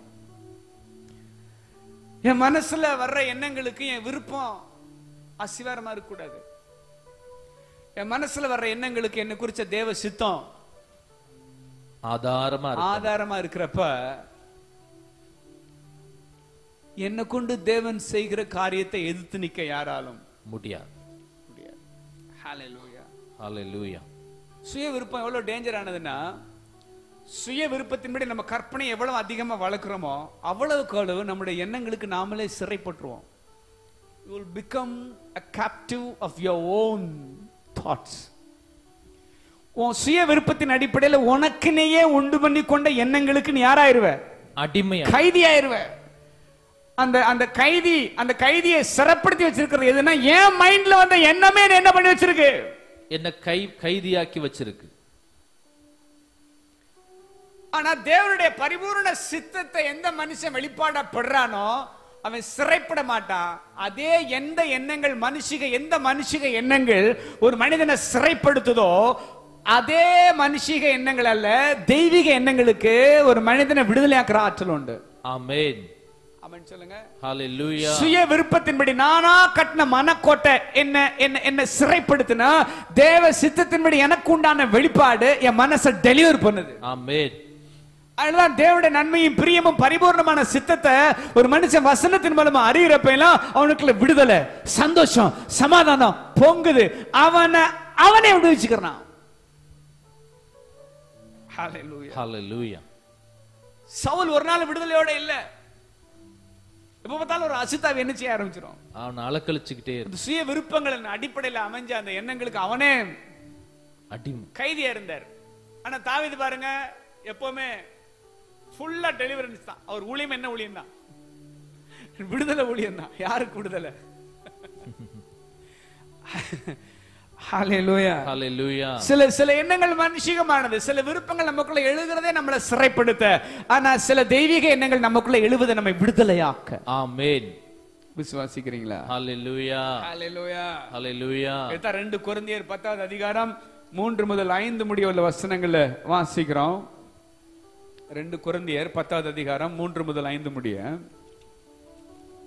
[SPEAKER 1] என் மனசுல வர்ற எண்ணங்களுக்கு என் விருப்பம் அசிவாரமா இருக்கக்கூடாது என் மனசுல வர்ற எண்ணங்களுக்கு என்ன குறிச்ச தேவ சித்தம்
[SPEAKER 2] ஆதாரமா இருக்கு
[SPEAKER 1] ஆதாரமா இருக்கிறப்ப என்னை கொண்டு தேவன் செய்கிற காரியத்தை எதிர்த்து நிக்க யாராலும்
[SPEAKER 2] முடியாது
[SPEAKER 1] முடியாது Hallelujah.
[SPEAKER 2] ஹalleluya
[SPEAKER 1] சுய விருப்பம் எவ்வளவு டேஞ்சர் ஆனதுன்னா சுய விருப்பத்தின்படி நம்ம கற்பனை எவ்வளவு அதிகமா வளர்க்குறோமோ அவ்வளவுக்கு அளவு நம்முடைய எண்ணங்களுக்கு நாமளே சிறைப்பட்டுருவோம் you will become a captive of your own thoughts உன் சுய விருப்பத்தின் அடிப்படையில் உனக்குனேயே உண்டு பண்ணி கொண்ட எண்ணங்களுக்கு நீ யாராயிருவ
[SPEAKER 2] அடிமையா
[SPEAKER 1] கைதி ஆயிருவ அந்த அந்த கைதி அந்த கைதியை சிறப்படுத்தி வச்சிருக்கிறது எதுனா என் மைண்ட்ல வந்த எண்ணமே என்னை என்ன பண்ணி வச்சிருக்கு
[SPEAKER 2] என்ன கை கைதியாக்கி வச்சிருக்கு
[SPEAKER 1] ஆனா தேவனுடைய பரிபூர்ண சித்தத்தை எந்த மனுஷன் வெளிப்பாடப்படுறானோ அவன் சிறைப்பட மாட்டான் அதே எந்த எண்ணங்கள் மனுஷிக எந்த மனுஷிக எண்ணங்கள் ஒரு மனிதனை சிறைப்படுத்துதோ அதே மனுஷிக எண்ணங்கள் அல்ல தெய்வீக எண்ணங்களுக்கு ஒரு மனிதனை விடுதலையாக்குற ஆற்றல் உண்டு
[SPEAKER 2] ஆமென்
[SPEAKER 1] அவன் சொல்லுங்க
[SPEAKER 2] ஹalleluya
[SPEAKER 1] சுய விருப்பத்தின்படி நானா கட்டின மனக்கோட்டை என்ன என்ன என்ன சிறைப்படுத்தினா தேவ சித்தத்தின்படி எனக்கு உண்டான வெளிப்பாடு என் மனசை டெலிவர் பண்ணுது
[SPEAKER 2] ஆமென்
[SPEAKER 1] அதனால தேவனுடைய நன்மையும் பிரியமும் பரிபூர்ணமான சித்தத்தை ஒரு மனுஷன் வசனத்தின் மூலமா அறிகிறப்ப எல்லாம் அவனுக்குள்ள விடுதலை சந்தோஷம் சமாதானம் பொங்குது அவனை அவனே விடுவிச்சுக்கிறான் Hallelujah.
[SPEAKER 2] ஹalleluya
[SPEAKER 1] சவுல் ஒரு நாள் விடுதலையோட இல்ல எப்ப பார்த்தாலும் ஒரு அசுத்தாவை என்ன செய்ய ஆரம்பிச்சிடும்
[SPEAKER 2] அவன் அலக்கழிச்சுக்கிட்டே இரு
[SPEAKER 1] அந்த சுய விருப்பங்களின் அடிப்படையில் அமைஞ்ச அந்த எண்ணங்களுக்கு அவனே
[SPEAKER 2] அடிமை
[SPEAKER 1] கைதியா இருந்தார் ஆனா தாவீது பாருங்க எப்பவுமே ஃபுல்லா டெலிவரன்ஸ் தான் அவர் ஊழியம் என்ன ஊழியம் தான் விடுதலை ஊழியம் தான் யாருக்கு விடுதலை ஹalleluya
[SPEAKER 2] ஹalleluya
[SPEAKER 1] சில சில எண்ணங்கள் மனுஷிகமானது சில விருப்பங்கள் நமக்குள்ள எழுகிறதே நம்மளை சிறைப்படுத்த ஆனா சில தெய்வீக எண்ணங்கள் நமக்குள்ள எழுவதை நம்மை விடுதலையாக்க
[SPEAKER 2] ஆமென்
[SPEAKER 1] விசுவாசிக்கிறீங்களா
[SPEAKER 2] ஹalleluya
[SPEAKER 1] ஹalleluya
[SPEAKER 2] ஹalleluya
[SPEAKER 1] இதான் ரெண்டு கொரிந்தியர் பத்தாவது அதிகாரம் மூன்று முதல் ஐந்து முடிய உள்ள வசனங்களை வாசிக்கிறோம் ரெண்டு கொரிந்தியர் பத்தாவது அதிகாரம் மூன்று முதல் ஐந்து முடிய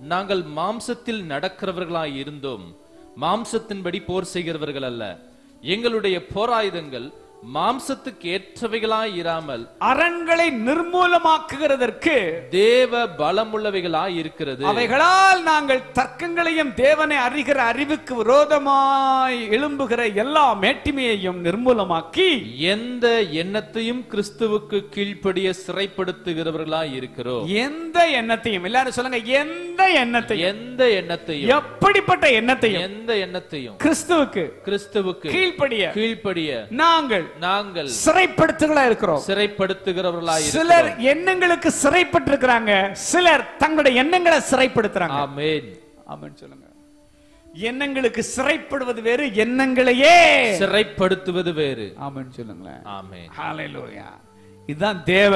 [SPEAKER 2] நாங்கள் மாம்சத்தில் நடக்கிறவர்களாய் இருந்தோம் மாம்சத்தின்படி போர் செய்கிறவர்கள் அல்ல எங்களுடைய போராயுதங்கள் மாம்சத்துக்கு ஏற்றவைகளாய் இராமல்
[SPEAKER 1] அரண்களை நிர்மூலமாக்குகிறதற்கு
[SPEAKER 2] தேவ பலமுள்ளவைகளாய் இருக்கிறது
[SPEAKER 1] அவைகளால் நாங்கள் தர்க்கங்களையும் தேவனை அறிகிற அறிவுக்கு விரோதமாய் எழும்புகிற எல்லா மேட்டிமையையும் நிர்மூலமாக்கி
[SPEAKER 2] எந்த எண்ணத்தையும் கிறிஸ்துவுக்கு கீழ்ப்படிய சிறைப்படுத்துகிறவர்களாய் இருக்கிறோம்
[SPEAKER 1] எந்த எண்ணத்தையும் எல்லாரும் சொல்லுங்க எந்த எண்ணத்தையும்
[SPEAKER 2] எந்த எண்ணத்தையும்
[SPEAKER 1] எப்படிப்பட்ட எண்ணத்தையும்
[SPEAKER 2] எந்த எண்ணத்தையும்
[SPEAKER 1] கிறிஸ்துவுக்கு
[SPEAKER 2] கிறிஸ்துவுக்கு
[SPEAKER 1] கீழ்ப்படிய
[SPEAKER 2] கீழ்ப்படிய
[SPEAKER 1] நாங்கள்
[SPEAKER 2] நாங்கள்
[SPEAKER 1] சிறைப்படுத்துகளா இருக்கிறோம்
[SPEAKER 2] சிறைப்படுத்துகிறவர்களாய்
[SPEAKER 1] சிலர்
[SPEAKER 2] இருக்கிறோம்
[SPEAKER 1] எண்ணங்களுக்கு சிறைப்பட்டிருக்கிறாங்க சிலர் தங்களுடைய எண்ணங்களை சிறைப்படுத்துறாங்க
[SPEAKER 2] ஆமென்
[SPEAKER 1] ஆமென் சொல்லுங்க எண்ணங்களுக்கு சிறைப்படுவது வேறு எண்ணங்களையே
[SPEAKER 2] சிறைப்படுத்துவது வேறு
[SPEAKER 1] ஆமென் சொல்லுங்களேன்
[SPEAKER 2] ஆமென்
[SPEAKER 1] ஹalleluya இதுதான் தேவ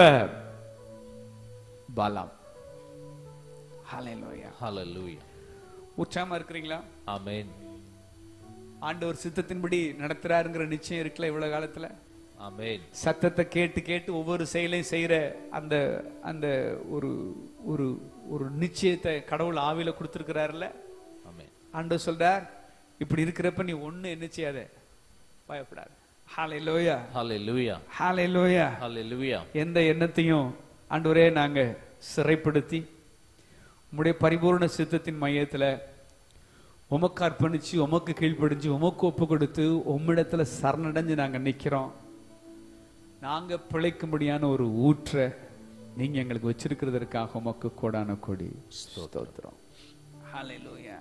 [SPEAKER 1] பலம் ஹalleluya
[SPEAKER 2] ஹalleluya
[SPEAKER 1] உற்சாகமா இருக்கிறீங்களா
[SPEAKER 2] ஆமென்
[SPEAKER 1] ஆண்டவர் சித்தத்தின்படி நடத்துறாருங்கிற நிச்சயம் இருக்குல்ல இவ்வளவு காலத்துல
[SPEAKER 2] ஆமென்
[SPEAKER 1] சத்தத்தை கேட்டு கேட்டு ஒவ்வொரு செயலையும் செய்யற அந்த அந்த ஒரு ஒரு ஒரு நிச்சயத்தை கடவுள் ஆவியில கொடுத்திருக்கிறாருல்ல
[SPEAKER 2] ஆமென்
[SPEAKER 1] ஆண்டவர் சொல்றார் இப்படி இருக்கிறப்ப நீ ஒண்ணு என்ன செய்யாத பயப்படாத ஹalleluya
[SPEAKER 2] ஹalleluya
[SPEAKER 1] ஹalleluya
[SPEAKER 2] ஹalleluya
[SPEAKER 1] எந்த எண்ணத்தையும் ஆண்டவரே நாங்க சிறைப்படுத்தி உம்முடைய பரிபூர்ண சித்தத்தின் மையத்துல உமக்கு அர்ப்பணிச்சு உமக்கு கீழ்ப்படிஞ்சு உமக்கு ஒப்பு கொடுத்து உம்மிடத்துல சரணடைஞ்சு நாங்க நிக்கிறோம் நாங்க பிழைக்கும்படியான ஒரு ஊற்றை நீங்க எங்களுக்கு வச்சிருக்கிறதற்காக உமக்கு கோடான கொடி ஸ்தோத்திரம் ஹalleluya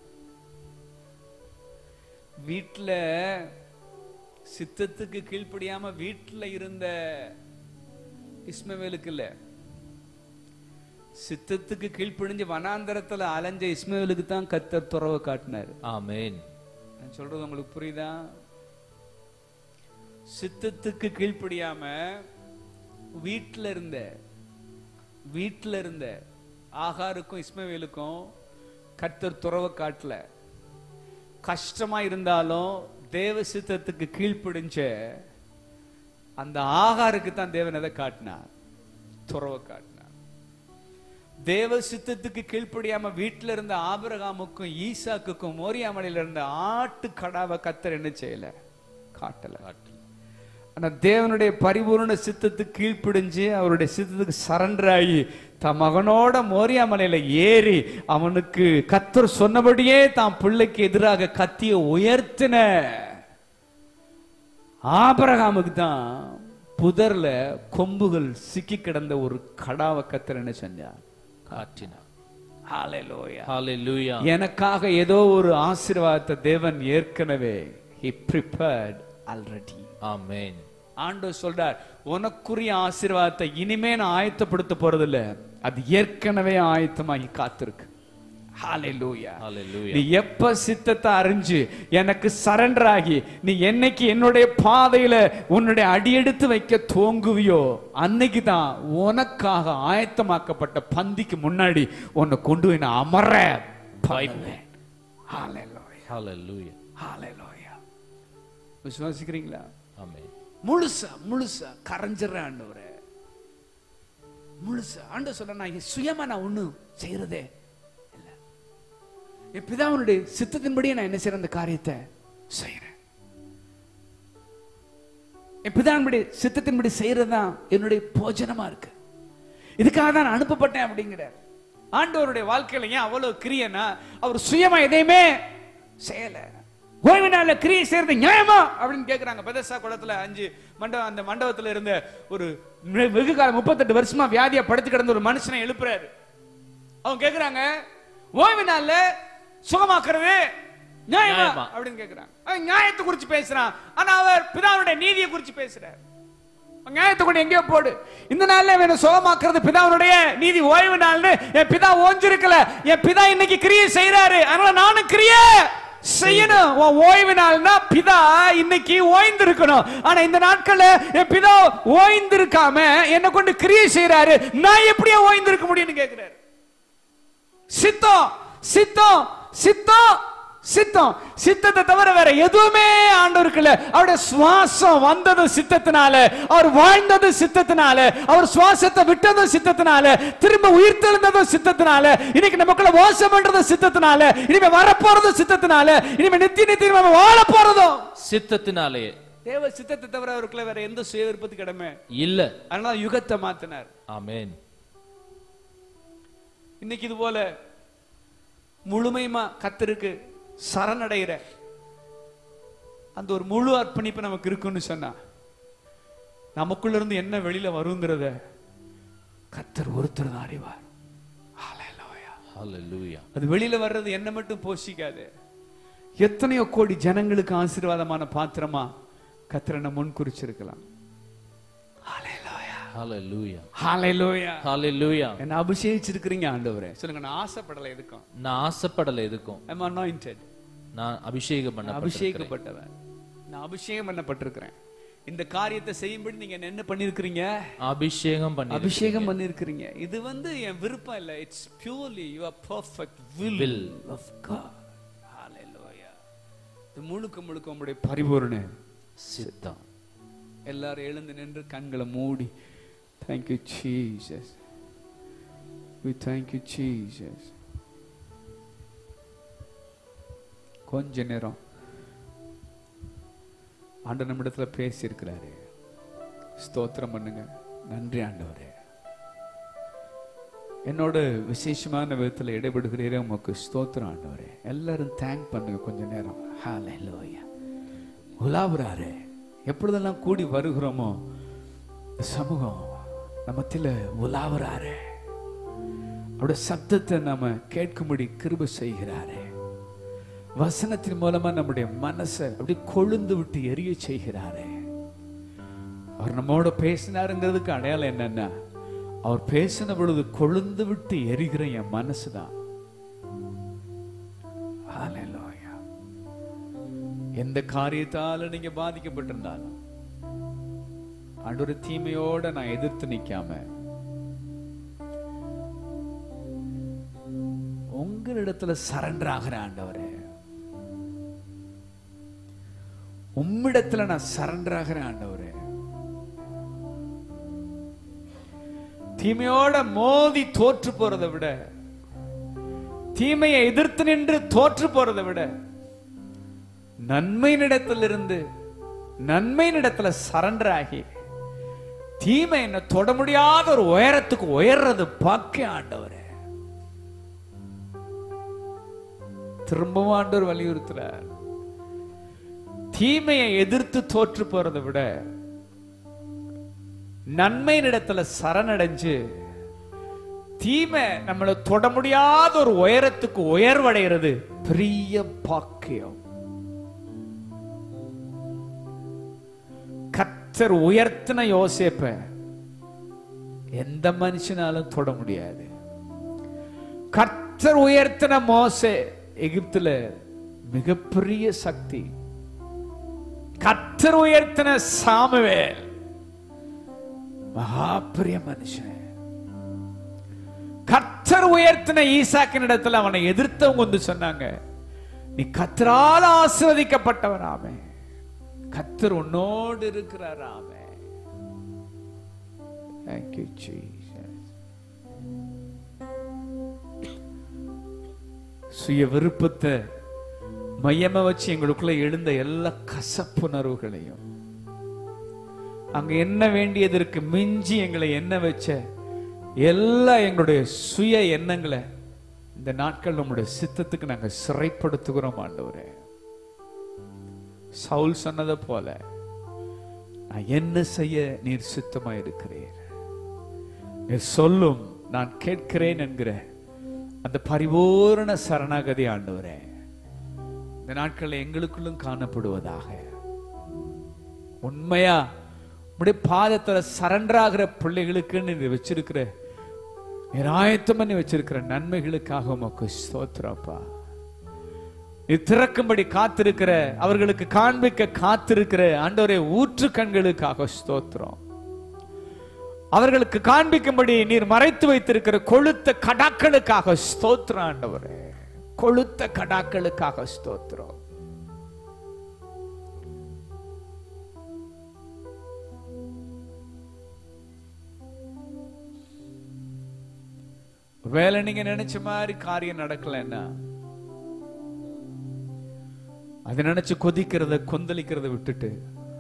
[SPEAKER 1] வீட்டுல சித்தத்துக்கு கீழ்ப்படியாம வீட்டுல இருந்த இஸ்மவேலுக்கு இல்ல சித்தத்துக்கு கீழ்ப்படிஞ்சு வனாந்தரத்துல அலைஞ்ச இஸ்மவேலுக்கு தான் கத்தர் துறவை காட்டினாரு
[SPEAKER 2] ஆமென்
[SPEAKER 1] நான் சொல்றது உங்களுக்கு புரியுதா சித்தத்துக்கு கீழ்ப்படியாம வீட்டுல இருந்த வீட்டுல இருந்த ஆகாருக்கும் இஸ்மவேலுக்கும் கர்த்தர் துறவை காட்டல கஷ்டமா இருந்தாலும் தேவ சித்தத்துக்கு கீழ்ப்படிஞ்ச அந்த ஆகாருக்கு தான் தேவன் எதை காட்டினார் துறவை காட்டினார் தேவ சித்தத்துக்கு கீழ்ப்படியாம வீட்டுல இருந்த ஆபிரகாமுக்கும் ஈசாக்குக்கும் மோரியாமலையில இருந்த ஆட்டு கடாவை கத்தர் என்ன செய்யல காட்டல
[SPEAKER 2] காட்டு
[SPEAKER 1] ஆனா தேவனுடைய பரிபூர்ண சித்தத்துக்கு கீழ்ப்பிடிஞ்சு அவருடைய சித்தத்துக்கு சரண்டர் ஆகி தன் மகனோட மோரியாமலையில ஏறி அவனுக்கு கத்தர் சொன்னபடியே தான் பிள்ளைக்கு எதிராக கத்திய உயர்த்தின ஆபரகாமுக்கு தான் புதர்ல கொம்புகள் சிக்கி கிடந்த ஒரு கடாவை கத்தர் என்ன செஞ்சார்
[SPEAKER 2] காட்டினார்
[SPEAKER 1] ஹalleluya
[SPEAKER 2] ஹalleluya
[SPEAKER 1] எனக்காக ஏதோ ஒரு ஆசீர்வாதத்தை தேவன் ஏற்கனவே he prepared already
[SPEAKER 2] ஆமென்
[SPEAKER 1] ஆண்டவர் சொல்றார் உனக்குரிய ஆசீர்வாதத்தை இனிமே நான் ஆயத்தப்படுத்த போறதில்ல அது ஏற்கனவே ஆயத்தமாகி காத்திருக்கு ஹalleluya
[SPEAKER 2] ஹalleluya
[SPEAKER 1] நீ எப்ப சித்தத்தை அறிஞ்சு எனக்கு சரண்டர் ஆகி நீ என்னைக்கு என்னுடைய பாதையில உன்னுடைய அடியெடுத்து வைக்க துவங்குவியோ அன்னைக்கு தான் உனக்காக ஆயத்தமாக்கப்பட்ட பந்திக்கு முன்னாடி உன்னை கொண்டு போய் நான் அமர பண்ணுவேன் ஹalleluya
[SPEAKER 2] ஹalleluya
[SPEAKER 1] ஹalleluya விசுவாசிக்கிறீங்களா
[SPEAKER 2] ஆமென்
[SPEAKER 1] முழுசா முழுசா கரைஞ்சிடுறேன் ஆண்டவரே முழுசா ஆண்டவர் சொல்ல நான் சுயமா நான் ஒண்ணும் செய்யறதே இல்ல என் பிதாவுனுடைய சித்தத்தின்படியே நான் என்ன செய்யற அந்த காரியத்தை செய்யறேன் என் பிதாவினுடைய சித்தத்தின்படி செய்யறதுதான் என்னுடைய போஜனமா இருக்கு இதுக்காக தான் நான் அனுப்பப்பட்டேன் அப்படிங்கிறார் ஆண்டவருடைய வாழ்க்கையில ஏன் அவ்வளவு கிரியனா அவர் சுயமா எதையுமே செய்யல ஓய்வு நாள்ல கிரியை செய்யறது நியாயமா அப்படின்னு கேக்குறாங்க பெதசா குளத்துல அஞ்சு மண்டபம் அந்த மண்டபத்துல இருந்த ஒரு வெ- வெகு காலம் முப்பத்தெட்டு வருஷமா வியாதியா படுத்து கிடந்த ஒரு மனுஷனை எழுப்புறாரு அவங்க கேக்குறாங்க ஓய்வு நாள்ல சுகமாக்குறது நியாயமா
[SPEAKER 2] நியாயமா.
[SPEAKER 1] அப்படின்னு கேக்குறாங்க அவன் நியாயத்தை குறிச்சு பேசுறான் ஆனா அவர் பிதாவுடைய நீதியை குறிச்சு பேசுறார் அவன் நியாயத்தை கொண்டு எங்கேயோ போடு இந்த நாள்ல வேணும் சுகமாக்குறது பிதாவுடைய நீதி ஓய்வு நாள்னு என் பிதா ஓஞ்சிருக்கல என் பிதா இன்னைக்கு கிரியை செய்யறாரு அதனால நானும் கிரியை செய்யணும் உன் ஓய்வு நாள்னா பிதா இன்னைக்கு ஓய்ந்து இருக்கணும் ஆனா இந்த நாட்கள்ல என் பிதா ஓய்ந்து இருக்காம என்ன கொண்டு கிரியை செய்யறாரு நான் எப்படியா ஓய்ந்து இருக்க முடியும்னு கேக்குறாரு சித்தம் சித்தம் சித்தம் சித்தம் சித்தத்தை தவிர வேற எதுவுமே ஆண்டவருக்கு இல்ல அவருடைய சுவாசம் வந்தது சித்தத்தினால அவர் வாழ்ந்தது சித்தத்தினால அவர் சுவாசத்தை விட்டது சித்தத்தினால திரும்ப உயிர் தெழுந்தது சித்தத்தினால இன்னைக்கு நமக்குள்ள மோசம் பண்றது சித்தத்தினால இனிமே வரப்போறது சித்தத்தினால இனிமே நித்திய நித்திய நம்ம வாழ போறதும்
[SPEAKER 2] சித்தத்தினாலேயே
[SPEAKER 1] தேவ சித்தத்தை தவிர அவருக்குள்ள வேற எந்த சுய விருப்பத்து கடமை
[SPEAKER 2] இல்ல
[SPEAKER 1] அதனால யுகத்தை மாத்தினார்
[SPEAKER 2] ஆமென்
[SPEAKER 1] இன்னைக்கு இது போல முழுமையுமா கத்தருக்கு சரணடைகிற அந்த ஒரு முழு அர்ப்பணிப்பு நமக்கு இருக்குன்னு சொன்னா நமக்குள்ள இருந்து என்ன வெளியில வருங்கிறத கத்தர் ஒருத்தர் தான் அறிவார் Hallelujah.
[SPEAKER 2] ஹalleluya
[SPEAKER 1] அது வெளியில வர்றது என்ன மட்டும் போஷிக்காது எத்தனையோ கோடி ஜனங்களுக்கு ஆசீர்வாதமான பாத்திரமா கத்திரனை முன் குறிச்சிருக்கலாம் Hallelujah.
[SPEAKER 2] ஹalleluya
[SPEAKER 1] Hallelujah.
[SPEAKER 2] ஹalleluya
[SPEAKER 1] என்ன அபிஷேகிச்சிருக்கிறீங்க ஆண்டவரே சொல்லுங்க நான் ஆசைப்படலை எதுக்கும்
[SPEAKER 2] நான் ஆசைப்படல எதுக்கும்
[SPEAKER 1] I'm anointed.
[SPEAKER 2] நான் அபிஷேகம் பண்ண
[SPEAKER 1] அபிஷேகப்பட்டவன் நான் அபிஷேகம் பண்ணப்பட்டிருக்கிறேன் இந்த காரியத்தை செய்யும்படி நீங்க என்ன பண்ணிருக்கிறீங்க
[SPEAKER 2] அபிஷேகம் பண்ணி
[SPEAKER 1] அபிஷேகம் பண்ணிருக்கிறீங்க இது வந்து என் விருப்பம் இல்ல it's purely your perfect will
[SPEAKER 2] Will.
[SPEAKER 1] Of God hallelujah இது முழுக்க முழுக்க உங்களுடைய பரிபூரண
[SPEAKER 2] சித்தம்
[SPEAKER 1] எல்லாரும் எழுந்து நின்று கண்களை மூடி thank you jesus we thank you jesus கொஞ்ச நேரம் ஆண்டவர் நம்மிடத்துல பேசி இருக்கிறாரு ஸ்தோத்திரம் பண்ணுங்க நன்றி ஆண்டவரே என்னோட விசேஷமான விதத்துல இடைபடுகிறீரே உமக்கு ஸ்தோத்திரம் ஆண்டவரே எல்லாரும் தேங்க் பண்ணுங்க கொஞ்ச நேரம் ஹalleluya உலாவுறாரு எப்பொழுதெல்லாம் கூடி வருகிறோமோ இந்த சமூகம் நமத்தில உலாவுறாரு அவருடைய சத்தத்தை நாம கேட்கும்படி கிருப செய்கிறாரே வசனத்தின் மூலமா நம்முடைய மனசை அப்படி கொழுந்து விட்டு எரிய செய்கிறாரே அவர் நம்மோட பேசினாருங்கிறதுக்கு அடையாளம் என்னன்னா அவர் பேசின பொழுது கொழுந்து விட்டு எரிகிற என் மனசுதான் Hallelujah. எந்த காரியத்தால நீங்க பாதிக்கப்பட்டிருந்தாலும் ஆண்டவர் தீமையோட நான் எதிர்த்து நிக்காம உங்களிடத்துல சரண்டர் ஆகிறேன் ஆண்டவரே உம்மிடத்துல நான் சரண்டர் ஆகிறேன் ஆண்டவரே தீமையோட மோதி தோற்று போறதை விட தீமையை எதிர்த்து நின்று தோற்று போறதை விட நன்மையினிடத்திலிருந்து நன்மையினிடத்துல சரண்டர் ஆகி தீமை என்ன தொட முடியாத ஒரு உயரத்துக்கு உயர்றது பாக்கிய ஆண்டவரே திரும்பவும் ஆண்டவர் வலியுறுத்துறார் தீமையை எதிர்த்து தோற்று போறதை விட நன்மையினிடத்துல சரணடைஞ்சு தீமை நம்மளை தொட முடியாத ஒரு உயரத்துக்கு உயர்வடைகிறது பெரிய பாக்கியம் கத்தர் உயர்த்தின யோசேப்ப எந்த மனுஷனாலும் தொட முடியாது கர்த்தர் உயர்த்தின மோசே எகிப்துல மிகப்பெரிய சக்தி கர்த்தர் உயர்த்தின சாமுவேல் மகா பெரிய மனுஷன் கர்த்தர் உயர்த்தின ஈசாக்கின் இடத்துல அவனை எதிர்த்தவங்க வந்து சொன்னாங்க நீ கத்தரால் ஆசிர்வதிக்கப்பட்டவராமே கத்தர் உன்னோடு இருக்கிறாராமே Thank you, Jesus. சுய விருப்பத்தை மையமா வச்சு எங்களுக்குள்ள எழுந்த எல்லா கசப்புணர்வுகளையும் அங்க என்ன வேண்டியதற்கு மிஞ்சி எங்களை என்ன வச்ச எல்லா எங்களுடைய சுய எண்ணங்களை இந்த நாட்கள் நம்முடைய சித்தத்துக்கு நாங்க சிறைப்படுத்துகிறோம் ஆண்டவரே சவுல் சொன்னதை போல நான் என்ன செய்ய நீர் சித்தமா இருக்கிறீர் நீர் சொல்லும் நான் கேட்கிறேன் என்கிற அந்த பரிபூரண சரணாகதி ஆண்டவரே இந்த நாட்கள் எங்களுக்குள்ளும் காணப்படுவதாக உண்மையா உடைய பாதத்துல சரண்டர் ஆகிற பிள்ளைகளுக்கு நீ வச்சிருக்கிற நிராயத்தம் பண்ணி வச்சிருக்கிற நன்மைகளுக்காக உமக்கு ஸ்தோத்திரப்பா நீ திறக்கும்படி காத்திருக்கிற அவர்களுக்கு காண்பிக்க காத்திருக்கிற ஆண்டவரே ஊற்று கண்களுக்காக ஸ்தோத்திரம் அவர்களுக்கு காண்பிக்கும்படி நீர் மறைத்து வைத்திருக்கிற கொழுத்த கடாக்களுக்காக ஸ்தோத்திரம் ஆண்டவரே கொளுத்த கடாக்களுக்காக ஸ்தோத்திரம் வேலை நீங்க நினைச்ச மாதிரி காரியம் நடக்கலன்னா அதை நினைச்சு கொதிக்கிறத கொந்தளிக்கிறத விட்டுட்டு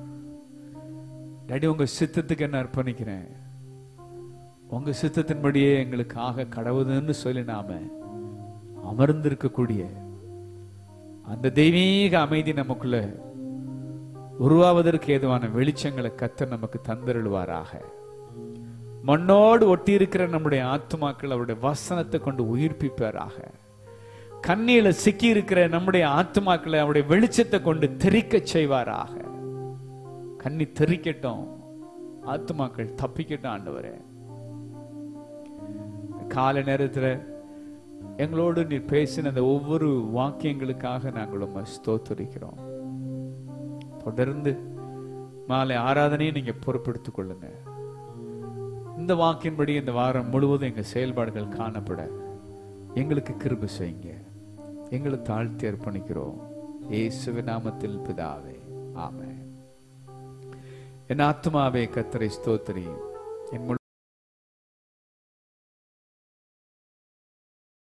[SPEAKER 1] டாடி உங்க சித்தத்துக்கு என்ன அர்ப்பணிக்கிறேன் உங்க சித்தத்தின்படியே எங்களுக்கு ஆக கடவுதுன்னு சொல்லி நாம அமர்ந்திருக்கக்கூடிய அந்த தெய்வீக அமைதி நமக்குள்ள உருவாவதற்கு ஏதுவான வெளிச்சங்களை கத்தர் நமக்கு தந்தருள்வாராக மண்ணோடு ஒட்டி இருக்கிற நம்முடைய ஆத்துமாக்கள் அவருடைய வசனத்தை கொண்டு உயிர்ப்பிப்பாராக கண்ணியில சிக்கி இருக்கிற நம்முடைய ஆத்துமாக்களை அவருடைய வெளிச்சத்தை கொண்டு தெறிக்க செய்வாராக கண்ணி தெறிக்கட்டும் ஆத்துமாக்கள் தப்பிக்கட்டும் ஆண்டவரே கால நேரத்துல எங்களோடு நீர் பேசின அந்த ஒவ்வொரு வாக்கியங்களுக்காக நாங்கள் உம்மை ஸ்தோத்தரிக்கிறோம் தொடர்ந்து மாலை ஆராதனையை நீங்க பொறுப்பெடுத்துக் கொள்ளுங்க இந்த வாக்கின்படி இந்த வாரம் முழுவதும் எங்க செயல்பாடுகள் காணப்பட எங்களுக்கு கிருபை செய்யுங்க எங்களை தாழ்த்தி அர்ப்பணிக்கிறோம் இயேசுவின் நாமத்தில் பிதாவே ஆமென் என் ஆத்துமாவே கத்தரை ஸ்தோத்திரி என் முழு